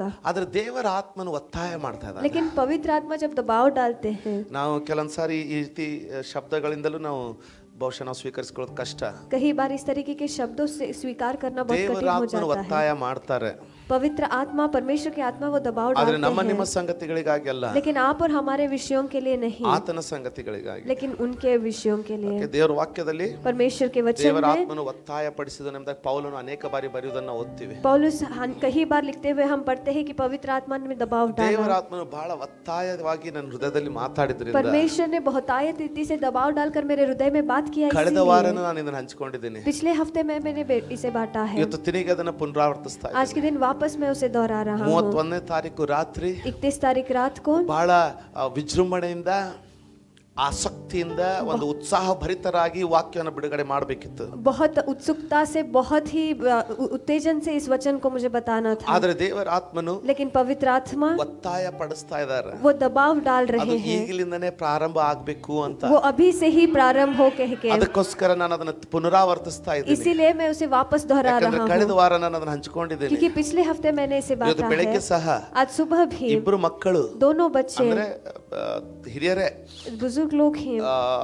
होगा ಆದ್ರೆ ದೇವರ ಆತ್ಮನು ಒತ್ತಾಯ ಮಾಡ್ತಾ ಇದ್ದಾನೆ लेकिन पवित्र आत्मा जब दबाव डालते हैं ನಾವು ಕೆಲವೊಂದು ಸಾರಿ ಈ ರೀತಿ ಆ, ಶಬ್ದಗಳಿಂದಲೂ ನಾವು ಬಹುಶಃ ನಾವು ಸ್ವೀಕರಿಸ್ಕೊಳ್ಳೋದು ಕಷ್ಟ कई बार इस तरीके के शब्दों से स्वीकार करना बहुत ದೇವರ कठिन हो ಆತ್ಮನು जाता है ಒತ್ತಾಯ ಮಾಡ್ತಾರೆ पवित्र आत्मा परमेश्वर की आत्मा वो दबाव ಆದ್ರೆ डालते ನಮ್ಮ हैं ನಿಮ್ಮ ಸಂಗತಿಗಳಿಗಾಗಿ ಅಲ್ಲ लेकिन आप और हमारे विषयों के लिए नहीं ಆತನ ಸಂಗತಿಗಳಿಗಾಗಿ लेकिन उनके विषयों के लिए ಯಾಕೆ ದೇವರ ವಾಕ್ಯದಲ್ಲಿ परमेश्वर के वचन ದೇವರ में ಆತ್ಮನು ಒತ್ತಾಯ ಪಡಿಸಿದನೆಂಬುದಾಗಿ ಪೌಲನು ಅನೇಕ ಬಾರಿ ಬರೆಯುವುದನ್ನ ಓದ್ತೀವಿ पौलुस हन- कई बार लिखते हुए हम पढ़ते हैं कि पवित्र आत्मा ने दबाव डाला ದೇವರ ಆತ್ಮನು ಬಹಳ ಒತ್ತಾಯವಾಗಿ ನನ್ನ ಹೃದಯದಲ್ಲಿ ಮಾತಾಡಿದ್ರಿಂದ परमेश्वर ने बहुतायत रीति से दबाव डालकर मेरे हृदय में बात किया ಕಳೆದ इसीलिए ವಾರನೂ ನಾನು ಇದನ್ನ ಹಂಚಿಕೊಂಡಿದ್ದೀನಿ पिछले हफ्ते में मैंने बेटी से बांटा है ಇವತ್ತು ತಿರುಗಿ ಅದನ್ನ ಪುನರಾವರ್ತಿಸ್ತಾ आज के दिन वापस मैं उसे दोहरा रहा हूँ ಮೂವತ್ತೊಂದನೇ ತಾರೀಕು ರಾತ್ರಿ इकतीस तारीख रात को ಬಹಳ ಆ, ವಿಜೃಂಭಣೆಯಿಂದ ಆಸಕ್ತಿಯಿಂದ ಒಂದು ಉತ್ಸಾಹ ಭರಿತರಾಗಿ ವಾಕ್ಯವನ್ನು ಬಿಡುಗಡೆ ಮಾಡಬೇಕಿತ್ತು बहुत उत्सुकता से बहुत ही अ, उ- उत्तेजन से इस वचन को मुझे बताना था ಆದ್ರೆ ದೇವರ ಆತ್ಮನು लेकिन पवित्र आत्मा ಒತ್ತಾಯ ಪಡಿಸ್ತಾ ಇದ್ದಾರೆ वो दबाव डाल ಅದು रहे हैं ಈಗಲಿಂದನೇ ಪ್ರಾರಂಭ ಆಗ್ಬೇಕು ಅಂತ वो अभी से ही प्रारंभ हो कह के ಅದಕ್ಕೋಸ್ಕರ ನಾನು ಅದನ್ನ ಪುನರಾವರ್ತಿಸ್ತಾ ಇದ್ದೀನಿ इसीलिए मैं उसे वापस दोहरा ಯಾಕಂದ್ರೆ रहा ಕಳೆದ हूँ ವಾರ ನಾನು ಅದನ್ನ ಹಂಚಿಕೊಂಡಿದ್ದೀನಿ क्योंकि पिछले हफ्ते मैंने इसे ಇವತ್ತು बांटा ಬೆಳಗ್ಗೆ है ಸಹ आज सुबह भी ಇಬ್ರು ಮಕ್ಕಳು दोनों बच्चे ಅಂದ್ರೆ ಆ, ಹಿರಿಯರೇ बुजुर्ग लोग हैं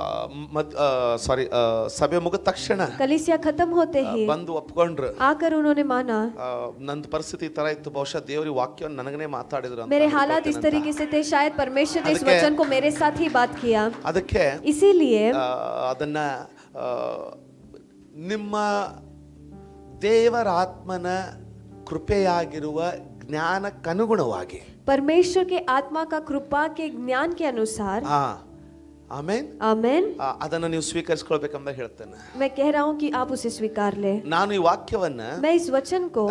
ಸಾರಿ ಸಭೆ ಮುಗಿದ ತಕ್ಷಣ कलिसिया खत्म होते ही ಬಂದು ಒಪ್ಕೊಂಡ್ರು आकर उन्होंने माना ಆ, ನಂದು ಪರಿಸ್ಥಿತಿ ಈ ತರ ಇತ್ತು ಬಹುಶಃ ದೇವರಿ ವಾಕ್ಯವನ್ನು ನನಗನೇ ಮಾತಾಡಿದ್ರು ಅಂತ मेरे ನಾನು हालात इस ಅನ್ಕೊಳ್ತೇನೆ तरीके से थे शायद परमेश्वर ने इस ಅದಕ್ಕೆ- वचन को मेरे साथ ही बात किया ಅಂತ. ಅದಕ್ಕೆ इसीलिए ಆ, ಅದನ್ನ ಆ, ನಿಮ್ಮ ದೇವರ ಆತ್ಮನ ಕೃಪೆಯಾಗಿರುವ ಜ್ಞಾನಕ್ಕನುಗುಣವಾಗಿ परमेश्वर के आत्मा का कृपा के ज्ञान के अनुसार ಆ ಆಮೇನ್ आमेन ಆ, ಅದನ್ನ ನೀವು ಸ್ವೀಕರಿಸ್ಕೊಳ್ಬೇಕಂತ ಹೇಳ್ತೇನೆ मैं कह रहा हूँ कि आप उसे स्वीकार ले ನಾನು ಈ ವಾಕ್ಯವನ್ನ मैं इस वचन को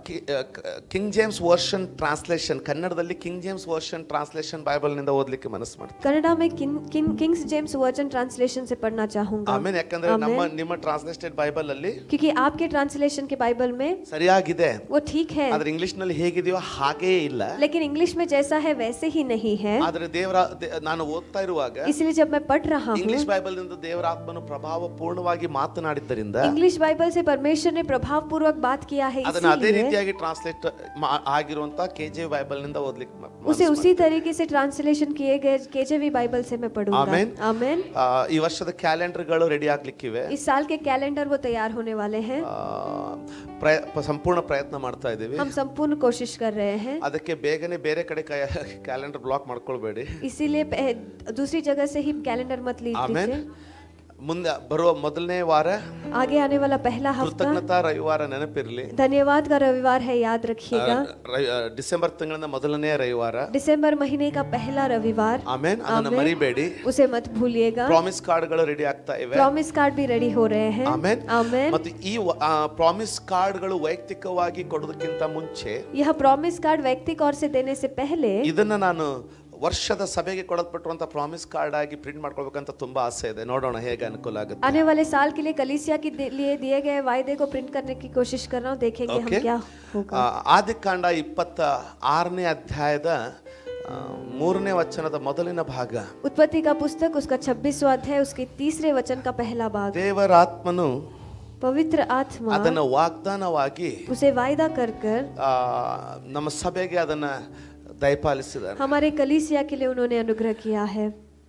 ಕಿಂಗ್ ಜೇಮ್ಸ್ ವರ್ಷನ್ ಟ್ರಾನ್ಸ್ಲೇಷನ್ ಕನ್ನಡದಲ್ಲಿ King James version translation Bible ನಿಂದ ಓದ್ಲಿಕ್ಕೆ ಮನಸ್ಸು ಮಾಡ್ತೀನಿ कनाडा में किन, किन, किंग्स जेम्स वर्जन ट्रांसलेशन से पढ़ना चाहूंगा ಆಮೇಲೆ ಯಾಕಂದ್ರೆ ನಮ್ಮ ನಿಮ್ಮ ಟ್ರಾನ್ಸ್ಲೇಟೆಡ್ ಬೈಬಲ್ ಅಲ್ಲಿ क्योंकि आपके ट्रांसलेशन के बाइबल में ಸರಿಯಾಗಿದೆ वो ठीक है ಆದ್ರೆ ಇಂಗ್ಲಿಷ್ ನಲ್ಲಿ ಹೇಗಿದೆಯೋ ಹಾಗೇ ಇಲ್ಲ लेकिन इंग्लिश में जैसा है वैसे ही नहीं है ಆದ್ರೆ ದೇವರ ದೇ- ನಾನು ಓದ್ತಾ ಇರುವಾಗ इसलिए जब मैं पढ़ रहा हूँ ಇಂಗ್ಲಿಷ್ ಬೈಬಲ್ ನಿಂದ ದೇವರ ಆತ್ಮನು ಪ್ರಭಾವ ಪೂರ್ಣವಾಗಿ ಮಾತನಾಡಿದ್ದರಿಂದ इंग्लिश बाइबल से परमेश्वर ने प्रभाव पूर्वक बात किया है ಅದನ್ನ ಅದೇ इसीलिए ರೀತಿಯಾಗಿ ಟ್ರಾನ್ಸ್ಲೇಟ್ ಆಗಿರುವಂತ ಕೆ ಜೆ ಬೈಬಲ್ ನಿಂದ ಓದ್ಲಿಕ್ಕೆ ಮ- उसे उसी तरीके से ट्रांसलेशन किए गए केजेवी बाइबल से मैं पढ़ूंगा आमीन। आमेन ಆ, ಈ ವರ್ಷದ ಕ್ಯಾಲೆಂಡರ್ಗಳು ರೆಡಿ ಆಗ್ಲಿಕ್ಕಿವೆ इस साल के कैलेंडर वो तैयार होने वाले हैं ಆ, ಪ್ರಯ- ಪ- ಸಂಪೂರ್ಣ ಪ್ರಯತ್ನ ಮಾಡ್ತಾ ಇದ್ದೀವಿ हम संपूर्ण कोशिश कर रहे हैं ಅದಕ್ಕೆ ಬೇಗನೆ ಬೇರೆ ಕಡೆ ಕ್ಯಾಲೆಂಡರ್ ಬ್ಲಾಕ್ ಮಾಡ್ಕೊಳ್ಬೇಡಿ इसीलिए पह- दूसरी जगह से ही कैलेंडर मत ಆಮೇಲೆ लीजिए ಮುಂದೆ ಬರುವ ಮೊದಲನೇ ವಾರ आगे आने वाला पहला हफ्ता ಕೃತಜ್ಞತಾ ರವಿವಾರ ನೆನಪಿರಲಿ धन्यवाद का रविवार है याद रखिएगा ಡಿಸೆಂಬರ್ ತಿಂಗಳಿಂದ ಮೊದಲನೇ ರವಿವಾರ दिसंबर महीने का पहला रविवार ಆಮೇನ್ ಅದನ್ನ ಮರಿಬೇಡಿ उसे मत भूलिएगा ಪ್ರಾಮಿಸ್ ಕಾರ್ಡ್ಗಳು ರೆಡಿ ಆಗ್ತಾ ಇವೆ प्रॉमिस कार्ड भी रेडी हो रहे हैं ಆಮೇನ್ आमेन ಮತ್ತು ಈ ಪ್ರಾಮಿಸ್ ಕಾರ್ಡ್ಗಳು ವೈಯಕ್ತಿಕವಾಗಿ ಕೊಡೋದಕ್ಕಿಂತ ಮುಂಚೆ यह प्रॉमिस कार्ड व्यक्ति और से देने से पहले ಇದನ್ನ ನಾನು ವರ್ಷದ ಸಭೆಗೆ ಕೊಡಲ್ಪಟ್ಟಿರುವಂತ ಪ್ರಾಮಿಸ್ ಕಾರ್ಡ್ ಆಗಿ ಪ್ರಿಂಟ್ ಮಾಡ್ಕೊಳ್ಬೇಕಂತ ತುಂಬಾ ಆಸೆ ಇದೆ ನೋಡೋಣ ಹೇಗೆ ಅನುಕೂಲ ಆಗುತ್ತೆ आने वाले साल के लिए कलीसिया के दे- लिए दिए गए वायदे को प्रिंट करने की कोशिश कर रहा हूँ देखेंगे हम ಓಕೆ क्या होगा ಆದಿಕಾಂಡ ಇಪ್ಪತ್ತ ಆರನೇ ಅಧ್ಯಾಯದ ಆ, ಮೂರನೇ ವಚನದ ಮೊದಲಿನ ಭಾಗ उत्पत्ति का पुस्तक उसका छब्बीसवा अध्याय उसके तीसरे वचन का पहला भाग ದೇವರ ಆತ್ಮನು पवित्र आत्मा ಅದನ್ನ ವಾಗ್ದಾನವಾಗಿ उसे वायदा कर कर ಆ, ನಮ್ಮ ಸಭೆಗೆ ಅದನ್ನ ದಯಪಾಲಿಸಿದ್ದಾರೆ हमारे कलीसिया के लिए उन्होंने अनुग्रह किया है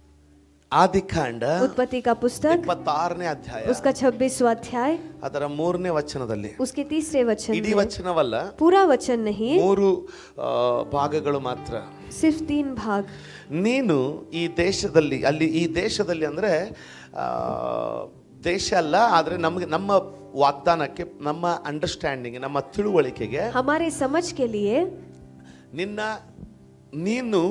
ಆದಿಕಾಂಡ उत्पत्ति का पुस्तक ಇಪ್ಪತ್ತಾರನೇ ಅಧ್ಯಾಯ उसका छब्बीसवा अध्याय ಅದರ ಮೂರನೇ ವಚನದಲ್ಲಿ उसके तीसरे वचन ಇಡೀ में ವಚನವಲ್ಲ पूरा वचन नहीं ಮೂರು ಆ, ಭಾಗಗಳು ಮಾತ್ರ सिर्फ तीन भाग ನೀನು ಈ ದೇಶದಲ್ಲಿ ಅಲ್ಲಿ ಈ ದೇಶದಲ್ಲಿ ಅಂದ್ರೆ ಆ, ದೇಶ ಅಲ್ಲ ಆದ್ರೆ ನಮಗೆ ನಮ್ಮ ವಾಗ್ದಾನಕ್ಕೆ ನಮ್ಮ ಅಂಡರ್ಸ್ಟ್ಯಾಂಡಿಂಗ್ ನಮ್ಮ ತಿಳುವಳಿಕೆಗೆ हमारे समझ के लिए ನಿನ್ನ ನೀನು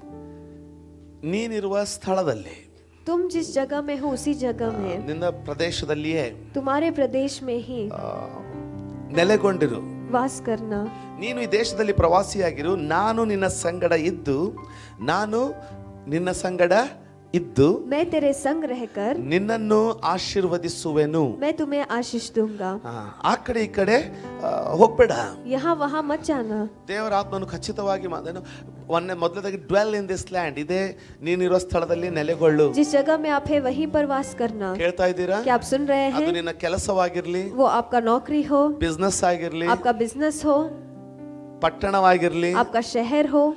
ನೀನಿರುವ ಸ್ಥಳದಲ್ಲಿ तुम जिस जगह में हो उसी जगह में ನಿನ್ನ ಪ್ರದೇಶದಲ್ಲಿಯೇ तुम्हारे प्रदेश में ही ಆ, ನೆಲೆಗೊಂಡಿರು वास करना ನೀನು ಈ ದೇಶದಲ್ಲಿ ಪ್ರವಾಸಿಯಾಗಿರು ನಾನು ನಿನ್ನ ಸಂಗಡ ಇದ್ದು ನಾನು ನಿನ್ನ ಸಂಗಡ ಇದ್ದು मैं तेरे संग रहकर ನಿನ್ನನ್ನು ಆಶೀರ್ವದಿಸುವೆನು मैं तुम्हें आशीष दूंगा ಆ, ಆ ಕಡೆ ಈ ಕಡೆ ಆ, ಹೋಗ್ಬೇಡ यहाँ वहाँ मत जाना ದೇವರ ಆತ್ಮನು ಖಚಿತವಾಗಿ ಮಾತೇನು ಒಂದೇ ಮೊದಲದಾಗಿ ಡ್ವೆಲ್ ಇನ್ ದಿಸ್ ಲ್ಯಾಂಡ್ ಇದೇ ನೀನಿರೋ ಸ್ಥಳದಲ್ಲಿ ನೆಲೆಗೊಳ್ಳು जिस जगह में आप है वहीं पर वास करना ಕೇಳ್ತಾ ಇದ್ದೀರಾ क्या आप सुन रहे ಅದು हैं ನಿನ್ನ ಕೆಲಸವಾಗಿರ್ಲಿ वो आपका नौकरी हो ಬಿಸ್ನೆಸ್ ಆಗಿರ್ಲಿ आपका बिजनेस हो ಪಟ್ಟಣವಾಗಿರ್ಲಿ आपका शहर हो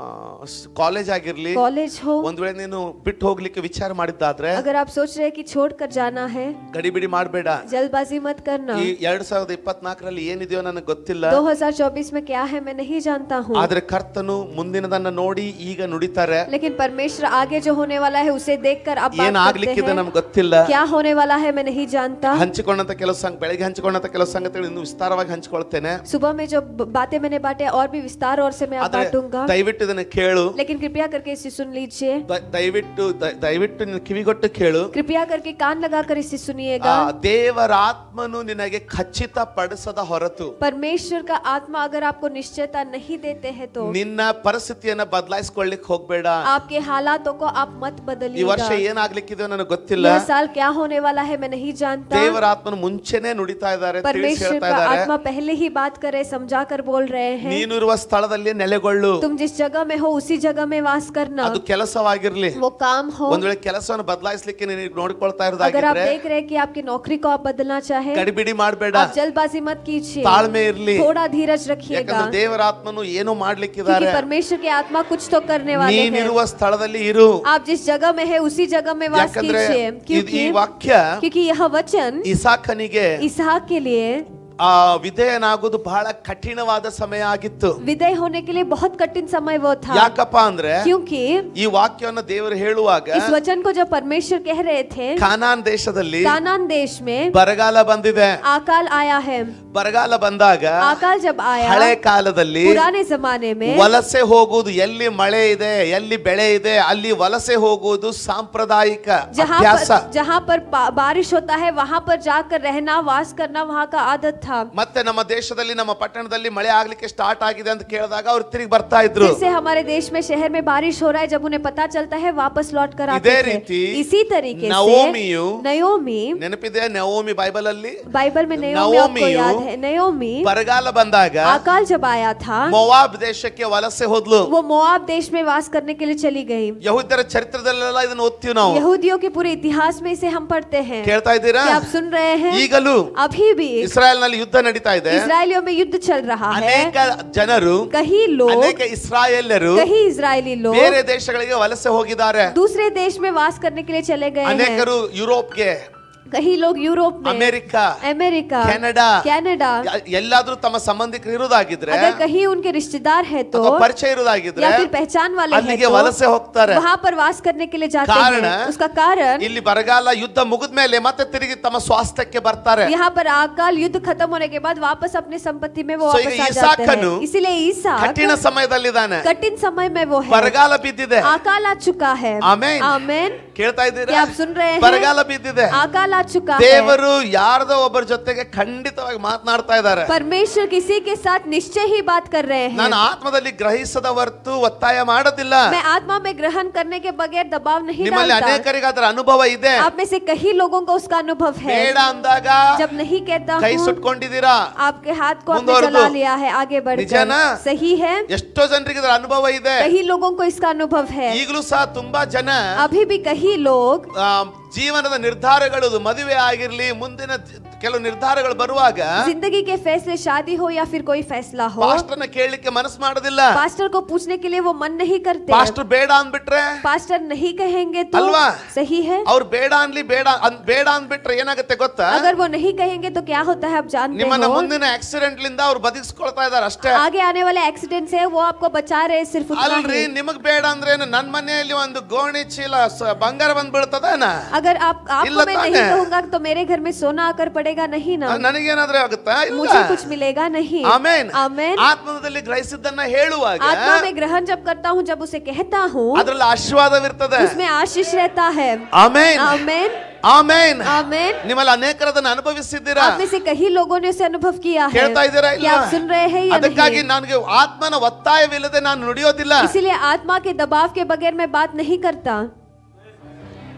ಕಾಲೇಜ್ ಆಗಿರ್ಲಿ कॉलेज हो ಒಂದ್ ವೇಳೆ ನೀನು ಬಿಟ್ಟು ಹೋಗ್ಲಿಕ್ಕೆ ವಿಚಾರ ಮಾಡಿದ್ದಾದ್ರೆ अगर आप सोच रहे हैं कि छोड़ कर जाना है ಗಡಿಬಿಡಿ ಮಾಡಬೇಡ जल्दबाजी मत करना ಈ ಎರಡ್ ಸಾವಿರದ ಇಪ್ಪತ್ನಾಲ್ಕರಲ್ಲಿ ಏನಿದೆಯೋ ನನಗೆ ಗೊತ್ತಿಲ್ಲ 2024 में क्या है मैं नहीं जानता हूँ ಆದ್ರೆ ಕರ್ತನು ಮುಂದಿನದನ್ನ ನೋಡಿ ಈಗ ನುಡಿತಾರೆ लेकिन परमेश्वर आगे जो होने वाला है उसे देखकर अब ಏನ್ बात करते ಆಗ್ಲಿಕ್ಕಿದೆ हैं ನಮ್ಗೆ ಗೊತ್ತಿಲ್ಲ क्या होने वाला है मैं नहीं जानता ಹಂಚಿಕೊಂಡಂತ ಕೆಲವು ಸಂಗ ಬೆಳಿಗ್ಗೆ ಹಂಚಿಕೊಂಡಂತ ಕೆಲವು ಸಂಗತಿಗಳು ಇನ್ನು ವಿಸ್ತಾರವಾಗಿ ಹಂಚಿಕೊಳ್ತೇನೆ सुबह में जो ब- बातें मैंने बांटे और भी विस्तार और से मैं आप ಆದ್ರೆ बांटूंगा ದಯವಿಟ್ಟು ಇದನ್ನ ಕೇಳು लेकिन कृपया करके इसे सुन लीजिए ದ- ದಯವಿಟ್ಟು ದ- ದಯವಿಟ್ಟು ನೀನು ಕಿವಿಗೊಟ್ಟು ಕೇಳು कृपया करके कान लगाकर इसे ಆ, सुनिएगा ದೇವರ ಆತ್ಮನು ನಿನಗೆ ಖಚಿತ ಪಡಿಸದ ಹೊರತು परमेश्वर का आत्मा अगर आपको निश्चयता नहीं देते हैं तो ನಿನ್ನ ಪರಿಸ್ಥಿತಿಯನ್ನ ಬದಲಾಯಿಸ್ಕೊಳ್ಳಿಕ್ ಹೋಗ್ಬೇಡ आपके हालातों को आप मत ಈ ವರ್ಷ बदलिएगा ಏನಾಗ್ಲಿಕ್ಕಿದೆ ನನಗೆ ಗೊತ್ತಿಲ್ಲ यह साल क्या होने वाला है मैं नहीं जानता ದೇವರ ಆತ್ಮನು ಮುಂಚೆನೆ ನುಡಿತಾ ಇದ್ದಾರೆ ತಿಳಿಸಿ परमेश्वर ಹೇಳ್ತಾ का ಇದ್ದಾರೆ आत्मा पहले ही बात करे समझा कर बोल रहे हैं ನೀನಿರುವ ಸ್ಥಳದಲ್ಲಿ ನೆಲೆಗೊಳ್ಳು तुम जिस जगह में हो उसी जगह में वास करना ಅದು ಕೆಲಸವಾಗಿರ್ಲಿ वो काम हो ಒಂದ್ ವೇಳೆ ಕೆಲಸವನ್ನು ಬದಲಾಯಿಸ್ಲಿಕ್ಕೆ ನೀನು ನೋಡ್ಕೊಳ್ತಾ अगर आप ಇರೋದಾಗಿದ್ರೆ देख रहे हैं कि आपकी नौकरी को आप बदलना चाहे ಗಡಿಬಿಡಿ ಮಾಡಬೇಡ आप जल्दबाजी मत कीजिए ತಾಳ್ಮೆ ಇರ್ಲಿ थोड़ा धीरज रखिएगा ಯಾಕಂದ್ರೆ ದೇವರ ಆತ್ಮನು ಏನೋ क्योंकि ಮಾಡ್ಲಿಕ್ಕಿದ್ದಾರೆ परमेश्वर की आत्मा कुछ तो करने वाले हैं ನೀನಿರುವ ಸ್ಥಳದಲ್ಲಿ ಇರು आप जिस जगह में है उसी जगह में वास ಯಾಕಂದ್ರೆ कीजिए ಇದ್- ಈ क्योंकि ವಾಕ್ಯ क्योंकि यह वचन ಇಸಾಕನಿಗೆ इसहाक के लिए ಆ ವಿಧೇಯನಾಗೋದು ಬಹಳ ಕಠಿಣವಾದ ಸಮಯ ಆಗಿತ್ತು विदय होने के लिए बहुत कठिन समय वो था ಯಾಕಪ್ಪ ಅಂದ್ರೆ क्योंकि ಈ ವಾಕ್ಯವನ್ನ ದೇವರು ಹೇಳುವಾಗ इस वचन को जब परमेश्वर कह रहे थे ಖಾನಾನ್ ದೇಶದಲ್ಲಿ कानान देश में ಬರಗಾಲ ಬಂದಿದೆ आकाल आया है ಬರಗಾಲ ಬಂದಾಗ आकाल जब आया ಹಳೆ ಕಾಲದಲ್ಲಿ पुराने जमाने में ವಲಸೆ ಹೋಗುವುದು ಎಲ್ಲಿ ಮಳೆ ಇದೆ ಎಲ್ಲಿ ಬೆಳೆ ಇದೆ ಅಲ್ಲಿ ವಲಸೆ ಹೋಗುವುದು ಸಾಂಪ್ರದಾಯಿಕ जहाँ ಅಭ್ಯಾಸ पर जहाँ पर बा- बारिश होता है वहाँ पर जाकर रहना वास करना वहाँ का आदत था ಮತ್ತೆ ನಮ್ಮ ದೇಶದಲ್ಲಿ ನಮ್ಮ ಪಟ್ಟಣದಲ್ಲಿ ಮಳೆ ಆಗ್ಲಿಕ್ಕೆ ಸ್ಟಾರ್ಟ್ ಆಗಿದೆ ಅಂತ ಕೇಳಿದಾಗ ಅವ್ರು ತಿರುಗಿ ಬರ್ತಾ ಇದ್ರು फिर से हमारे देश में शहर में बारिश हो रहा है जब उन्हें पता चलता है वापस लौट कर आते ಇದೇ थे ರೀತಿ इसी तरीके ನವೋಮಿಯು से नयोमी ನೆನಪಿದೆ ನವೋಮಿ ಬೈಬಲ್ ಅಲ್ಲಿ बाइबल में नयोमी आपको नवोमियु याद है नयोमी ಬರಗಾಲ ಬಂದಾಗ अकाल जब आया था ಮೊವಾಬ್ ದೇಶಕ್ಕೆ ವಲಸೆ ಹೋದ್ಲು वो मोआब देश में वास करने के लिए चली गई ಯಹೂದ್ಯರ ಚರಿತ್ರದಲ್ಲೆಲ್ಲ ಇದನ್ನ ಓದ್ತೀವಿ ನಾವು यहूदियों के पूरे इतिहास में इसे हम पढ़ते हैं ಕೇಳ್ತಾ ಇದ್ದೀರಾ क्या आप सुन रहे हैं ಈಗಲೂ अभी भी ಇಸ್ರಾಯೇಲ್ ನಲ್ಲಿ ಯುದ್ಧ ನಡೀತಾ ಇದೆ इसराइलियों में युद्ध चल रहा है ಅನೇಕ ಜನರು कहीं लोग ಅನೇಕ ಇಸ್ರಾಯೇಲ್ಯರು कहीं इजरायली लोग ಬೇರೆ ದೇಶಗಳಿಗೆ ವಲಸೆ ಹೋಗಿದ್ದಾರೆ दूसरे देश में वास करने के लिए चले गए हैं ಅನೇಕರು ಯುರೋಪ್ಗೆ कहीं लोग यूरोप में ಅಮೆರಿಕ अमेरिका ಕೆನಡಾ कनाडा ಎಲ್ಲಾದ್ರೂ ತಮ್ಮ ಸಂಬಂಧಿಕರು ಇರುವುದಾಗಿದ್ರೆ अगर कहीं उनके रिश्तेदार है तो ಅಥವಾ ಪರಿಚಯ ಇರುವುದಾಗಿದ್ರೆ या फिर पहचान वाले हैं ಅಲ್ಲಿಗೆ तो ವಲಸೆ ಹೋಗ್ತಾರೆ वहां पर वास करने के लिए जाते ಕಾರಣ हैं उसका कारण ಇಲ್ಲಿ ಬರಗಾಲ ಯುದ್ಧ ಮುಗಿದ್ಮೇಲೆ ಮತ್ತೆ ತಿರುಗಿ ತಮ್ಮ ಸ್ವಾಸ್ಥ್ಯಕ್ಕೆ ಬರ್ತಾರೆ यहाँ पर अकाल युद्ध खत्म होने के बाद वापस अपनी संपत्ति में वो So, वापस ಈಗ आ जाते ಇಸಾಕನು हैं इसीलिए ईसा ಕಠಿಣ ಸಮಯದಲ್ಲಿದ್ದಾನೆ कठिन समय में वो है ಬರಗಾಲ ಬಿದ್ದಿದೆ अकाल आ चुका है ಆಮೇನ್. आमेन ಕೇಳ್ತಾ क्या ಇದ್ದೀರಾ आप सुन रहे हैं ಬರಗಾಲ ಬಿದ್ದಿದೆ अकाल आ चुका है ದೇವರು ಯಾರ್ದೋ ಒಬ್ಬರ ಜೊತೆಗೆ ಖಂಡಿತವಾಗಿ ಮಾತನಾಡ್ತಾ ಇದ್ದಾರೆ परमेश्वर किसी के साथ निश्चय ही बात कर रहे हैं ನಾನು ಆತ್ಮದಲ್ಲಿ ಗ್ರಹಿಸದ ಹೊರತು ಒತ್ತಾಯ ಮಾಡೋದಿಲ್ಲ मैं आत्मा में ग्रहण करने के बगैर दबाव नहीं ನಿಮ್ಮಲ್ಲಿ डालता ಅನೇಕರಿಗೆ ಅದರ ಅನುಭವ ಇದೆ आप में से कई लोगों को उसका अनुभव है ಬೇಡ ಅಂದಾಗ जब नहीं कहता ಕೈ हूँ ಸುಟ್ಕೊಂಡಿದ್ದೀರಾ आपके हाथ को आपने ಮುಂದುವರೆದು. चला लिया है आगे बढ़कर ನಿಜನಾ? सही है ಎಷ್ಟೋ ಜನರಿಗೆ ಇದರ ಅನುಭವ ಇದೆ कई लोगों को इसका अनुभव है ಈಗಲೂ ಸಹ ತುಂಬಾ ಜನ अभी भी कई लोग ಆ, ಜೀವನದ ನಿರ್ಧಾರಗಳು ಮದುವೆ ಆಗಿರ್ಲಿ ಮುಂದಿನ ಜ- ಕೆಲವು ನಿರ್ಧಾರಗಳು ಬರುವಾಗ जिंदगी के फैसले शादी हो या फिर कोई फैसला हो ಪಾಸ್ಟರ್ನ ಕೇಳಲಿಕ್ಕೆ ಮನಸ್ಸು ಮಾಡೋದಿಲ್ಲ पास्टर को पूछने के लिए वो मन नहीं करते ಪಾಸ್ಟರ್ ಬೇಡ ಅಂದ್ಬಿಟ್ರೆ पास्टर नहीं कहेंगे तो अल्वा? सही है ಅವ್ರು ಬೇಡ ಅನ್ಲಿ ಬೇಡ ಅನ್- ಬೇಡ ಅಂದ್ಬಿಟ್ರೆ ಏನಾಗುತ್ತೆ ಗೊತ್ತಾ अगर वो नहीं कहेंगे तो क्या होता है आप जानते ನಿಮ್ಮನ್ನ हो ಮುಂದಿನ ಆಕ್ಸಿಡೆಂಟ್ ಲಿಂದ ಅವ್ರು ಬದುಕಿಸ್ಕೊಳ್ತಾ ಇದಾರೆ ಅಷ್ಟೇ आगे आने वाले एक्सीडेंट से वो आपको बचा रहे हैं सिर्फ उतना ಅಲ್ರಿ ही ನಿಮಗ್ ಬೇಡ ಅಂದ್ರೆ ಏನು? ನನ್ ಮನೆಯಲ್ಲಿ ಒಂದು ಗೋಣಿ ಚೀಲ ಸ- ಬಂಗಾರ ಬಂದ್ಬಿಡ್ತದೇನ अगर आप आपको इल्ला मैं ताने। नहीं कहूंगा तो मेरे घर में सोना आकर पड़ेगा नहीं ना ನನಗೇನಾದ್ರೆ ಆಗುತ್ತಾ ಇಲ್ಲ मुझे कुछ मिलेगा नहीं ಆಮೇನ್ आमेन ಆತ್ಮದಲ್ಲಿ ಗ್ರಹಿಸಿದ್ದನ್ನ ಹೇಳುವಾಗ आत्मा में ग्रहण जब करता हूँ जब उसे कहता हूँ ಅದ್ರಲ್ಲಿ ಆಶೀರ್ವಾದವಿರ್ತದೆ उसमें आशीष रहता है ಆಮೇನ್ आमेन ಆಮೇನ್ आमेन ನಿಮ್ಮಲ್ಲಿ ಅನೇಕರದನ್ನ ಅನುಭವಿಸಿದ್ದೀರಾ आप में से कई लोगों ने उसे अनुभव किया है ಕೇಳ್ತಾ ಇದ್ದೀರಾ ಇಲ್ಲ क्या आप सुन रहे हैं या ಅದಕ್ಕಾಗಿ नहीं ನನಗೆ ಆತ್ಮನ ಒತ್ತಾಯವಿಲ್ಲದೆ ನಾನು ನುಡಿಯೋದಿಲ್ಲ इसीलिए आत्मा के दबाव के बगैर मैं बात नहीं करता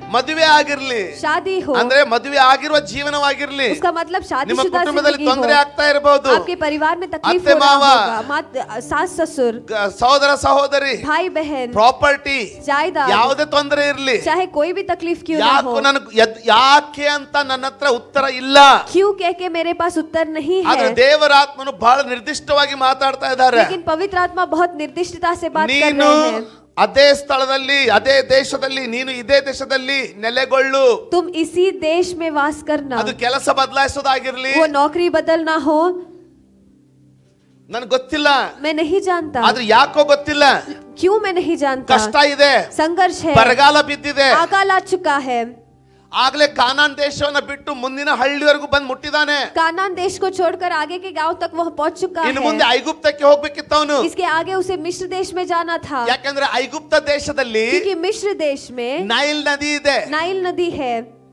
ಮದುವೆ ಆಗಿರ್ಲಿ शादी हो ಅಂದ್ರೆ ಮದುವೆ ಆಗಿರುವ ಜೀವನವಾಗಿರ್ಲಿ उसका मतलब ನಿಮ್ಮ शादीशुदा ಕುಟುಂಬದಲ್ಲಿ जिंदगी ತೊಂದರೆ हो ಆಗ್ತಾ ಇರಬಹುದು आपके परिवार में तकलीफ अत्ते हो रहा मावा। होगा मात सास ससुर ಗ- ಸಹೋದರ ಸಹೋದರಿ भाई बहन ಪ್ರಾಪರ್ಟಿ जायदाद ಯಾವುದೇ ತೊಂದರೆ ಇರ್ಲಿ चाहे कोई भी तकलीफ क्यों ना ಯಾಕೋ हो ನನಗೆ ಯದ್- ಯಾಕೆ ಅಂತ ನನ್ನ ಹತ್ರ ಉತ್ತರ ಇಲ್ಲ क्यों कह के मेरे पास उत्तर नहीं ಆದ್ರೆ है ದೇವರ ಆತ್ಮನು ಬಹಳ ನಿರ್ದಿಷ್ಟವಾಗಿ ಮಾತಾಡ್ತಾ ಇದ್ದಾರೆ लेकिन पवित्र आत्मा बहुत निर्दिष्टता से बात कर ನೀನು रहे हैं ಅದೇ ಸ್ಥಳದಲ್ಲಿ ಅದೇ ದೇಶದಲ್ಲಿ ನೀನು ಇದೇ ದೇಶದಲ್ಲಿ ನೆಲೆಗೊಳ್ಳು तुम इसी देश में वास करना ಅದು ಕೆಲಸ ಬದಲಾಯಿಸೋದಾಗಿರ್ಲಿ वो नौकरी बदलना हो ನನ್ಗೆ ಗೊತ್ತಿಲ್ಲ मैं नहीं जानता ಆದ್ರೆ ಯಾಕೋ ಗೊತ್ತಿಲ್ಲ क्यों मैं नहीं जानता ಕಷ್ಟ ಇದೆ संघर्ष है ಬರಗಾಲ ಬಿದ್ದಿದೆ अकाल आ चुका है ಆಗ್ಲೇ ಕಾನಾನ್ ದೇಶವನ್ನ ಬಿಟ್ಟು ಮುಂದಿನ ಹಳ್ಳಿವರೆಗೂ ಬಂದು ಮುಟ್ಟಿದಾನೆ कानान देश को छोड़कर आगे के गांव तक वह पहुंच चुका ಇನ್ನು ಮುಂದೆ है ಐಗುಪ್ತಕ್ಕೆ ಹೋಗ್ಬೇಕಿತ್ತು ಅವನು इसके आगे उसे मिश्र देश में जाना था ಯಾಕಂದ್ರೆ ಐಗುಪ್ತ ದೇಶದಲ್ಲಿ क्योंकि मिश्र देश में ನೈಲ್ ನದಿ ಇದೆ नाइल नदी है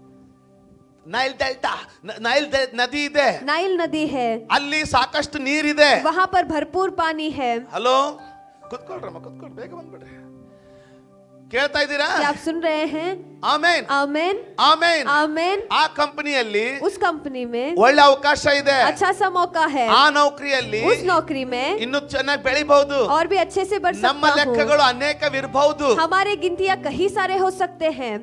ನೈಲ್ ಡೆಲ್ಟಾ ನ- ನೈಲ್ ಡೆ- ನದಿ ಇದೆ नाइल नदी है ಅಲ್ಲಿ ಸಾಕಷ್ಟು ನೀರಿದೆ वहां पर भरपूर पानी है ಹಲೋ ಕುತ್ಕೊಳ್ರಮ್ಮ ಕುತ್ಕೊಳ್ರಿ ಬೇಗ ಬಂದ್ಬಿಡ್ರಿ ಕೇಳ್ತಾ ಇದ್ದೀರಾ क्या आप सुन रहे हैं ಆಮೇನ್ आमेन ಆಮೇನ್ आमेन ಆ ಕಂಪನಿಯಲ್ಲಿ उस कंपनी में ಒಳ್ಳೆ ಅವಕಾಶ ಇದೆ अच्छा सा मौका है ಆ ನೌಕರಿಯಲ್ಲಿ उस नौकरी में ಇನ್ನು ಚೆನ್ನಾಗಿ ಬೆಳಿಬಹುದು और भी अच्छे से बढ़ ನಮ್ಮ सकता हूँ ಲೆಕ್ಕಗಳು ಅನೇಕವಿರಬಹುದು हमारे गिनतियां कहीं सारे हो सकते हैं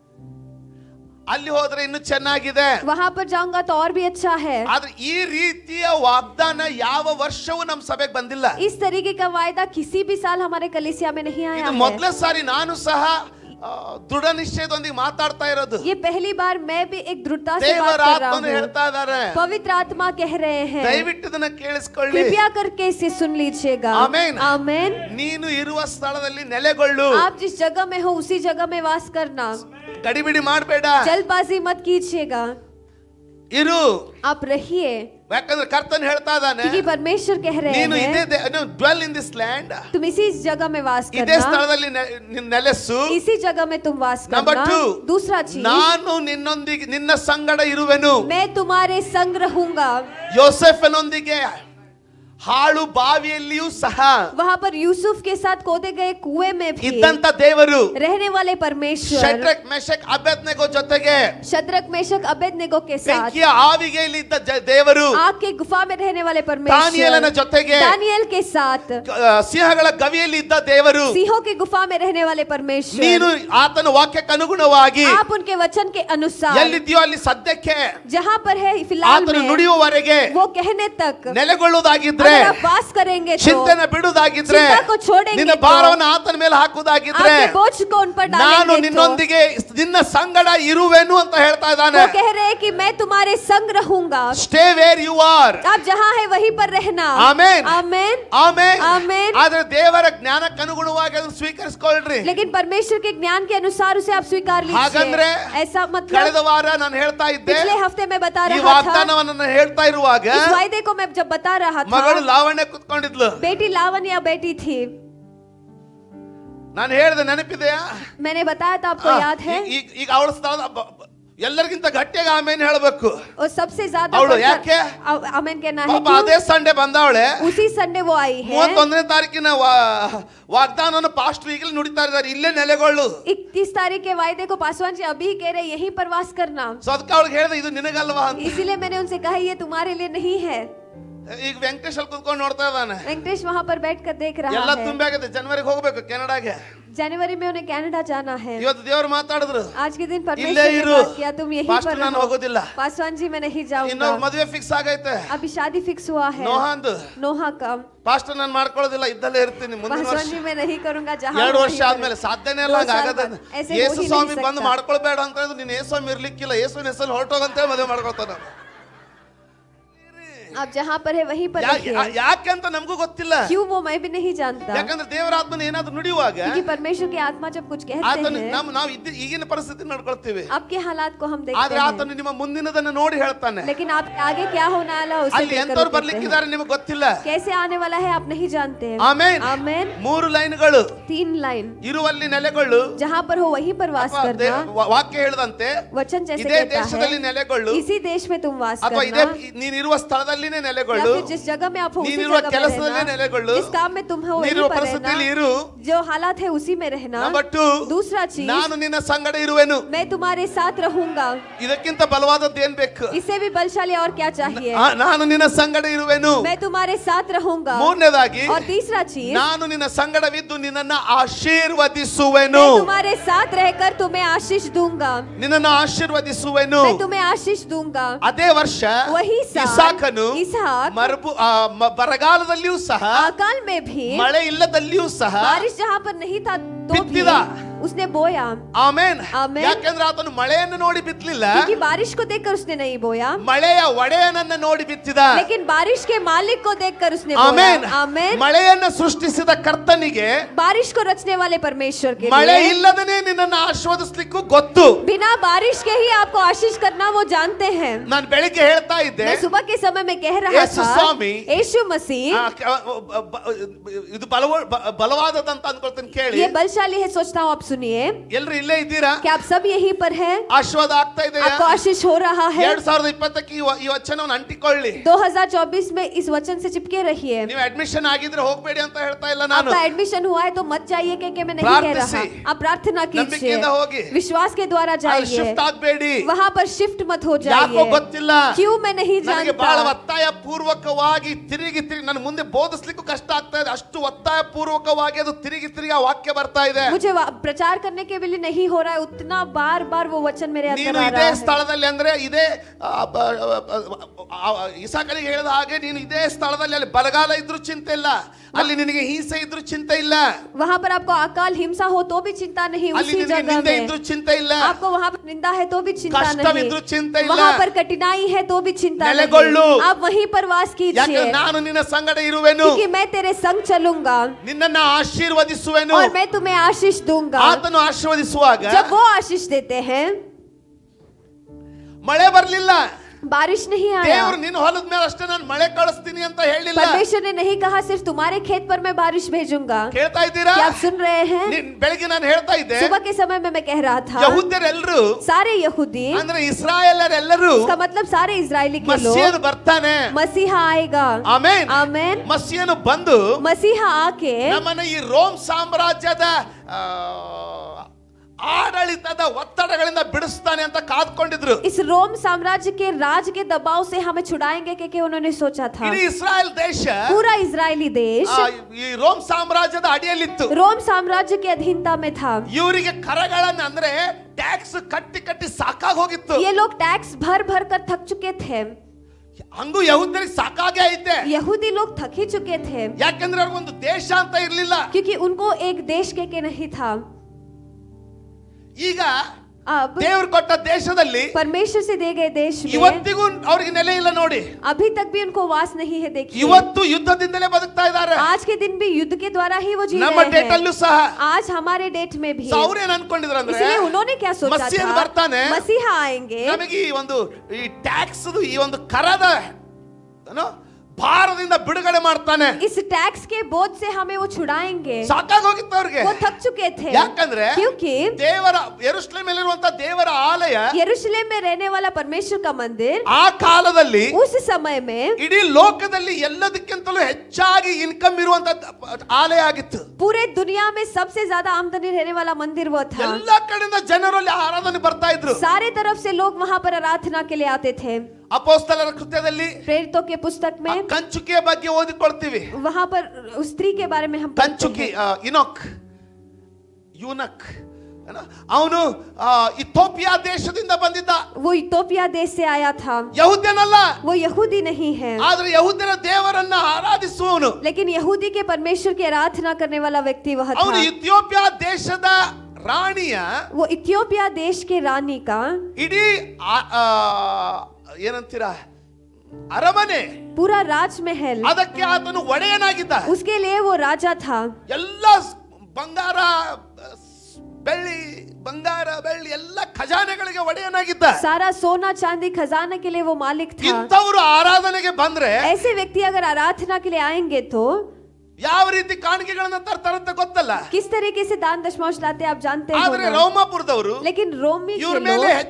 ಅಲ್ಲಿ ಹೋದ್ರೆ ಇನ್ನು ಚೆನ್ನಾಗಿದೆ वहां पर जाऊंगा तो और भी अच्छा है ಆದ್ರೆ ಈ ರೀತಿಯ ವಾಗ್ದಾನ ಯಾವ ವರ್ಷವೂ ನಮ್ಮ ಸಭೆಗೆ ಬಂದಿಲ್ಲ इस तरीके का वायदा किसी भी साल हमारे कलिसिया में नहीं आया ಇದು है ಮೊದಲೇ ಸಾರಿ ನಾನು ಸಹ ಆ, ದೃಢ ನಿಶ್ಚಯದೊಂದಿಗೆ ಮಾತಾಡ್ತಾ ಇರೋದು ये पहली बार मैं भी एक दृढ़ता से ದೇವರ बात कर रहा ಆತ್ಮನು हूँ ಹೇಳ್ತಾ ಇದ್ದಾರೆ पवित्र आत्मा कह रहे हैं ದಯವಿಟ್ಟು ಇದನ್ನ ಕೇಳಿಸ್ಕೊಳ್ಳಿ कृपया करके इसे सुन लीजिएगा आमीन। आमेन ನೀನು ಇರುವ ಸ್ಥಳದಲ್ಲಿ ನೆಲೆಗೊಳ್ಳು आप जिस जगह में हो उसी जगह में वास करना ಗಡಿಬಿಡಿ ಮಾಡಬೇಡ जल्दबाजी मत कीजिएगा ಇರು आप रहिए ಯಾಕಂದ್ರೆ ಕರ್ತನ್ ಹೇಳ್ತಾ ಇದ್ದಾನೆ क्योंकि परमेश्वर कह रहे ನೀನು हैं ಇದೇ ಡ್ವೆಲ್ ಇನ್ ದಿಸ್ ಲ್ಯಾಂಡ್ तुम इसी जगह में वास ಇದೇ करना ಸ್ಥಳದಲ್ಲಿ ನೆ- ನೀನ್ ನೆಲೆಸು इसी जगह में तुम वास ನಂಬರ್ करना ಟೂ दूसरा चीज ನಾನು ನಿನ್ನೊಂದಿಗೆ ನಿನ್ನ ಸಂಗಡ ಇರುವೆನು मैं तुम्हारे संग रहूंगा ಯೋಸೆಫನೊಂದಿಗೆ ಹಾಳು ಬಾವಿಯಲ್ಲಿಯೂ ಸಹ वहां पर यूसुफ के साथ खोदे गए कुएं में भी ಇದ್ದಂತ ದೇವರು रहने वाले परमेश्वर ಶಟ್ರಕ್ ಮೆಷಕ್ ಅಭ್ಯತ್ನೆಗೋ ಜೊತೆಗೆ शद्रक मेशक अबेदनेगो के साथ ಬೆಂಕಿಯ ಆವಿಗೆಯಲ್ಲಿ ಇದ್ದ ಜ- ದೇವರು आग के गुफा में रहने वाले ದಾನಿಯೇಲನ परमेश्वर ಜೊತೆಗೆ दानियल के साथ ಆ, ಸಿಂಹಗಳ ಗವಿಯಲ್ಲಿ ಇದ್ದ ದೇವರು सिंहों के गुफा में रहने वाले ನೀನು परमेश्वर ಆತನ ವಾಕ್ಯಕ್ಕೆ ಅನುಗುಣವಾಗಿ आप उनके वचन के अनुसार ಎಲ್ಲಿದ್ಯೋ ಅಲ್ಲಿ ಸದ್ಯಕ್ಕೆ जहाँ पर है फिलहाल ಆತನು में ನುಡಿಯುವವರೆಗೆ वो कहने तक ನೆಲೆಗೊಳ್ಳುವುದಾಗಿದ್ರೆ अगर आप वास करेंगे तो ಚಿಂತನೆ ಬಿಡುವುದಾಗಿದ್ರೆ चिंता को छोड़ेंगे ನಿನ್ನ तो ಭಾರವನ್ನು ಆತನ ಮೇಲೆ ಹಾಕುವುದಾಗಿದ್ರೆ आपके बोझ को उन पर ನಾನು डालेंगे तो ನಿನ್ನೊಂದಿಗೆ ನಿನ್ನ ಸಂಗಡ ಇರುವೆನು ಅಂತ ಹೇಳ್ತಾ ಇದ್ದಾನೆ वो कह रहे हैं कि मैं तुम्हारे संग रहूंगा ಸ್ಟೇ ವೇರ್ ಯು ಆರ್ आप जहाँ है वहीं पर रहना ಆಮೇನ್ आमेन ಆಮೇನ್ ಆಮೆನ್. ಆದ್ರೆ ದೇವರ ಜ್ಞಾನಕ್ಕೆ ಅನುಗುಣವಾಗಿ ಅದನ್ನು ಸ್ವೀಕರಿಸಿಕೊಳ್ಳ್ರಿ लेकिन परमेश्वर के ज्ञान के अनुसार उसे आप स्वीकार ಹಾಗಂದ್ರೆ लीजिए ऐसा ಕಳೆದ मतलब ವಾರ ನಾನು ಹೇಳ್ತಾ ಇದ್ದೆ पिछले हफ्ते में बता ಈ रहा था ವಾಗ್ದಾನವನ್ನು ನಾನು ಹೇಳ್ತಾ ಇರುವಾಗ इस वायदे को मैं जब बता रहा ಮಗಳು था ಲಾವಣ್ಯ ಕುತ್ಕೊಂಡಿದ್ಲು बेटी लावण्या बेटी थी ನಾನು ಹೇಳಿದೆ ನೆನಪಿದೆಯಾ मैंने बताया था आपको ಆ, याद है ಈ- ಈಗ ಈಗ ಅವಳ ಸ್ಥಳದ ಬ- ಬ- ಎಲ್ಲರಿಗಿಂತ ಗಟ್ಟಿಯಾಗಿ ಆಮೇಲೆ ಹೇಳಬೇಕು और सबसे ज्यादा ಅವಳು बढ़कर- ಯಾಕೆ? आ- आमेन कहना है ಪಾಪ क्यों? ಅದೇ ಸಂಡೆ ಬಂದವಳೆ उसी संडे वो आई है ಮೂವತ್ತೊಂದನೇ ತಾರೀಕಿನ ವಾ- ವಾಗ್ದಾನವನ್ನು ಪಾಸ್ಟರ್ ಈಗಲೇ ನುಡಿತಾ ಇದ್ದಾರೆ ಇಲ್ಲೇ ನೆಲೆಗೊಳ್ಳು इकतीस तारीख के वायदे को पासवान जी अभी कह रहे यहीं पर वास करना ಸೊ ಅದಕ್ಕೆ ಅವಳಿಗೆ ಹೇಳಿದೆ ಇದು ನಿನಗಲ್ವಾ ಅಂತ इसीलिए मैंने उनसे कहा ये तुम्हारे लिए नहीं है ಈಗ ವೆಂಕಟೇಶ್ ಅಲ್ಲಿ ಕುತ್ಕೊಂಡು ನೋಡ್ತಾ ಇದ್ದಾನೆ वेंकटेश वहां पर बैठ कर देख रहा ಎಲ್ಲ है ತುಂಬಿಯಾಗಿದೆ ಜನವರಿಗೆ ಹೋಗ್ಬೇಕು ಕೆನಡಾಗೆ जनवरी में उन्हें कनाडा जाना है ಇವತ್ತು ದೇವ್ರು ಮಾತಾಡಿದ್ರು आज के दिन ಇಲ್ಲೇ परमेश्वर ने ಇರು बात किया तुम यहीं ಪಾಸ್ಟರ್ पर ನಾನು रहो ಹೋಗೋದಿಲ್ಲ पासवान जी मैं नहीं जाऊंगा ಇನ್ನೊಂದು ಮದುವೆ ಫಿಕ್ಸ್ ಆಗೈತೆ अभी शादी फिक्स हुआ है ನೋಹಾಂದು नोहा का ಪಾಸ್ಟರ್ ನಾನು ಮಾಡ್ಕೊಳ್ಳೋದಿಲ್ಲ ಇದ್ದಲ್ಲೇ ಇರ್ತೀನಿ ಮುಂದಿನ पासवान ವರ್ಷ जी मैं नहीं करूंगा जहाँ ಎರಡು हूँ ವರ್ಷ वहीं ಆದ್ಮೇಲೆ पर। ಸಾಧ್ಯನೇ ಇಲ್ಲ दो ಹಂಗ साल ಆಗದ बाद ऐसे ಯೇಸು हो ही ಸ್ವಾಮಿ नहीं ಬಂದು सकता। ಮಾಡ್ಕೊಳ್ಬೇಡ ಅಂತ ಹೇಳಿದ್ರು ನೀನು ಯೇಸು ಸ್ವಾಮಿ ಇರ್ಲಿಕ್ಕಿಲ್ಲ ಯೇಸುವಿನ ಹೆಸರು ಹೊರಟೋಗಂತ ಮದುವೆ ಮಾಡ್ಕೊಳ್ತಾನ आप जहाँ पर है वहीं पर ಯಾ- रहिए ಯಾ- ಯಾಕಂತ ನಮಗೂ ಗೊತ್ತಿಲ್ಲ क्यों वो मैं भी नहीं जानता ಯಾಕಂದ್ರೆ ದೇವರ ಆತ್ಮನ ಏನಾದ್ರು ನುಡಿಯುವಾಗ क्योंकि परमेश्वर की आत्मा जब कुछ कहते ಆತನು हैं ನಮ್ ನಾವು ಇದ್ದ ಈಗಿನ ಪರಿಸ್ಥಿತಿ ನಡ್ಕೊಳ್ತೀವಿ आपके हालात को हम ಆದ್ರೆ देखते हैं ಆತನು ನಿಮ್ಮ ಮುಂದಿನದನ್ನ ನೋಡಿ ಹೇಳ್ತಾನೆ लेकिन आप आगे क्या होने वाला है उसे ಅಲ್ಲಿ देखकर ಎಂತವ್ರು वो कहते हैं। ಬರ್ಲಿಕ್ಕಿದ್ದಾರೆ ನಿಮಗೆ ಗೊತ್ತಿಲ್ಲ कैसे आने वाला है आप नहीं जानते हैं ಆಮೇನ್ आमेन ಮೂರು ಲೈನ್ಗಳು तीन लाइन ಇರುವಲ್ಲಿ ನೆಲೆಗೊಳ್ಳು जहाँ पर हो वहीं पर वास ಅಥವಾ ದೇ- करना ವಾ- ವಾಕ್ಯ ಹೇಳಿದಂತೆ वचन जैसे ಇದೇ कहता ದೇಶದಲ್ಲಿ है ನೆಲೆಗೊಳ್ಳು इसी देश में तुम वास ಅಥವಾ ಇದೇ करना ನೀನಿರುವ ಸ್ಥಳದಲ್ಲಿ ಸ್ಥಳದಲ್ಲಿನೇ या ನೆಲೆಗೊಳ್ಳು फिर जिस जगह में आप हो उसी ನೀನಿರುವ जगह में ಕೆಲಸದಲ್ಲೇ रहना ನೆಲೆಗೊಳ್ಳು जिस काम में तुम हो वहीं ನೀನಿರುವ पर ಪರಿಸ್ಥಿತಿಯಲ್ಲಿ रहना ಇರು जो हालात है उसी में रहना ನಂಬರ್ ಟು दूसरा चीज ನಾನು ನಿನ್ನ ಸಂಗಡ ಇರುವೆನು मैं तुम्हारे साथ रहूंगा ಇದಕ್ಕಿಂತ ಬಲವಾದದ್ದು ಏನ್ ಬೇಕು इससे भी बलशाली और क्या चाहिए ಆ, ನಾನು ನಿನ್ನ ಸಂಗಡ ಇರುವೆನು मैं तुम्हारे साथ रहूंगा ಮೂರನೇದಾಗಿ और तीसरा चीज ನಾನು ನಿನ್ನ ಸಂಗಡವಿದ್ದು ನಿನ್ನನ್ನ ಆಶೀರ್ವದಿಸುವೆನು मैं तुम्हारे साथ रहकर तुम्हें आशीष दूंगा ನಿನ್ನನ್ನು ಆಶೀರ್ವದಿಸುವೆನು मैं तुम्हें आशीष दूंगा ಅದೇ ವರ್ಷ वही साल ಇಸಾಕನು इसहाक ಮರಬು ಆ, ಮ- ಬರಗಾಲದಲ್ಲಿಯೂ ಸಹ अकाल में भी ಮಳೆ ಇಲ್ಲದಲ್ಲಿಯೂ ಸಹ बारिश जहाँ पर नहीं था तो भी बित्तिदा। उसने बोया ಆಮೇನ್ ಆಮೆನ್. ಯಾಕೆಂದ್ರೆ ಆತನು ಮಳೆಯನ್ನು ನೋಡಿ ಬಿತ್ತಲಿಲ್ಲ क्योंकि बारिश को देखकर उसने नहीं बोया ಮಳೆಯ ಒಡೆಯನನ್ನ ನೋಡಿ ಬಿತ್ತಿದ लेकिन बारिश के मालिक को देखकर उसने ಆಮೇನ್ बोया आमेन ಮಳೆಯನ್ನ ಸೃಷ್ಟಿಸಿದ ಕರ್ತನಿಗೆ बारिश को रचने वाले परमेश्वर के ಮಳೆ लिए ಇಲ್ಲದನೇ ನಿನ್ನನ್ನು ಆಶ್ವಾದಿಸ್ಲಿಕ್ಕೂ ಗೊತ್ತು बिना बारिश के ही आपको आशीष करना वो जानते हैं ನಾನು ಬೆಳಿಗ್ಗೆ ಹೇಳ್ತಾ ಇದ್ದೆ मैं सुबह के समय में कह रहा ಯೇಸು था ಸ್ವಾಮಿ यीशु मसीह ಆ, ಕ- ಬ- ಬ- ಇದು ಬಲವ ಬ- ಬಲವಾದದಂತ ಅನ್ಕೊಳ್ತೀನಿ ಕೇಳಿ ये बलशाली है सोचता हूँ आप सुनिए ಎಲ್ರು ಇಲ್ಲೇ ಇದ್ದೀರಾ क्या आप सब यहीं पर हैं ಆಶೀರ್ವಾದ ಆಗ್ತಾ ಇದೆಯಾ आपको आशीष हो रहा है ಎರಡ್ ಸಾವಿರದ ಇಪ್ಪತ್ತಕ್ಕೆ ಈ ವ- ಈ ವಚನವನ್ನು ಅಂಟಿಕೊಳ್ಳಿ 2024 में इस वचन से चिपके रहिए ನೀವು ಅಡ್ಮಿಷನ್ ಆಗಿದ್ರೆ ಹೋಗ್ಬೇಡಿ ಅಂತ ಹೇಳ್ತಾ ಇಲ್ಲ ನಾನು आपका एडमिशन हुआ है तो मत जाइए कि, कि मैं नहीं कह रहा प्रार्थसी। आप प्रार्थना कीजिए ನಂಬಿಕೆಯಿಂದ ಹೋಗಿ. विश्वास के द्वारा जाइए ಶಿಫ್ಟ್ ಆಗ್ಬೇಡಿ वहां पर शिफ्ट मत हो ಯಾಕೋ जाइए ಗೊತ್ತಿಲ್ಲ क्यों मैं नहीं ನನಗೆ जानता ಬಹಳ ಒತ್ತಾಯ ಪೂರ್ವಕವಾಗಿ ತಿರುಗಿ ತಿರುಗಿ ನನ್ನ ಮುಂದೆ ಬೋಧಿಸ್ಲಿಕ್ಕೂ ಕಷ್ಟ ಆಗ್ತಾ ಇದೆ ಅಷ್ಟು ಒತ್ತಾಯ ಪೂರ್ವಕವಾಗಿ ಅದು ತಿರುಗಿ ತಿರುಗಿ ಆ ವಾಕ್ಯ ಬರ್ತಾ ಇದೆ मुझे वा- प्रचार करने के लिए नहीं हो रहा है उतना बार बार वो वचन मेरे अंदर ನೀನು आ ಇದೇ रहा है ಸ್ಥಳದಲ್ಲಿ ಅಂದ್ರೆ ಇದೇ ಆ, ಬ- ಆ, ಆ, ಇಸಾಕನಿಗೆ ಹೇಳಿದ ಹಾಗೆ ನೀನು ಇದೇ ಸ್ಥಳದಲ್ಲಿ ಅಲ್ಲಿ ಬರಗಾಲ ಇದ್ರೂ ಚಿಂತೆ ಇಲ್ಲ ಅಲ್ಲಿ ನಿನಗೆ ಹಿಂಸೆ ಇದ್ರೂ ಚಿಂತೆ ಇಲ್ಲ वहां पर आपको अकाल हिंसा हो तो भी चिंता नहीं ಅಲ್ಲಿ उसी ನಿನಗೆ जगह ನಿಂದೆ में ಇದ್ರೂ ಚಿಂತೆ ಇಲ್ಲ आपको वहां पर निंदा है तो भी चिंता ಕಷ್ಟವಿದ್ರೂ नहीं ಚಿಂತೆ ಇಲ್ಲ वहां पर कठिनाई है तो भी चिंता ನೆಲೆಗೊಳ್ಳು. नहीं आप वहीं पर वास ಯಾಕಂದ್ರೆ कीजिए ನಾನು ನಿನ್ನ ಸಂಗಡ ಇರುವೆನು क्योंकि मैं तेरे संग चलूंगा ನಿನ್ನನ್ನ ಆಶೀರ್ವದಿಸುವೆನು और मैं तुम्हें आशीष दूंगा ಆತನು ಆಶೀರ್ವದಿಸುವಾಗ जब वो आशीष देते हैं ಮಳೆ ಬರ್ಲಿಲ್ಲ बारिश नहीं आया ದೇವರು ನಿನ್ನ ಹೊಲದ ಮೇಲೆ ಅಷ್ಟೇ ನಾನು ಮಳೆ ಕಳಿಸ್ತೀನಿ ಅಂತ ಹೇಳಿಲ್ಲ परमेश्वर ने नहीं कहा सिर्फ तुम्हारे खेत पर मैं बारिश भेजूंगा ಕೇಳ್ತಾ ಇದ್ದೀರಾ क्या आप सुन रहे हैं ನೀನ್ ಬೆಳಿಗ್ಗೆ ನಾನು ಹೇಳ್ತಾ ಇದ್ದೆ सुबह के समय में मैं कह रहा था ಯಹೂದ್ಯರೆಲ್ಲರೂ सारे यहूदी ಅಂದ್ರೆ ಇಸ್ರಾಯೇಲರೆಲ್ಲರೂ इसका मतलब सारे इजरायली के ಮಸ್ಸಿಯನು लोग ಬರ್ತಾನೆ मसीहा आएगा ಆಮೇನ್ आमेन ಮಸ್ಸಿಯನು ಬಂದು मसीहा आके ನಮ್ಮನ್ನ ಈ ರೋಮ್ ಸಾಮ್ರಾಜ್ಯದ ಆ, ಆಡಳಿತದ ಒತ್ತಡಗಳಿಂದ ಬಿಡಿಸ್ತಾನೆ ಅಂತ ಕಾದ್ಕೊಂಡಿದ್ರು इस रोम साम्राज्य के राज के दबाव से हमें छुड़ाएंगे के, के उन्होंने सोचा था ಇಡೀ ಇಸ್ರಾಯೇಲ್ ದೇಶ पूरा इजरायली देश ಆ, ಈ ರೋಮ್ ಸಾಮ್ರಾಜ್ಯದ ಅಡಿಯಲ್ಲಿತ್ತು रोम साम्राज्य की अधीनता में था ಇವರಿಗೆ ಕರಗಳನ್ನ ಅಂದ್ರೆ ಟ್ಯಾಕ್ಸ್ ಕಟ್ಟಿ ಕಟ್ಟಿ ಸಾಕಾಗಿ ಹೋಗಿತ್ತು ये लोग टैक्स भर भर कर थक चुके थे ಹಂಗೂ ಯಹೂದ್ಯರಿಗೆ ಸಾಕಾಗೇ ಐತೆ यहूदी लोग थक ही चुके थे ಯಾಕೆಂದ್ರೆ ಅವ್ರಿಗೊಂದು ದೇಶ ಅಂತ ಇರ್ಲಿಲ್ಲ क्योंकि उनको एक देश के, के नहीं था ಈಗ अब ದೇವ್ರು ಕೊಟ್ಟ ದೇಶದಲ್ಲಿ परमेश्वर से दिए गए देश में ಇವತ್ತಿಗೂ ಅವ್ರಿಗೆ ನೆಲೆ ಇಲ್ಲ ನೋಡಿ अभी तक भी उनको वास नहीं है देखिए ಇವತ್ತು ಯುದ್ಧದಿಂದಲೇ ಬದುಕ್ತಾ ಇದ್ದಾರೆ आज के दिन भी युद्ध के द्वारा ही वो जी ನಮ್ಮ रहे ಡೇಟ್ हैं ಅಲ್ಲೂ ಸಹ आज हमारे डेट में भी ಸೊ ಅವ್ರೇನ್ ಅನ್ಕೊಂಡಿದ್ರು ಅಂದ್ರೆ इसलिए उन्होंने क्या सोचा ಮಸ್ಸಿಯನ್ था ಬರ್ತಾನೆ मसीहा आएंगे ನಮಗೆ ಈ ಒಂದು ಈ ಟ್ಯಾಕ್ಸ್ ಈ ಒಂದು ಕರದ ಏನು, ಭಾರದಿಂದ ಬಿಡುಗಡೆ ಮಾಡ್ತಾನೆ इस टैक्स के बोझ से हमें वो छुड़ाएंगे ಸಾಕಾಗಿ ಹೋಗಿತ್ತು ಅವ್ರಿಗೆ वो थक चुके थे ಯಾಕಂದ್ರೆ क्योंकि ದೇವರ ಎರುಸ್ಲೇಮಲ್ಲಿರುವಂತ ದೇವರ ಆಲಯ यरूशलेम में रहने वाला परमेश्वर का मंदिर ಆ ಕಾಲದಲ್ಲಿ उस समय में ಇಡೀ ಲೋಕದಲ್ಲಿ ಎಲ್ಲದಕ್ಕಿಂತಲೂ ಹೆಚ್ಚಾಗಿ ಇನ್ಕಮ್ ಇರುವಂತ ಆಲಯ ಆಗಿತ್ತು पूरे दुनिया में सबसे ज्यादा आमदनी रहने वाला मंदिर वो था ಎಲ್ಲ कಡೆಯಿಂದ ಜನರು ಅಲ್ಲಿ ಆರಾಧನೆ ಬರ್ತಾ ಇದ್ರು सारे तरफ से लोग वहां पर आराधना के लिए आते थे ಅಪೋಸ್ತಲರ ಕೃತ್ಯದಲ್ಲಿ प्रेरितों के पुस्तक ಆ में ಕಂಚುಕಿಯ ಬಗ್ಗೆ ಓದಿಕೊಳ್ತೀವಿ वहां पर उस स्त्री के बारे में हम पढ़ते ಕಂಚುಕಿ हैं ಆ, ಇನೋಕ್ ಯೂನಕ್ ಅವನು ಇಥೋಪಿಯಾ ದೇಶದಿಂದ ಬಂದಿದ್ದ वो इथोपिया देश से आया था ಯಹುದ್ಯನಲ್ಲ वो यहूदी नहीं है ಆದ್ರೆ ಯಹುದ್ಯರ ದೇವರನ್ನ ಆರಾಧಿಸುವವನು लेकिन यहूदी के परमेश्वर की आराधना करने वाला व्यक्ति वह ಅವನು था ಇಥಿಯೋಪಿಯಾ ದೇಶದ ರಾಣಿಯ वो इथियोपिया देश के रानी का ಇಡೀ ಆ- ಆ, ಏನಂತೀರ ಅರಮನೆ पूरा राजमहल ಅದಕ್ಕೆ ಆತನು ಒಡೆಯನಾಗಿದ್ದ उसके लिए वो राजा था ಎಲ್ಲ ಸ್- ಬಂಗಾರ ಸ್- ಬೆಳ್ಳಿ ಬಂಗಾರ ಬೆಳ್ಳಿ ಎಲ್ಲ ಖಜಾನೆಗಳಿಗೆ ಒಡೆಯನಾಗಿದ್ದ सारा सोना चांदी खजाना के लिए वो मालिक था ಇಂಥವ್ರು ಆರಾಧನೆಗೆ ಬಂದ್ರೆ ऐसे व्यक्ति अगर आराधना के लिए आएंगे तो ಯಾವ ರೀತಿ ಕಾಣಿಕೆಗಳನ್ನ ತರ್ತಾರಂತ ಗೊತ್ತಲ್ಲ किस तरीके से दान दशमांश लाते हैं आप जानते ಆದ್ರೆ हो ರೋಮಾಪುರದವರು लेकिन रोमी ಇವ್ರ के ಮೇಲೆ लोग ಹೆಚ್-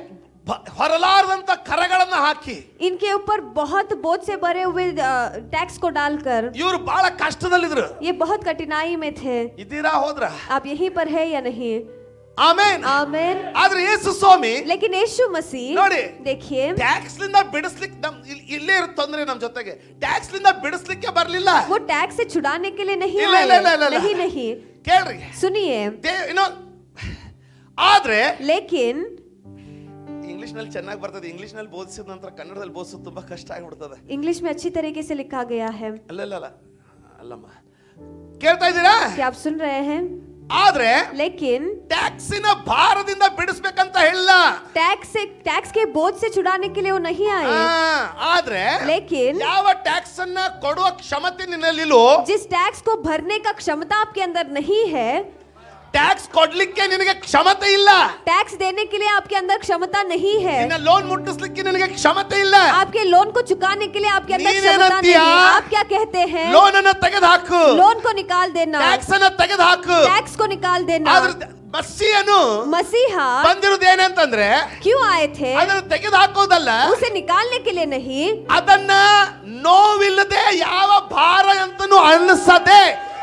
ಬ- ಹೊರಲಾರದಂತ ಕರಗಳನ್ನ ಹಾಕಿ इनके ऊपर बहुत बोझ से भरे हुए टैक्स को डालकर ಇವರು ಬಹಳ ಕಷ್ಟದಲ್ಲಿದ್ರು ये बहुत कठिनाई में थे ಇದ್ದೀರಾ ಹೋದ್ರ आप यहीं पर है या नहीं ಆಮೇನ್ आमेन ಆದ್ರೆ ಯೇಸು ಸ್ವಾಮಿ लेकिन यीशु मसीह ನೋಡಿ. देखिए ಟ್ಯಾಕ್ಸ್ ಲಿಂದ ಬಿಡಿಸ್ಲಿಕ್ಕೆ ನಮ್ ಇಲ್- ಇಲ್ಲೇ ಇರೋ ತೊಂದ್ರೆ ನಮ್ ಜೊತೆಗೆ ಟ್ಯಾಕ್ಸ್ ಲಿಂದ ಬಿಡಿಸ್ಲಿಕ್ಕೆ ಬರ್ಲಿಲ್ಲ वो टैक्स से छुड़ाने के लिए नहीं ಇಲ್ಲ, ಇಲ್ಲ, ಇಲ್ಲ, ಇಲ್ಲ, आए ಇಲ್ಲ. नहीं नहीं ಕೇಳ್ರಿ सुनिए ದೇ- ಏನೋ ಆದ್ರೆ लेकिन ಇಂಗ್ಲಿಷ್ ನಲ್ಲಿ ಚೆನ್ನಾಗಿ ಬರ್ತದೆ ಇಂಗ್ಲಿಷ್ ನಲ್ಲಿ ಬೋಧಿಸಿದ ನಂತರ ಕನ್ನಡದಲ್ಲಿ ಬೋಧಿಸೋದು ತುಂಬಾ ಕಷ್ಟ ಆಗ್ಬಿಡ್ತದೆ इंग्लिश में अच्छी तरीके से लिखा गया है ಅಲ್ಲ ಅಲ್ಲ ಅಲ್ಲ ಅಲ್ಲಮ್ಮ ಕೇಳ್ತಾ ಇದ್ದೀರಾ क्या आप सुन रहे हैं ಆದ್ರೆ लेकिन ಟ್ಯಾಕ್ಸಿನ ಭಾರದಿಂದ ಬಿಡಿಸ್ಬೇಕಂತ ಹೇಳಿಲ್ಲ टैक्स से टैक्स के बोझ से छुड़ाने के लिए वो नहीं ಆ, आए ಆದ್ರೆ लेकिन ಯಾವ ಟ್ಯಾಕ್ಸ್ ಅನ್ನ ಕೊಡುವ ಕ್ಷಮತೆ ನಿನ್ನಲ್ಲಿಲ್ಲೋ जिस टैक्स को भरने का क्षमता आपके अंदर नहीं है ಟ್ಯಾಕ್ಸ್ ಕೊಡ್ಲಿಕ್ಕೆ ನಿನಗೆ ಕ್ಷಮತೆ ಇಲ್ಲ टैक्स देने के लिए आपके अंदर क्षमता नहीं है ನಿನ್ನ ಲೋನ್ ಮುಟ್ಟಿಸ್ಲಿಕ್ಕೆ ನಿನಗೆ ಕ್ಷಮತೆ ಇಲ್ಲ आपके लोन को चुकाने के लिए आपके अंदर नीने क्षमता नहीं नतिया। है आप क्या कहते हैं ಲೋನ್ ಅನ್ನ ತೆಗೆದುಹಾಕು लोन को निकाल देना ಟ್ಯಾಕ್ಸ್ ಅನ್ನ ತೆಗೆದುಹಾಕು टैक्स को निकाल देना ಆದ್ರೆ ಮಸ್ಸಿಯನು मसीहा ಬಂದಿರೋದು ಏನಂತಂದ್ರೆ क्यों आए थे ಅದನ್ನು ತೆಗೆದುಹಾಕೋದಲ್ಲ उसे निकालने के लिए नहीं ಅದನ್ನ ನೋವಿಲ್ಲದೆ ಯಾವ ಭಾರ ಅಂತನೂ ಅನ್ನಿಸದೆ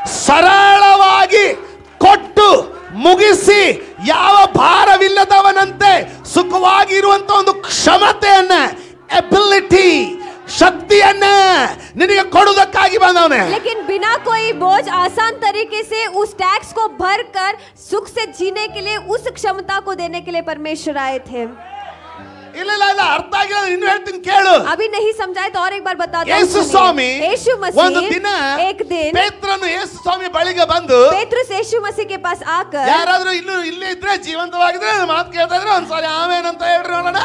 ಸರಳವಾಗಿ ಕೊಟ್ಟು ಮುಗಿಸಿ ಯಾವ ಭಾರವಿಲ್ಲದವನಂತೆ ಸುಖವಾಗಿರುವಂತ ಒಂದು ಕ್ಷಮತೆಯನ್ನ ಎಬಿಲಿಟಿ ಶಕ್ತಿಯನ್ನ ನಿನಗೆ ಕೊಡುವುದಕ್ಕಾಗಿ ಬಂದವನೇ लेकिन बिना कोई बोझ आसान तरीके से उस टैक्स को भर कर सुख से जीने के लिए उस क्षमता को देने के लिए परमेश्वर आए थे ಇಲ್ಲ ಇಲ್ಲ ಇಲ್ಲ ಅರ್ಥ ಆಗಿಲ್ಲ ಇನ್ನು ಹೇಳ್ತೀನಿ ಕೇಳು अभी नहीं समझाए तो और एक बार बता दो ಯೇಸು ಸ್ವಾಮಿ यीशु ಒಂದು मसीह ದಿನ एक दिन ಪೇತ್ರನು ಯೇಸು ಸ್ವಾಮಿ ಬಳಿಗೆ ಬಂದು पेतरुस यीशु मसीह के पास आकर ಯಾರಾದ್ರೂ ಇಲ್ಲೂ ಇಲ್ಲೇ ಇದ್ರೆ ಜೀವಂತವಾಗಿದ್ರೆ ನನ್ನ ಮಾತು ಕೇಳ್ತಾ ಇದ್ರೆ ಒಂದ್ಸಾರಿ ಆಮೇನಂತ ಹೇಳ್ರಿ ನೋಡೋಣ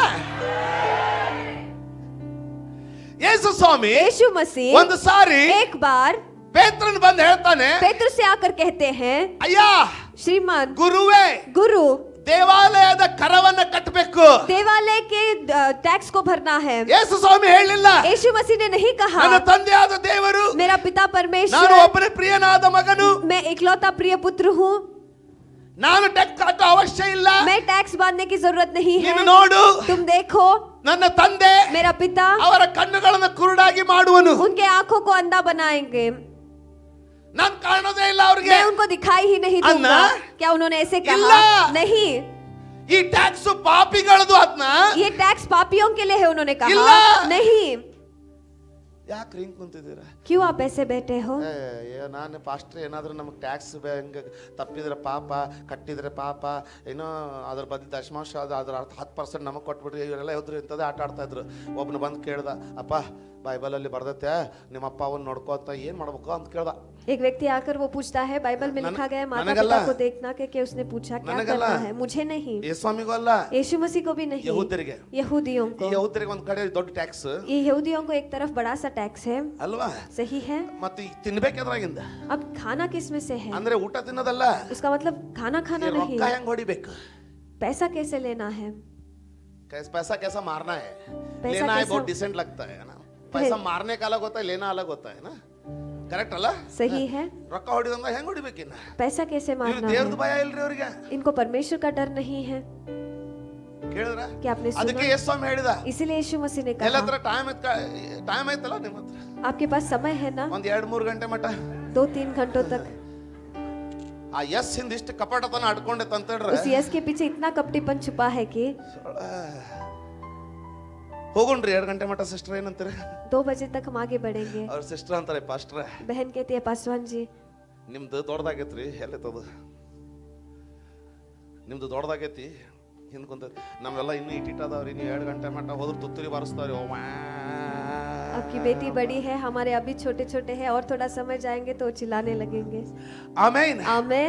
ಯೇಸು ಸ್ವಾಮಿ यीशु मसीह ಒಂದು ಸಾರಿ एक बार ಪೇತ್ರನ್ ಬಂದು ಹೇಳ್ತಾನೆ पेतरुस से आकर कहते हैं ಅಯ್ಯ श्रीमान ಗುರುವೇ गुरु ದೇವಾಲಯದ ಕರವನ್ನ ಕಟ್ಟಬೇಕು देवालय के अ, टैक्स को भरना है ಯೇಸು ಸ್ವಾಮಿ ಹೇಳಿಲ್ಲ यीशु मसीह ने नहीं कहा ನನ್ನ ತಂದೆಯಾದ ದೇವರು मेरा पिता ನಾನು परमेश्वर ಒಬ್ಬನೇ ಪ್ರಿಯನಾದ ಮಗನು मैं इकलौता प्रिय पुत्र हूँ ನಾನು ಟೆಕ್ ಕಟ್ಟೋ ಅವಶ್ಯ ಇಲ್ಲ मैं टैक्स बांधने की जरूरत नहीं है ನೀನು ನೋಡು तुम देखो ನನ್ನ ತಂದೆ मेरा पिता ಅವರ ಕಣ್ಣುಗಳನ್ನು ಕುರುಡಾಗಿ ಮಾಡುವನು उनके आंखों को अंधा बनाएंगे ನಾನ್ ಕಾಣೋದೇ ಇಲ್ಲ ಅವ್ರಿಗೆ मैं उनको दिखाई ही नहीं अन्ना? दूंगा क्या उन्होंने ऐसे इल्ला। कहा नहीं ಈ ಟ್ಯಾಕ್ಸ್ ಪಾಪಿಗಳದು ಅದನ್ನ ये टैक्स पापियों के लिए है उन्होंने कहा इल्ला। नहीं ಯಾಕೆ ಹಿಂಗ್ ಕುಂತಿದ್ದೀರಾ क्यों आप ऐसे बैठे हो ಏ, ಏ, ನಾನು ಪಾಸ್ಟ್ರ್ ಏನಾದ್ರೂ ನಮಗೆ ಟ್ಯಾಕ್ಸ್ ಹಂಗೆ ತಪ್ಪಿದ್ರೆ ಪಾಪ ಕಟ್ಟಿದ್ರೆ ಪಾಪ ಏನೋ ಅದ್ರ ಬದಲು ದಶಮಾಂಶ ಅದು ಅದ್ರ ಅರ್ಥ ಹತ್ತು ಪರ್ಸೆಂಟ್ ನಮಗೆ ಕೊಟ್ಬಿಟ್ರಿ ಇವರೆಲ್ಲ ಹೋದ್ರು ಇಂಥದ್ದೇ ಆಟ ಆಡ್ತಾ ಇದ್ರು ಒಬ್ನು ಬಂದು ಕೇಳ್ದ ಅಪ್ಪ ಬೈಬಲಲ್ಲಿ ಬರ್ದತ್ತೆ ನಿಮ್ಮ ಅಪ್ಪ ಅವನ್ನ ನೋಡ್ಕೋ ಅಂತ ಏನು ಮಾಡ್ಬೇಕು ಅಂತ ಕೇಳ್ದ एक व्यक्ति आकर वो पूछता है बाइबल में नन- लिखा गया है माता ननगल्ला। पिता को देखना के, के उसने पूछा क्या ननगल्ला। करना है मुझे नहीं ಏ ಸ್ವಾಮಿಗೂ ಅಲ್ಲ यीशु मसीह को भी नहीं ಯಹೂದ್ಯರಿಗೆ यहूदियों ಈ को ಯಹೂದ್ಯರಿಗೆ ಒಂದ್ ಕಡೆ ದೊಡ್ಡ ಟ್ಯಾಕ್ಸ್ ये यहूदियों को एक तरफ बड़ा सा टैक्स है ಅಲ್ವಾ सही है ಮತ್ತೆ ಈಗ ತಿನ್ಬೇಕದ್ರಾಗಿಂದ अब खाना किस में से है ಅಂದ್ರೆ ಊಟ ತಿನ್ನೋದಲ್ಲ उसका मतलब खाना ಈ खाना नहीं ರೊಕ್ಕ ಹೆಂಗ್ ಹೊಡಿಬೇಕು पैसा कैसे लेना है कैस पैसा कैसा मारना है पैसा लेना है कैसा- बहुत डिसेंट लगता है ना पैसा मारने का अलग होता है लेना अलग होता है ना ಕರೆಕ್ಟ್ ಅಲ್ಲ सही है ರೊಕ್ಕ ಹೊಡಿದಂಗ ಹೆಂಗ್ ಹೊಡಿಬೇಕಿನ್ನ पैसा कैसे ಇವ್ರು मारना ದೇವ್ರದ್ದು है ಭಯ ಇಲ್ರಿ ಅವ್ರಿಗೆ इनको परमेश्वर का डर नहीं है ಕೇಳಿದ್ರ क्या आपने ಅದಕ್ಕೆ सुना ಯೇಸು ಸ್ವಾಮಿ ಹೇಳಿದ इसीलिए यीशु मसीह ने ಎಲ್ಲ कहा ಹತ್ರ ಟೈಮ್ ಟೈಮ್ ಐತಲ್ಲ ನಿಮ್ಮ ಹತ್ರ आपके पास समय है ना ಒಂದ್ ಎರಡ್ ಮೂರ್ ಗಂಟೆ ಮಟ್ಟ दो तीन घंटों तक ಆ ಎಸ್ ಹಿಂದ ಇಷ್ಟು ಕಪಟತನ ಅಡ್ಕೊಂಡೆ ತಂತೇಳ್ರ उस यस के पीछे इतना कपटीपन छुपा है कि ಹೋಗುಣ್ರಿ ಎರಡ್ ಗಂಟೆ ಮಟ್ಟ ಸಿಸ್ಟರ್ ಏನಂತೀರಿ दो बजे तक हम आगे बढ़ेंगे ಅವ್ರ ಸಿಸ್ಟರ್ ಅಂತಾರೆ ಪಾಸ್ಟ್ರ बहन कहती है पासवान जी ನಿಮ್ದು ದೊಡ್ಡದಾಗೈತ್ರಿ ಎಲ್ಲೈತದು ನಿಮ್ದು ದೊಡ್ಡದಾಗೈತಿ ಹಿಂದ್ ಕುಂತ ನಮ್ಮೆಲ್ಲ ಇನ್ನೂ ಇಟ್ಟಿಟ್ ಅದಾವ್ರಿ ನೀವು ಎರಡು ಗಂಟೆ ಮಟ್ಟ ಹೋದ್ರ ತುತ್ತೂರಿ ಬಾರಿಸ್ತಾವ್ರಿ ಓ ವ್ಯಾ. आपकी बेटी बड़ी है हमारे अभी छोटे छोटे हैं और थोड़ा समय जाएंगे तो चिल्लाने लगेंगे ಆಮೇನ್ आमेन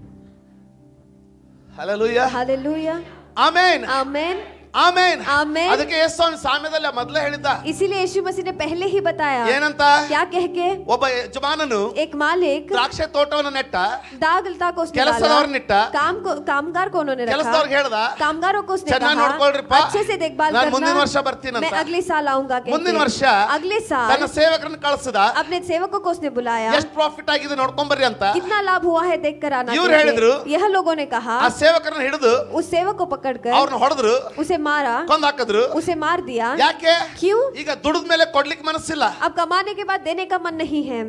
ಹಲಲುಯ್ಯ हालेलुया ಆಮೇನ್ आमेन ಆಮೇನ್ ಆಮೇನ್. ಅದಕ್ಕೆ ಯೇಸು ಸ್ವಾಮಿ ಸಾಮ್ಯದಲ್ಲಿ ಮೊದಲೇ ಹೇಳಿದ್ದ इसीलिए यीशु मसीह ने पहले ही बताया ಏನಂತ क्या कह के ಒಬ್ಬ ಯಜಮಾನನು एक मालिक ದ್ರಾಕ್ಷೆ ತೋಟವನ್ನು ನೆಟ್ಟ दागलता को उसने ಕೆಲಸದವ್ರನ್ನಿಟ್ಟ डाला काम को कामगार को उन्होंने रखा ಕೆಲಸದವ್ರಿಗೆ ಹೇಳ್ದ कामगारों को उसने ಚೆನ್ನಾಗಿ कहा ನೋಡ್ಕೊಳ್ರಿಪ್ಪ अच्छे से देखभाल ನಾನು ಮುಂದಿನ करना ವರ್ಷ ಬರ್ತೀನಂತ मैं अगले साल आऊंगा कहके। ಮುಂದಿನ ವರ್ಷ अगले ತನ್ನ साल ಸೇವಕರನ್ನ ಕಳಿಸಿದ अपने सेवकों को उसने बुलाया ಎಷ್ಟು ಪ್ರಾಫಿಟ್ ಆಗಿದೆ ನೋಡ್ಕೊಂಬರ್ರಿ ಅಂತ कितना लाभ हुआ है देख कर आना ಇವ್ರು कहके। ಹೇಳಿದ್ರು, यह लोगों ने कहा ಆ ಸೇವಕರನ್ನ ಹಿಡಿದು उस सेवक को पकड़कर ಅವ್ರನ್ನ ಹೊಡೆದ್ರು उसे मारा ಕೊಂದ್ ಹಾಕಿದ್ರು उसे मार दिया ಯಾಕೆ क्यों ಈಗ ದುಡಿದ ಮೇಲೆ ಕೊಡ್ಲಿಕ್ಕೆ ಮನಸ್ಸಿಲ್ಲ अब कमाने के बाद देने का मन नहीं है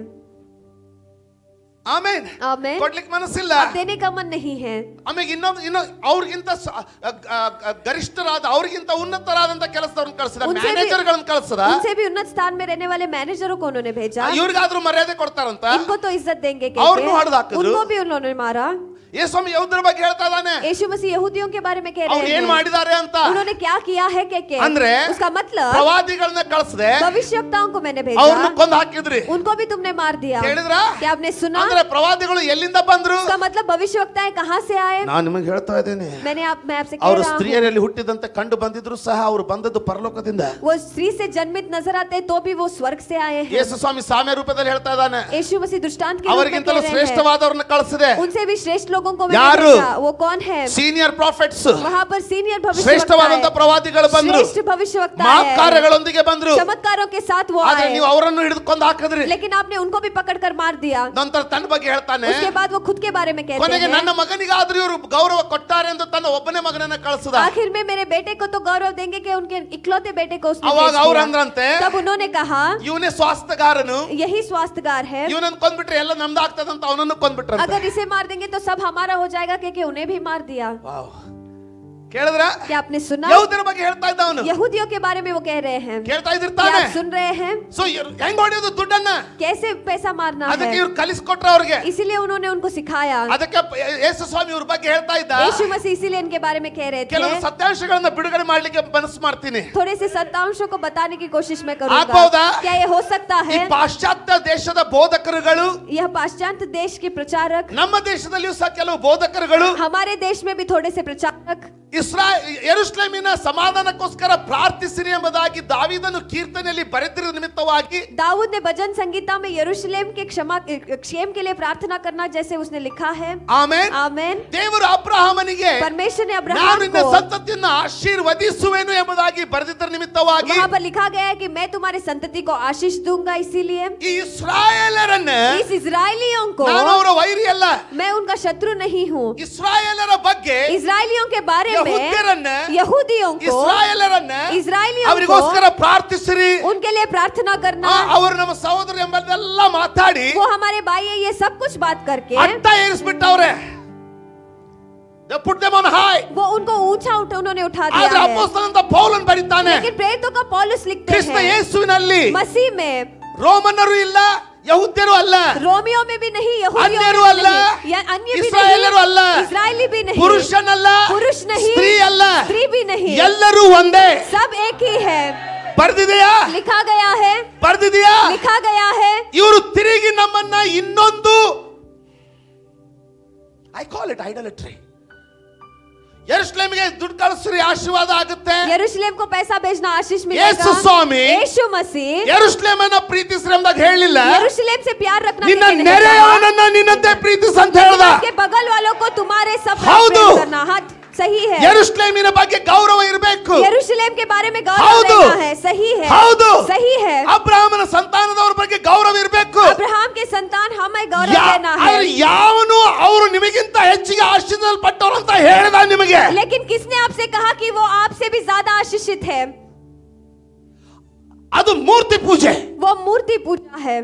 ಆಮೇಲೆ आमेन ಕೊಡ್ಲಿಕ್ಕೆ ಮನಸ್ಸಿಲ್ಲ अब देने का मन नहीं है ಆಮೇಲೆ ಇನ್ನೊಂದು ಇನ್ನು ಅವ್ರಿಗಿಂತ ಸ- ಅ- ಅ- ಅ- ಗರಿಷ್ಠರಾದ ಅವ್ರಿಗಿಂತ ಉನ್ನತರಾದಂತ ಕೆಲಸದವ್ರನ್ನ ಕಳಿಸಿದ उनसे भी- ಮ್ಯಾನೇಜರ್ಗಳನ್ನ ಕಳಿಸಿದ उनसे भी उन्नत स्थान में रहने वाले मैनेजरों को उन्होंने भेजा ಇವ್ರಿಗಾದ್ರೂ ಮರ್ಯಾದೆ ಕೊಡ್ತಾರಂತ इनको तो इज्जत देंगे और कहके। नु हड़ दाकिದ್ರು। उनको भी उन्होंने मारा ಏ ಸ್ವಾಮಿ ಯಹೂದ್ರ ಬಗ್ಗೆ ಹೇಳ್ತಾ ಇದ್ದಾನೆ यीशु मसीह यहूदियों के बारे में कह ಅವ್ರು रहे ಏನ್ हैं ಮಾಡಿದ್ದಾರೆ ಅಂತ उन्होंने क्या किया है कह के ಅಂದ್ರೆ उसका मतलब ಪ್ರವಾದಿಗಳನ್ನ ಕಳಿಸದೆ भविष्यवक्ताओं को मैंने ಅವ್ರನ್ನ भेजा ಕೊಂದ್ ಹಾಕಿದ್ರಿ उनको भी तुमने मार दिया ಕೇಳಿದ್ರ क्या आपने सुना ಅಂದ್ರೆ ಪ್ರವಾದಿಗಳು ಎಲ್ಲಿಂದ ಬಂದ್ರು उसका मतलब भविष्यवक्ताएं कहाँ से आए ನಾನು ನಿಮಗೆ ಹೇಳ್ತಾ ಇದ್ದೇನೆ मैंने आप मैं आपसे कह ಅವರು रहा हूँ ಸ್ತ್ರೀಯರಲ್ಲಿ ಹುಟ್ಟಿದಂತೆ ಕಂಡು ಬಂದಿದ್ರು ಸಹ ಅವರು ಬಂದದ್ದು ಪರಲೋಕದಿಂದ वो स्त्री से जन्मित नजर आते हैं, तो भी वो स्वर्ग से आए हैं ಯೇಸು ಸ್ವಾಮಿ ಸಾಮ್ಯ ರೂಪದಲ್ಲಿ ಹೇಳ್ತಾ ಇದ್ದಾನೆ यीशु मसीह दृष्टांत के रूप में ಅವರಿಗಿಂತಲೂ कह रहे हैं ಶ್ರೇಷ್ಠವಾದವರನ್ನ कಳಿಸಿದೆ उनसे भी श्रेष्ठ लोगों को मैंने ಯಾರು? भेजा वो कौन है ಸೀನಿಯರ್ ಪ್ರಾಫಿಟ್ಸ್ वहाँ पर सीनियर ಶ್ರೇಷ್ಠವಾದಂತ भविष्यवक्ता ಪ್ರವಾದಿಗಳು ಬಂದ್ರು श्रेष्ठ भविष्यवक्ता ಮಾತ್ है ಕಾರ್ಯಗಳೊಂದಿಗೆ ಬಂದ್ರು चमत्कारों के साथ वो ಆದ್ರೆ आए ನೀವು ಅವರನ್ನು ಹಿಡಿದುಕೊಂಡು ಹಾಕಿದ್ರಿ लेकिन आपने उनको भी पकड़ कर मार दिया ನಂತರ ತನ್ನ ಬಗ್ಗೆ ಹೇಳ್ತಾನೆ उसके बाद वो खुद के बारे में कहते ಕೊನೆಗೆ हैं ನನ್ನ ಮಗನಿಗಾದ್ರೂ ಇವರು ಗೌರವ ಕೊಟ್ಟಾರೆ ಎಂದು ತನ್ನ ಒಬ್ಬನೇ ಮಗನನ್ನ ಕಳಿಸಿದ आखिर में मेरे बेटे को तो गौरव देंगे कि उनके इकलौते बेटे को उसने ಅವಾಗ भेज ಅವ್ರು दिया। ಅಂದ್ರಂತೆ तब उन्होंने कहा ಇವನೇ ಸ್ವಾಸ್ಥಗಾರನು यही स्वास्थ्यगार है ಇವನನ್ನು ಕೊಂದ್ಬಿಟ್ರೆ ಎಲ್ಲ ನಮ್ದಾಗ್ತದಂತ ಅವನನ್ನು ಕೊಂದ್ಬಿಟ್ರಂತೆ अगर इसे मार देंगे तो सब हमारा हो जाएगा क्योंकि उन्हें भी मार दिया ವಾವ್. ಕೇಳಿದ್ರ क्या आपने सुना ಯಹೂದರ ಬಗ್ಗೆ ಹೇಳ್ತಾ ಇದ್ದ ಅವನು यहूदियों के बारे में वो कह रहे हैं ಕೇಳ್ತಾ क्या ಇದ್ದಿರ್ತಾನೆ आप सुन रहे हैं ಸೊ ಹೆಂಗ್ ಹೊಡೆಯೋದು ದುಡ್ಡನ್ನ कैसे पैसा मारना ಅದಕ್ಕೆ है ಇವ್ರು ಕಲಿಸ್ಕೊಟ್ರ ಅವ್ರಿಗೆ इसीलिए उन्होंने उनको सिखाया ಅದಕ್ಕೆ ಪ- ಯೇಸು ಸ್ವಾಮಿ ಇವ್ರ ಬಗ್ಗೆ ಹೇಳ್ತಾ ಇದ್ದ यीशु मसीह इसीलिए इनके बारे में कह रहे ಕೆಲವು थे ಸತ್ಯಾಂಶಗಳನ್ನ ಬಿಡುಗಡೆ ಮಾಡ್ಲಿಕ್ಕೆ ಮನಸ್ಸು ಮಾಡ್ತೀನಿ थोड़े से सत्यांशों को बताने की कोशिश मैं ಆಗ್ಬಹುದಾ? करूंगा क्या ये हो सकता ಈ है ಪಾಶ್ಚಾತ್ಯ ದೇಶದ ಬೋಧಕರುಗಳು यह पाश्चात्य देश के प्रचारक ನಮ್ಮ ದೇಶದಲ್ಲಿಯೂ ಸಹ ಕೆಲವು ಬೋಧಕರುಗಳು हमारे देश में भी थोड़े से प्रचारक ಇಸ್ರಾ ಯೆರೂಸಲೇಮಿನ ಸಮಾಧಾನಕ್ಕೋಸ್ಕರ ಪ್ರಾರ್ಥಿಸಿರಿ ಎಂಬುದಾಗಿ ದಾವಿದನು ಕೀರ್ತನೆಯಲ್ಲಿ ಬರೆದಿರುವ ನಿಮಿತ್ತವಾಗಿ दाऊद ने भजन संगीता में यरूशलेम के क्षमा क्षेम के लिए प्रार्थना करना जैसे उसने लिखा है ಆಮೇಲೆ आमेन ದೇವರು ಅಬ್ರಹಾಮನಿಗೆ परमेश्वर ने ನಾನು अब्राहम ನಿನ್ನ को ಸಂತತಿಯನ್ನ ಆಶೀರ್ವದಿಸುವೆನು ಎಂಬುದಾಗಿ ಬರೆದಿದ್ದರ ನಿಮಿತ್ತವಾಗಿ वहां पर लिखा गया है कि मैं तुम्हारी संतति को आशीष दूंगा इसीलिए ಈ ಇಸ್ರಾಯೇಲರನ್ನ इस इसराइलियों को ನಾನು ಅವರ ವೈರಿ ಅಲ್ಲ मैं उनका शत्रु नहीं हूँ ಇಸ್ರಾಯೇಲರ ಬಗ್ಗೆ इसराइलियों के बारे में ಯಹೂದ್ಯರನ್ನ यहूदियों को ಇಸ್ರಾಯೇಲರನ್ನ इस्राएलियों को ಅವರಿಗೋಸ್ಕರ ಪ್ರಾರ್ಥಿಸಿರಿ उनके लिए प्रार्थना करना ಆ, ಅವರು ನಮ್ಮ ಸಹೋದರ ಎಂಬುದೆಲ್ಲ ಮಾತಾಡಿ वो हमारे भाई है ये सब कुछ बात करके ಅಟ್ಟ ಏರಿಸ್ಬಿಟ್ಟವ್ರೆ ಪುಟ್ ದೆಮ್ ಆನ್ ಹೈ वो उनको ऊंचा उठ उन्होंने उठा ಆದ್ರೆ दिया है ಅಪೋಸ್ತಲಂತ ಪೌಲನ್ ಬರೀತಾನೆ लेकिन प्रेरितों का पौलुस लिखते ಕ್ರಿಸ್ತ हैं ಯೇಸುವಿನಲ್ಲಿ मसीह में ರೋಮನ್ನರು ಇಲ್ಲ ಯಹೂದ್ಯರು ಅಲ್ಲ रोमियो में भी नहीं यहूदियों में अन्यರು भी ಅಲ್ಲ, नहीं या अन्य भी ಇಸ್ರಾಯೇಲರು ಅಲ್ಲ, नहीं इस्राएली भी नहीं ಪುರುಷನಲ್ಲ पुरुष नहीं ಸ್ತ್ರೀ ಅಲ್ಲ स्त्री भी नहीं ಎಲ್ಲರೂ ಒಂದೇ सब एक ही है ಬರ್ದಿದೆಯಾ लिखा गया है ಬರ್ದಿದೆಯಾ लिखा गया है ಇವರು ತಿರುಗಿ ನಮ್ಮನ್ನ ಇನ್ನೊಂದು ಐ ಕಾಲ್ ಇಟ್ ಐಡಲಟ್ರಿ ಯೆರೂಸಲೇಮಿಗೆ ದುಡ್ಡು ಕಳಿಸ್ರಿ ಆಶೀರ್ವಾದ ಆಗುತ್ತೆ यरूशलेम को पैसा भेजना आशीष ಯೇಸು मिलेगा ಸ್ವಾಮಿ यीशु मसीह ಯೆರೂಸಲೇಮನ್ನ ಪ್ರೀತಿಸ್ರಿ ಎಂದಾಗ ಹೇಳಿಲ್ಲ यरूशलेम से प्यार रखना ನಿನ್ನ के लिए नहीं कहा। ನೆರೆಯವನನ್ನ ನಿನ್ನಂತೆ ಪ್ರೀತಿಸ್ ಅಂತ ಹೇಳ್ದ के बगल वालों को तुम्हारे सब हौदु। प्रेम करना हाँ सही है ಯೆರೂಸಲೇಮಿನ ಬಗ್ಗೆ ಗೌರವ ಇರಬೇಕು यरूशलेम के बारे में गौरव हौदु। लेना है सही है ಹೌದು सही है ಅಬ್ರಾಹ್ಮನ ಸಂತಾನದವ್ರ ಬಗ್ಗೆ ಗೌರವ ಇರಬೇಕು अब्राहम के संतान हमें गौरव लेना है ಆದ್ರೆ ಯಾವನು ಅವರು ನಿಮಗಿಂತ ಹೆಚ್ಚಿಗೆ ಆಶೀರ್ವಲ್ಪಟ್ಟವರು ಅಂತ ಹೇಳ್ದ ನಿಮಗೆ लेकिन किसने आपसे कहा कि वो आपसे भी ज्यादा आशीषित है ಅದು ಮೂರ್ತಿ ಪೂಜೆ वो मूर्ति पूजा है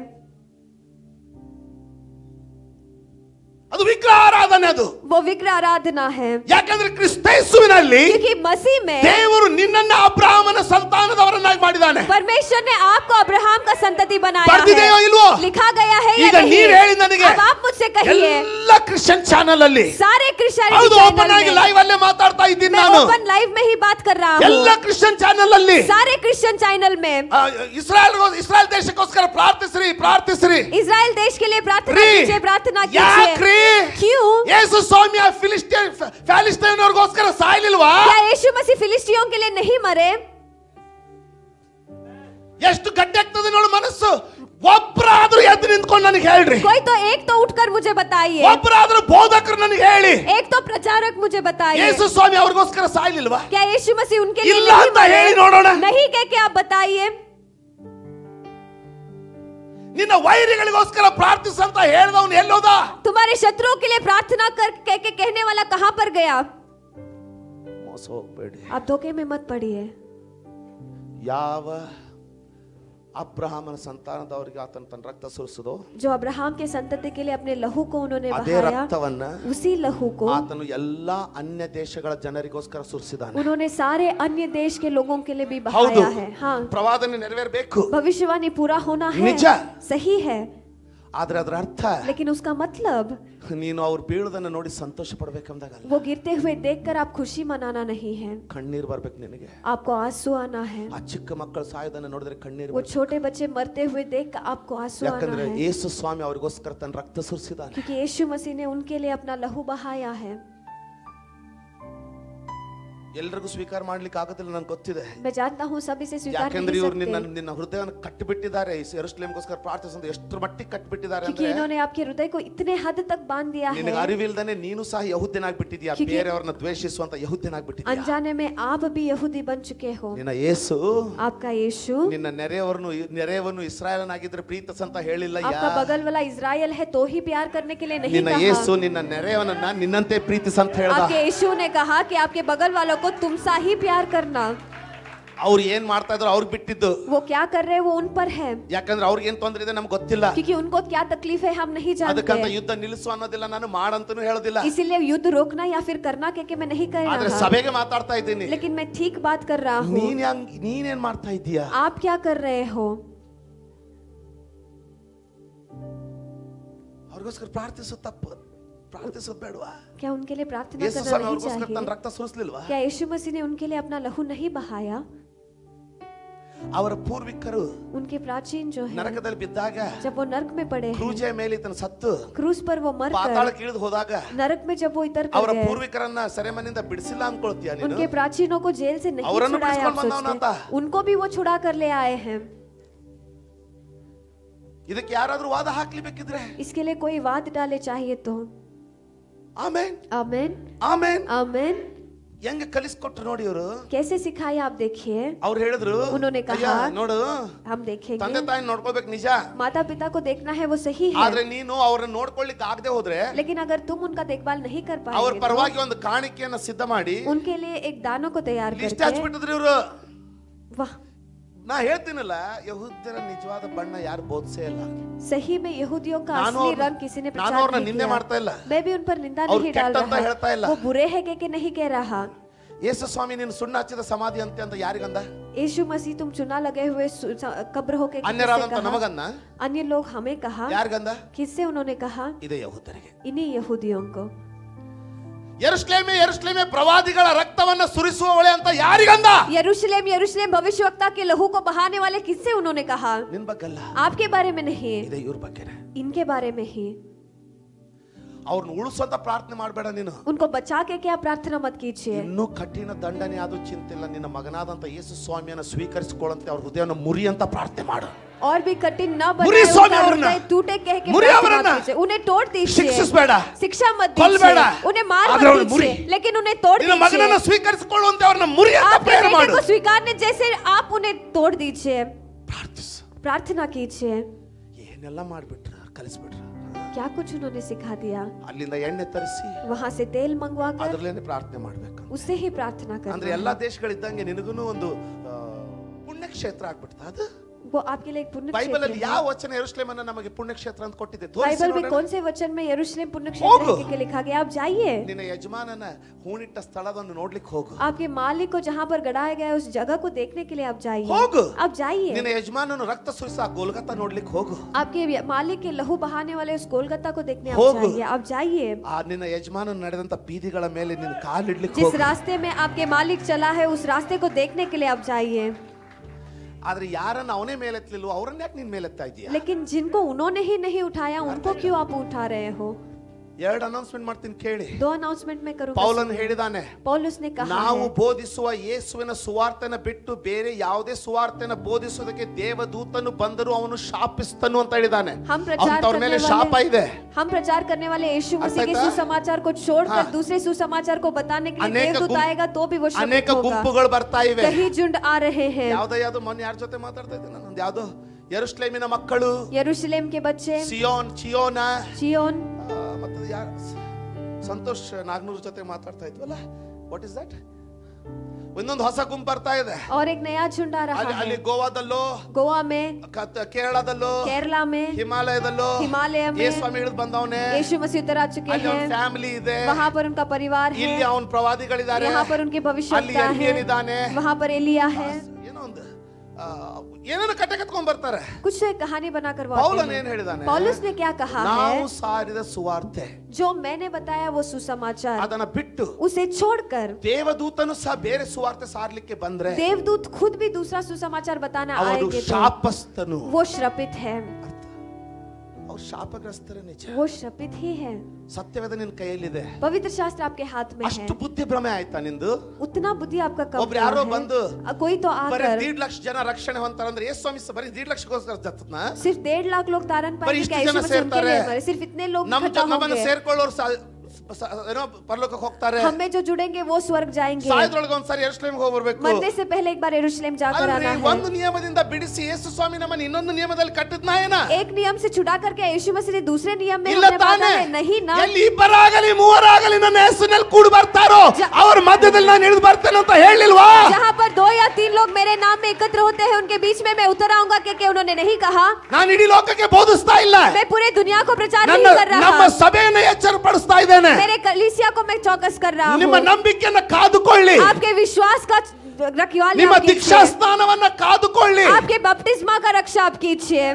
ಅದು ವಿಗ್ರಹಾರಾಧನೆ ಅದು वो विग्रह आराधना है ಯಾಕಂದ್ರೆ ಕ್ರಿಸ್ತೇಸುವಿನಲ್ಲಿ क्योंकि मसीह में ದೇವರು ನಿನ್ನನ್ನ ಅಬ್ರಾಹ್ಮನ ಸಂತಾನದವರನ್ನಾಗಿ ಮಾಡಿದ್ದಾನೆ परमेश्वर ने आपको अब्राहम का संतति बनाया ಬರ್ದಿದೆಯೋ है ಇಲ್ವೋ लिखा गया है या ಈಗ नहीं ನೀವ್ ಹೇಳಿ ನನಗೆ अब आप मुझसे कहिए ಎಲ್ಲ ಕ್ರಿಶ್ಚಿಯನ್ ಚಾನಲ್ ಅಲ್ಲಿ सारे क्रिश्चियनिटी ಹೌದು ಓಪನ್ चैनल ಆಗಿ में ಲೈವ್ ಅಲ್ಲೇ ಮಾತಾಡ್ತಾ ಇದ್ದೀನಿ मैं ನಾನು ओपन लाइव में ही बात कर रहा ಎಲ್ಲ हूँ ಕ್ರಿಶ್ಚಿಯನ್ ಚಾನಲ್ ಅಲ್ಲಿ सारे क्रिश्चियन चैनल में ಆ, ಇಸ್ರಾಯೇಲ್ ಇಸ್ರಾಯೇಲ್ ದೇಶಕ್ಕೋಸ್ಕರ ಪ್ರಾರ್ಥಿಸ್ರಿ ಪ್ರಾರ್ಥಿಸ್ರಿ इज़राइल देश के लिए प्रार्थना ರೀ कीजिए प्रार्थना ಯಾಕ್ರಿ कीजिए क्यों ಯೇಸು ಸ್ವಾಮಿ ಆ ಫಿಲಿಸ್ಟೀನ್ ಫ್ಯಾಲಿಸ್ಟೈನ್ಗೋಸ್ಕರ ಸಾಯ್ಲಿಲ್ವಾ क्या यीशु मसीह फिलिस्तियों के लिए नहीं मरे ಎಷ್ಟು ಗಟ್ಟಿ ಆಗ್ತದೆ ನೋಡು ಮನಸ್ಸು ಒಬ್ಬರಾದ್ರೂ ಎದ್ದು ನಿಂತ್ಕೊಂಡು ನನಗೆ ಹೇಳ್ರಿ कोई तो एक तो उठकर मुझे बताइए ಒಬ್ಬರಾದ್ರೂ ಬೋಧಕರು ನನಗೆ ಹೇಳಿ एक तो प्रचारक मुझे बताइए ಯೇಸು ಸ್ವಾಮಿ ಅವ್ರಿಗೋಸ್ಕರ ಸಾಯ್ಲಿಲ್ವಾ क्या यीशु मसीह उनके लिए ಇಲ್ಲ नहीं ಅಂತ ಹೇಳಿ मरे ನೋಡೋಣ नहीं कह के आप बताइए ನಿನ್ನ ವೈರಿಗಳಿಗೋಸ್ಕರ ಪ್ರಾರ್ಥಿಸಂತ ಹೇಳ್ದವನು ಎಲ್ಲೋದ तुम्हारे शत्रुओं के लिए प्रार्थना कर कह के कहने वाला कहाँ पर गया ಮೋಸ ಹೋಗ್ಬೇಡಿ आप धोखे में मत पड़िए ಯಾವ ಅಬ್ರಹಾಮನ ಸಂತಾನದವರಿಗೆ ಆತನ ತನ್ನ ರಕ್ತ ಸುರಿಸಿದೋ जो अब्राहम के संतति के लिए अपने लहू को उन्होंने ಅದೇ बहाया ರಕ್ತವನ್ನ उसी लहू को ಆತನು ಎಲ್ಲಾ ಅನ್ಯ ದೇಶಗಳ ಜನರಿಗೋಸ್ಕರ ಸುರಿಸಿದಾನೆ उन्होंने सारे अन्य देश के लोगों के लिए भी ಹೌದು बहाया है हाँ ಪ್ರವಾದನೆ ನೆರವೇರಬೇಕು भविष्यवाणी पूरा होना है निज। सही है ಆದ್ರೆ ಅದರ ಅರ್ಥ लेकिन उसका मतलब ನೀನು ಅವ್ರು ಬೀಳೋದನ್ನ ನೋಡಿ ಸಂತೋಷ ಪಡ್ಬೇಕಂದಾಗಲ್ಲ वो गिरते हुए देखकर आप खुशी मनाना नहीं है ಕಣ್ಣೀರ್ ಬರ್ಬೇಕು ನಿನಗೆ आपको आंसू आना है ಆ ಚಿಕ್ಕ ಮಕ್ಕಳು ಸಾಯೋದನ್ನ ನೋಡಿದ್ರೆ ಕಣ್ಣೀರ್ वो छोटे बच्चे मरते हुए देख कर आपको आंसू आना ಯಾಕಂದ್ರೆ है ಯೇಸು ಸ್ವಾಮಿ ಅವ್ರಿಗೋಸ್ಕರ ತನ್ನ ರಕ್ತ ಸುರಿಸಿದಾನೆ क्योंकि यीशु मसीह ने उनके लिए अपना लहू बहाया है ಎಲ್ರಿಗೂ ಸ್ವೀಕಾರ ಮಾಡ್ಲಿಕ್ಕೆ ಆಗೋದಿಲ್ಲ ನನ್ಗೆ ಗೊತ್ತಿದೆ मैं जानता हूँ सभी से स्वीकार ಯಾಕಂದ್ರೆ नहीं ಇವ್ರು ನಿನ್ನ सकते ನಿನ್ನ ಹೃದಯವನ್ನು ಕಟ್ಟಿಬಿಟ್ಟಿದ್ದಾರೆ ಎರುಸ್ಲೇಮ್ಗೋಸ್ಕರ ಪ್ರಾರ್ಥಿಸೋದು ಎಷ್ಟರ ಮಟ್ಟಿಗೆ ಕಟ್ಟಿಬಿಟ್ಟಿದ್ದಾರೆ क्योंकि ಅಂದ್ರೆ इन्होंने आपके हृदय को इतने हद तक बांध दिया ನಿನಗೆ है ಅರಿವಿಲ್ದಾನೆ ನೀನು ಸಹ ಯಹುದ್ಯನಾಗ್ಬಿಟ್ಟಿದ್ಯಾ ಕ್ಯೂಕಿ- ಬೇರೆಯವ್ರನ್ನ ದ್ವೇಷಿಸುವಂತ ಯಹುದ್ಯನಾಗ್ಬಿಟ್ಟಿದ್ಯಾ अनजाने में आप भी यहूदी बन चुके हो ನಿನ್ನ ಯೇಸು आपका यीशु ನಿನ್ನ ನೆರೆಯವರನ್ನು ನೆರೆಯವನು ಇಸ್ರಾಯೇಲನಾಗಿದ್ರೆ ಪ್ರೀತಿಸ್ ಅಂತ ಹೇಳಿಲ್ಲ ಯಾ आपका बगल वाला इज़राइल है तो ही प्यार करने के लिए नहीं ನಿನ್ನ ಯೇಸು कहा ನಿನ್ನ ನೆರೆಯವನನ್ನ ನಿನ್ನಂತೆ ಪ್ರೀತಿಸ್ ಅಂತ ಹೇಳ್ದ आपके यीशु ने कहा कि आपके बगल वालों को तुम सा ही प्यार करना ಅವ್ರು ಏನ್ ಮಾಡ್ತಾ ಇದ್ರು ಅವ್ರಿಗೆ ಬಿಟ್ಟಿದ್ದು वो क्या कर रहे हैं वो उन पर है ಯಾಕಂದ್ರೆ ಅವ್ರಿಗೆ ಏನ್ ತೊಂದ್ರೆ ಇದೆ ನಮ್ಗೆ ಗೊತ್ತಿಲ್ಲ क्योंकि उनको क्या तकलीफ है हम नहीं ಅದಕ್ಕಂತ जानते ಯುದ್ಧ ನಿಲ್ಲಿಸು ಅನ್ನೋದಿಲ್ಲ ನಾನು ಮಾಡಂತನೂ ಹೇಳೋದಿಲ್ಲ इसीलिए युद्ध रोकना या फिर करना क्या कि मैं नहीं कर ಆದ್ರೆ रहा ಸಭೆಗೆ ಮಾತಾಡ್ತಾ ಇದ್ದೀನಿ लेकिन मैं ठीक बात कर रहा हूँ ನೀನ್ ಹಂಗ್ ನೀನೇನ್ ಮಾಡ್ತಾ ಇದ್ದೀಯಾ आप क्या कर रहे हो ಅವ್ರಿಗೋಸ್ಕರ ಪ್ರಾರ್ಥಿಸೋ ತಪ್ಪು ಪ್ರಾರ್ಥಿಸೋದು ಬೇಡವಾ क्या उनके लिए प्रार्थना ಯೇಸು करना ಸ್ವಾಮಿ नहीं ಅವ್ರಿಗೋಸ್ಕರ ತನ್ನ चाहिए ರಕ್ತ ಸುರಿಸ್ಲಿಲ್ವಾ क्या यीशु मसीह ने उनके लिए अपना लहू नहीं बहाया ಅವರ ಪೂರ್ವಿಕರು उनके प्राचीन जो है ನರಕದಲ್ಲಿ ಬಿದ್ದಾಗ जब वो नरक में पड़े हैं ಕ್ರೂಜೆ ಮೇಲೆ ಈತನ ಸತ್ತು क्रूज पर वो मर कर ಪಾತಾಳಕ್ಕೆ ಇಳಿದು ಹೋದಾಗ नरक में जब वो इतर ಅವರ कर गए ಪೂರ್ವಿಕರನ್ನ ಸೆರೆಮನಿಂದ ಬಿಡಿಸಿಲ್ಲ ಅನ್ಕೊಳ್ತೀಯ ನೀನು उनके प्राचीनों को जेल से नहीं ಅವರನ್ನು छुड़ाया आप ಬಿಡಿಸ್ಕೊಂಡು सोचते ಬಂದವನಾತ? हैं। उनको भी वो छुड़ा कर ले आए हैं ಇದಕ್ಕೆ ಯಾರಾದ್ರೂ ವಾದ ಹಾಕ್ಲಿಬೇಕಿದ್ರೆ इसके लिए कोई वाद डाले चाहिए तो ಆಮೇನ್ आमेन ಆಮೇನ್ आमेन ಹೆಂಗ ಕಲಿಸ್ಕೊಟ್ರು ನೋಡಿ ಇವರು कैसे सिखाया आप देखिए ಅವ್ರು ಹೇಳಿದ್ರು उन्होंने कहा, ಅಯ್ಯ, ನೋಡು हम देखेंगे ತಂದೆ ತಾಯಿ ನೋಡ್ಕೋಬೇಕು ನಿಜ माता पिता को देखना है वो सही है ಆದ್ರೆ ನೀನು ಅವ್ರನ್ನ ನೋಡ್ಕೊಳ್ಳಿಕ್ಕೆ ಆಗದೆ ಹೋದ್ರೆ लेकिन अगर तुम उनका देखभाल नहीं कर ಅವ್ರ पाएंगे ಪರವಾಗಿ ಒಂದು ಕಾಣಿಕೆಯನ್ನ ಸಿದ್ಧ ಮಾಡಿ तो उनके लिए एक दानों को तैयार ಲಿಸ್ಟ್ करके ಹಚ್ಬಿಟ್ಟಿದ್ರು ಇವರು वाह ನಾ ಹೇಳ್ತೀನಲ್ಲ ಯಹೂದ್ಯರ ನಿಜವಾದ ಬಣ್ಣ ಯಾರು ಬೋಧಿಸೇ ಇಲ್ಲ सही में यहूदियों का ನಾನು असली ಅವ್ರನ್ನ- रंग किसी ने ನಾನು प्रचार ಅವ್ರನ್ನ नहीं ನಿಂದೆ किया ಮಾಡ್ತಾ ಇಲ್ಲ मैं भी उन पर निंदा ಅವ್ರು नहीं डाल ಕೆಟ್ಟ ಅಂತ ಹೇಳ್ತಾ रहा ಇಲ್ಲ. वो बुरे है के, के नहीं कह रहा ಯೇಸು ಸ್ವಾಮಿ ನೀನು ಸುಣ್ಣ ಹಚ್ಚಿದ ಸಮಾಧಿ ಅಂತೆ ಅಂತ ಯಾರಿಗಂದ यीशु मसीह तुम चुना लगे हुए सु- स- कब्र होके किससे ಅನ್ಯರಾದಂತ कहा? ನಮಗನ್ನ अन्य लोग हमें कहा ಯಾರಿಗಂದ किससे उन्होंने कहा ಇದೆ ಯಹೂದರಿಗೆ इन्हीं यहूदियों को ಎರುಸ್ಲೇಮೆ ಎರುಸ್ಲೇಮೆ ಪ್ರವಾದಿಗಳ ರಕ್ತವನ್ನ ಸುರಿಸುವವಳೆ ಅಂತ ಯಾರಿಗಂದ यरूशलेम यरूशलेम भविष्यवक्ता के लहू को बहाने वाले किससे उन्होंने कहा ನಿನ್ ಬಗ್ಗಲ್ಲ आपके बारे में नहीं ಇದೆ ಇವ್ರ ಬಗ್ಗೆನೆ इनके बारे में ही ಅವ್ರನ್ನ ಉಳಿಸುವಂತ ಪ್ರಾರ್ಥನೆ ಮಾಡಬೇಡ ನೀನು उनको बचा के क्या प्रार्थना मत कीजिए ಇನ್ನೂ ಕಠಿಣ ದಂಡನೆ ಅದು ಚಿಂತಿಲ್ಲ ನಿನ್ನ ಮಗನಾದಂತ ಯೇಸು ಸ್ವಾಮಿಯನ್ನ ಸ್ವೀಕರಿಸಿಕೊಳ್ಳಂತೆ ಅವ್ರ ಹೃದಯನ ಮುರಿ ಅಂತ ಪ್ರಾರ್ಥನೆ ಮಾಡು और भी कठिन न मुरी बनाए स्वामी उनका ಅವ್ರನ್ನ. हृदय टूटे कह के मुरी प्रार्थना ಅವರನ್ನ. कीजिए उन्हें तोड़ दीजिए ಶಿಕ್ಷಿಸ್ಬೇಡ शिक्षा मत ಕೊಲ್ಬೇಡ. दीजिए उन्हें मार ಆದ್ರೆ मत ಅವ್ರನ್ನ ಮುರಿ. दीजिए लेकिन उन्हें तोड़ ನಿನ್ನ ಮಗನನ್ನ दीजिए ಸ್ವೀಕರಿಸಿಕೊಳ್ಳುವಂತೆ ಅವ್ರನ್ನ ಮುರಿ ಅಂತ आपके ಪ್ರೇಯರ್ बेटे ಮಾಡು को स्वीकारने जैसे आप उन्हें तोड़ दीजिए ಪ್ರಾರ್ಥಿಸು प्रार्थना कीजिए ಏನೆಲ್ಲ ಮಾಡ್ಬಿಟ್ರ ಕಲಿಸ್ಬಿಟ್ರ क्या कुछ उन्होंने सिखा दिया ಅಲ್ಲಿಂದ ಎಣ್ಣೆ ತರಿಸಿ वहां से तेल मंगवा कर ಅದ್ರಲ್ಲೇನೆ ಪ್ರಾರ್ಥನೆ ಮಾಡ್ಬೇಕು उससे ही प्रार्थना ಅಂದ್ರೆ करना ಎಲ್ಲಾ ದೇಶಗಳಿದ್ದಂಗೆ ನಿನಗೂ ಒಂದು ಆ, ಪುಣ್ಯಕ್ಷೇತ್ರ ಆಗ್ಬಿಡ್ತ ಅದು वो आपके लिए एक पुण्य ಬೈಬಲ್ क्षेत्र ಅಲ್ಲಿ है। ಯಾವ ವಚನ ಯೆರೂಸಲೇಮನ್ನ ನಮಗೆ ಪುಣ್ಯಕ್ಷೇತ್ರ ಅಂತ ಕೊಟ್ಟಿದೆ ತೋರಿಸಿ बाइबल में ನೋಡೋಣ. कौन से वचन में यरूशलेम पुण्य होगो। क्षेत्र के लिखा गया आप जाइए ನಿನ್ನ ಯಜಮಾನನ ಹೂಣಿಟ್ಟ ಸ್ಥಳವನ್ನು ನೋಡ್ಲಿಕ್ಕೆ ಹೋಗು आपके मालिक को जहाँ पर गड़ाया गया है उस जगह को देखने के लिए आप जाइए ಹೋಗು आप जाइए ನಿನ್ನ ಯಜಮಾನನು ರಕ್ತ ಸುರಿಸ ಆ ಗೋಲ್ಗತ್ತ ನೋಡ್ಲಿಕ್ಕೆ ಹೋಗು आपके मालिक के लहू बहाने वाले उस कोलकाता को देखने आप होगो। जाइए आप जाइए ಆ ನಿನ್ನ ಯಜಮಾನನು ನಡೆದಂತ ಬೀದಿಗಳ ಮೇಲೆ ನಿನ್ನ ಕಾಲಿಡ್ಲಿಕ್ಕೆ जिस ಹೋಗು रास्ते में आपके मालिक चला है उस रास्ते को देखने के लिए आप जाइए ಆದ್ರೆ ಯಾರನ್ನ ಅವನೇ ಮೇಲೆತ್ತಲಿಲ್ವೋ ಅವ್ರನ್ನ ಯಾಕೆ ನೀನ್ ಮೇಲೆತ್ತಾ ಇದೀಯ लेकिन जिनको उन्होंने ही नहीं उठाया उनको क्यों आप उठा रहे हो ಎರಡು ಅನೌನ್ಸ್ಮೆಂಟ್ ಮಾಡ್ತೀನಿ ಕೇಳಿ दो अनाउंसमेंट में करूंगा ಪೌಲನ್ ಹೇಳಿದಾನೆ पौलुस ने कहा ನಾವು है, ಬೋಧಿಸುವ ಯೇಸುವಿನ ಸುವಾರ್ತೆನ ಬಿಟ್ಟು ಬೇರೆ ಯಾವುದೇ ಸುವಾರ್ತೆನ ಬೋಧಿಸುವುದಕ್ಕೆ ದೇವದೂತನು ಬಂದರೂ ಅವನು ಶಾಪಿಸ್ತನು ಅಂತ ಹೇಳಿದಾನೆ हम प्रचार ಅಂತವ್ರ ಮೇಲೆ करने ಶಾಪ वाले ಇದೆ हम प्रचार करने वाले यीशु मसीह के अर्थात- सुसमाचार को छोड़कर हाँ। दूसरे सुसमाचार को बताने के लिए अनेक देवदूत गुम- आएगा तो भी वो ಅನೇಕ शापित होगा ಗುಂಪುಗಳು ಬರ್ತಾ ಇವೆ कहीं झुंड आ रहे हैं ಯಾವ್ದೋ ಯಾವ್ದೋ ಮೊನ್ನೆ ಯಾರ ಜೊತೆ ಮಾತಾಡ್ತಾ ಇದ್ದೆ ನಾನು ಯಾವ್ದೋ ಯರುಶ್ಲೇಮಿನ ಮಕ್ಕಳು यरूशलेम के बच्चे ಸಿಯೋನ್ ಚಿಯೋನ चियोन ಆ, ಮತ್ತೆ ಯಾರು ಸಂತೋಷ್ ನಾಗ್ನೂರ್ ಜೊತೆ ಮಾತಾಡ್ತಾ ಇದ್ವಲ್ಲ ವಾಟ್ ಇಸ್ ದಟ್ ಇನ್ನೊಂದು ಹೊಸ ಗುಂಪು ಬರ್ತಾ ಇದೆ और एक नया झुंड आ रहा ಅಲ್ಲಿ ಅಲ್ಲಿ है ಗೋವಾದಲ್ಲೂ गोवा में ಕತ್- ಕೇರಳದಲ್ಲೂ केरला में ಹಿಮಾಲಯದಲ್ಲೂ ಹಿಮಾಲಯ में ಏ ಸ್ವಾಮಿ ಇಳಿದು ಬಂದವನೆ यीशु मसीह उतर आ चुके ಅಲ್ಲಿ ಅವನ हैं ಫ್ಯಾಮಿಲಿ ಇದೆ वहाँ पर उनका परिवार है ಇಲ್ಲಿ ಅವನ ಪ್ರವಾದಿಗಳಿದ್ದಾರೆ यहाँ पर उनके ಅಲ್ಲಿ भविष्यवक्ता ಎರ್ಮಿಯನ್ है ಇದ್ದಾನೆ वहाँ पर एलिया है ಏನೋ ಒಂದು ಆ, ಏನೇನೋ ಕಟ್ಟೆ ಕತ್ಕೊಂಡ್ ಬರ್ತಾರೆ कुछ तो एक कहानी बनाकर वो ಪೌಲನ್ आते ಏನ್ हैं ಹೇಳಿದಾನೆ पौलुस ने क्या कहा ನಾವು है ಸಾರಿದ ಸುವಾರ್ತೆ जो मैंने बताया वो सुसमाचार ಅದನ್ನ ಬಿಟ್ಟು उसे छोड़कर ದೇವದೂತನು ಸಹ ಬೇರೆ ಸುವಾರ್ತೆ ಸಾರ್ಲಿಕ್ಕೆ ಬಂದ್ರೆ देवदूत खुद भी दूसरा सुसमाचार बताना ಅವನು आएंगे तो ಶಾಪಸ್ತನು वो श्रपित है ಅವ್ರು ಶಾಪಗ್ರಸ್ತರ ನಿಜ वो श्रपित ही है ಸತ್ಯವೇದ ನಿನ್ ಕೈಯಲ್ಲಿದೆ पवित्र शास्त्र आपके हाथ में है ಅಷ್ಟು ಬುದ್ಧಿ ಭ್ರಮೆ ಆಯ್ತಾ ನಿಂದು उतना बुद्धि आपका कम ಒಬ್ರು हुआ ಯಾರೋ है ಬಂದು अ, कोई तो ಬರೀ आकर ದೀಡ್ ಲಕ್ಷ ಜನ ರಕ್ಷಣೆ ಹೊಂತಾರಂದ್ರೆ ಏ ಸ್ವಾಮಿ ಸ- ಬರೀ ದೀಡ್ ಲಕ್ಷಕ್ಕೋಸ್ಕರ ಜತ್ತನ सिर्फ डेढ़ लाख लोग तारण ಬರೀ पाएंगे ಇಷ್ಟು क्या ಜನ यीशु मसीह उनके ಸೇರ್ತಾರೆ लिए मरे सिर्फ इतने लोग ನಮ್ इकट्ठा ನಮ್ಮನ್ನ होंगे ಸೇರ್ಕೊಳ್ಳೋರು ಸ- ಸ- ಏನೋ ಪರಲೋಕಕ್ಕೆ ಹೋಗ್ತಾರೆ हमें जो जुड़ेंगे वो स्वर्ग जाएंगे ಸಾಯದ್ರೊಳಗೆ ಒಂದ್ಸರಿ ಎರುಸಲೇಮ್ಗೆ ಹೋಗಿ ಬರ್ಬೇಕು मरने से पहले एक बार यरूशलेम जाकर ಅಲ್ರಿ आना है ಒಂದು ನಿಯಮದಿಂದ ಬಿಡಿಸಿ ಯೇಸು ಸ್ವಾಮಿ ನಮ್ಮನ್ನ ಇನ್ನೊಂದು ನಿಯಮದಲ್ಲಿ ಕಟ್ಟಿದ್ನ ಏನ एक नियम से छुड़ा करके यीशु मसीह ने दूसरे नियम में ಇಲ್ಲ हमें बांधा ತಾನೇ है नहीं ना ಎಲ್ಲಿ ಇಬ್ಬರಾಗಲಿ ಮೂವರಾಗಲಿ ನನ್ನ ಹೆಸರಿನಲ್ಲಿ ಕೂಡಿ ಬರ್ತಾರೋ ಜ- ಅವ್ರ ಮಧ್ಯದಲ್ಲಿ ನಾನು ಇಳಿದು ಬರ್ತೇನೆ ಅಂತ ಹೇಳಿಲ್ವಾ जहाँ पर दो या तीन लोग मेरे नाम में एकत्र होते हैं उनके बीच में मैं उतर आऊंगा क्योंकि उन्होंने नहीं कहा ನಾನು ಇಡೀ ಲೋಕಕ್ಕೆ ಬೋಧಿಸ್ತಾ ಇಲ್ಲ मैं पूरे दुनिया को प्रचार ನನ್ನ नहीं कर ನಮ್ಮ रहा ಸಭೆಯನ್ನು ಎಚ್ಚರಪಡಿಸ್ತಾ ಇದ್ದೇನೆ मेरे कलीसिया को मैं चौकस कर रहा ನಿಮ್ಮ हूँ ನಂಬಿಕೆಯನ್ನ ಕಾದುಕೊಳ್ಳಿ आपके विश्वास का रखवाली ನಿಮ್ಮ आप कीजिए। ದೀಕ್ಷಾ ಸ್ಥಾನವನ್ನ ಕಾದುಕೊಳ್ಳಿ आपके बपतिस्मा का रक्षा आप कीजिए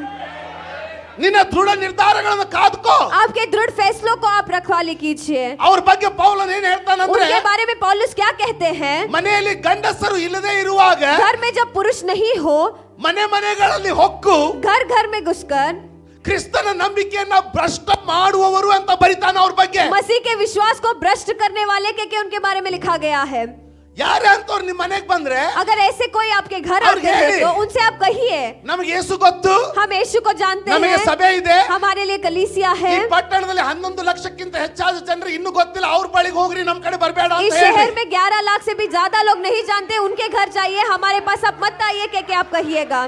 ನಿನ್ನ ದೃಢ ನಿರ್ಧಾರಗಳನ್ನು ಕಾದುಕೋ आपके दृढ़ फैसलों को आप रखवाली कीजिए ಅವ್ರ ಬಗ್ಗೆ ಪೌಲನ್ ಏನ್ ಹೇಳ್ತಾನಂದ್ರೆ उनके बारे में पौलुस क्या कहते हैं ಮನೆಯಲ್ಲಿ ಗಂಡಸರು ಇಲ್ಲದೆ ಇರುವಾಗ घर में जब पुरुष नहीं हो ಮನೆ ಮನೆಗಳಲ್ಲಿ ಹೊಕ್ಕು घर घर में घुसकर ಕ್ರಿಸ್ತನ ನಂಬಿಕೆಯನ್ನ ಭ್ರಷ್ಟ ಮಾಡುವವರು ಅಂತ ಬರಿತಾನ ಅವ್ರ ಬಗ್ಗೆ मसीह के विश्वास को भ्रष्ट करने वाले के, के उनके बारे में लिखा गया है ಯಾರೇ ಅಂತವ್ರು ನಿಮ್ ಮನೆಗ್ ಬಂದ್ರೆ अगर ऐसे कोई आपके घर और आते हैं ಹೇಳಿ। तो उनसे आप कहिए ನಮಗೆ ಯೇಸು ಗೊತ್ತು हम यीशु को जानते ನಮಗೆ हैं ಸಭೆ ಇದೆ हमारे लिए कलीसिया ಈ है ಪಟ್ಟಣದಲ್ಲಿ ಹನ್ನೊಂದು ಲಕ್ಷಕ್ಕಿಂತ ಹೆಚ್ಚಾದ ಜನರಿಗೆ ಇನ್ನೂ ಗೊತ್ತಿಲ್ಲ ಅವ್ರ ಬಳಿಗೆ ಹೋಗ್ರಿ ನಮ್ ಕಡೆ ಬರಬೇಡ इस ಅಂತ ಹೇಳಿ शहर में 11 लाख से भी ज्यादा लोग नहीं जानते उनके घर जाइए हमारे पास आप मत आइए क्या क्या आप कहिएगा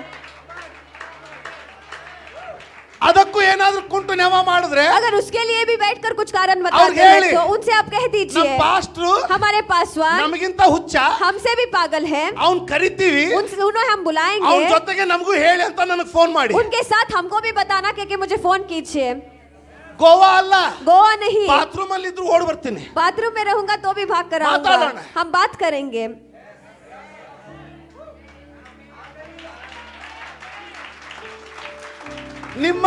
ಅದಕ್ಕೂ ಏನಾದ್ರೂ ಕುಂಟು ನೆವ ಮಾಡಿದ್ರೆ अगर उसके लिए भी बैठकर कुछ कारण और बताते ಹೇಳಿ। हैं तो उनसे आप कह ನಮ್ दीजिए ಪಾಸ್ಟ್ರು हमारे पासवान ನಮಗಿಂತ ಹುಚ್ಚ हमसे भी पागल है ಅವ್ನ್ ಕರಿತೀವಿ उनसे उन्हें हम ಅವನ बुलाएंगे ಜೊತೆಗೆ ನಮಗೂ ಹೇಳಿ ಅಂತ ನನಗೆ ಫೋನ್ ಮಾಡಿ उनके साथ हमको भी बताना क्योंकि मुझे फोन कीजिए ಗೋವಾ ಅಲ್ಲ गोवा नहीं ಬಾತ್ರೂಮ್ ಅಲ್ಲಿ ಇದ್ರು ಓಡ್ ಬರ್ತೀನಿ बाथरूम में रहूंगा तो भी भाग कर आऊंगा माताड़ों। हम बात करेंगे ನಿಮ್ಮ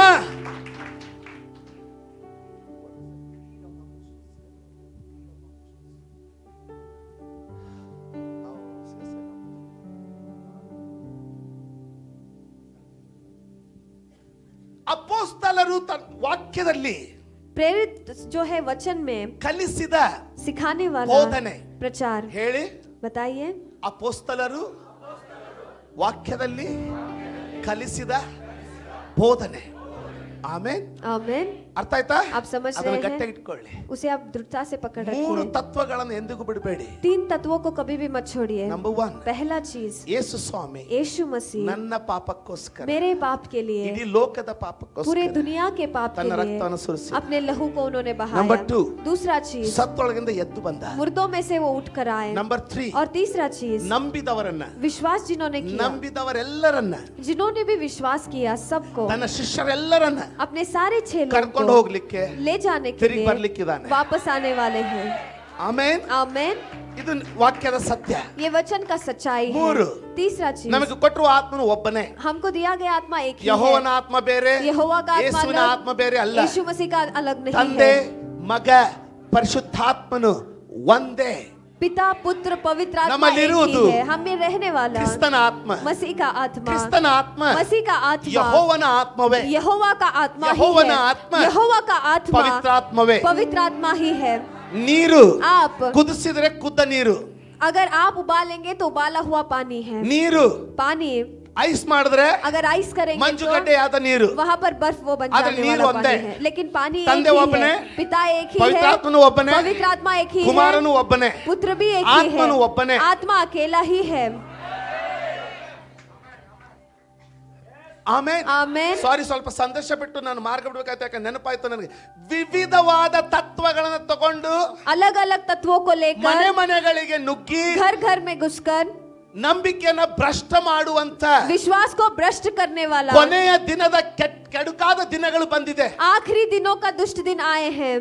ಅಪೋಸ್ತಲರು ತನ್ನ ವಾಕ್ಯದಲ್ಲಿ प्रेरित जो है वचन में ಕಲಿಸಿದ सिखाने वाला ಬೋಧನೆ प्रचार ಹೇಳಿ बताइए ಅಪೋಸ್ತಲರು ವಾಕ್ಯದಲ್ಲಿ ಕಲಿಸಿದ ಬೋಧನೆ ಆಮೇಲೆ आमेन ಅರ್ಥ ಆಯ್ತಾ आप समझ ಅದನ್ನ रहे हैं? ಗಟ್ಟಿಯಾಗಿ ಇಟ್ಕೊಳ್ಳಿ उसे आप दृढ़ता से पकड़ ಮೂರು रखिए ತತ್ವಗಳನ್ನು ಎಂದಿಗೂ ಬಿಡಬೇಡಿ तीन तत्वों को कभी भी मत छोड़िए ನಂಬರ್ ಒನ್ पहला चीज ಯೇಸು ಸ್ವಾಮಿ यीशु मसीह ನನ್ನ ಪಾಪಕ್ಕೋಸ್ಕರ मेरे पाप के लिए ಇಡೀ ಲೋಕದ पूरे ಪಾಪಕ್ಕೋಸ್ಕರ दुनिया के पाप के ತನ್ನ लिए ರಕ್ತವನ್ನು ಸುರಿಸಿ अपने लहू को उन्होंने Number बहाया two. दूसरा चीज ಸತ್ತೊಳಗಿಂದ ಎದ್ದು ಬಂದ मुर्दों में से वो उठ कर आए ನಂಬರ್ ತ್ರೀ और तीसरा चीज ನಂಬಿದವರನ್ನ विश्वास जिन्होंने किया ನಂಬಿದವರೆಲ್ಲರನ್ನ जिन्होंने भी विश्वास किया सबको ತನ್ನ ಶಿಷ್ಯರೆಲ್ಲರನ್ನ अपने सारे छह लोगों ಕರ್ಕೊಂಡು को ಹೋಗ್ಲಿಕ್ಕೆ ले जाने के ತಿರುಗಿ लिए ಬರ್ಲಿಕ್ಕಿದ್ದಾನೆ वापस आने वाले हैं ಆಮೇನ್ आमेन ಇದು ವಾಕ್ಯದ ಸತ್ಯ ये वचन का सच्चाई ಮೂರು. है तीसरा चीज ನಮಗೆ ಕೊಟ್ಟಿರುವ ಆತ್ಮನು ಒಬ್ಬನೇ हमको दिया गया आत्मा एक ही ಯಹೋವನ है ಆತ್ಮ ಬೇರೆ यहोवा का आत्मा ಯೇಸುವಿನ अलग ಆತ್ಮ ಬೇರೆ ಅಲ್ಲ यीशु मसीह का अलग नहीं ತಂದೆ है ಮಗ ಪರಿಶುದ್ಧಾತ್ಮನು ಒಂದೇ पिता पुत्र पवित्र आत्मा एक ನಮ್ಮಲ್ಲಿರುವುದು ही है हम में रहने वाला ಕ್ರಿಸ್ತನ ಆತ್ಮ मसीह का आत्मा ಕ್ರಿಸ್ತನ ಆತ್ಮ मसीह का आत्मा ಯಹೋವನ ಆತ್ಮವೇ यहोवा का आत्मा ही ಯಹೋವನ है ಆತ್ಮ यहोवा का आत्मा ಪವಿತ್ರಾತ್ಮವೇ पवित्र आत्मा ही है ನೀರು आप ಕುದಿಸಿದ್ರೆ ಕುದ್ದ ನೀರು अगर आप उबालेंगे तो उबाला हुआ पानी है ನೀರು पानी ಐಸ್ ಮಾಡಿದ್ರೆ अगर आइस करेंगे तो ಮಂಜುಗಡ್ಡೆಯಾದ ನೀರು वहाँ पर बर्फ वो बन आदर जाने नीर वाला ಒಂದೇ. पानी है लेकिन पानी एक ತಂದೆ ही ಒಬ್ಬನೇ, है पिता एक ही है ಪವಿತ್ರಾತ್ಮನು ಒಬ್ಬನೇ पवित्र आत्मा एक ही है ಕುಮಾರನು ಒಬ್ಬನೇ पुत्र भी एक ही ಆತ್ಮನು है ಒಬ್ಬನೇ आत्मा अकेला ही है ಆಮೇಲೆ ಆಮೇನ್ ಸಾರಿ ಸ್ವಲ್ಪ ಸಂದೇಶ ಬಿಟ್ಟು ನಾನು ಮಾರ್ಗ ಬಿಡ್ಬೇಕಾಯ್ತು ಯಾಕೆ ನೆನಪಾಯ್ತು ನನಗೆ ವಿವಿಧವಾದ ತತ್ವಗಳನ್ನ ತಗೊಂಡು अलग अलग तत्वों को लेकर ಮನೆ ಮನೆಗಳಿಗೆ ನುಗ್ಗಿ घर घर में घुसकर ನಂಬಿಕೆಯನ್ನ ಭ್ರಷ್ಟ ಮಾಡುವಂತ विश्वास को भ्रष्ट करने वाला ಕೊನೆಯ ದಿನದ ಕೆಟ್ ಕೆಡುಕಾದ ದಿನಗಳು ಬಂದಿದೆ आखिरी दिनों का दुष्ट दिन आए हैं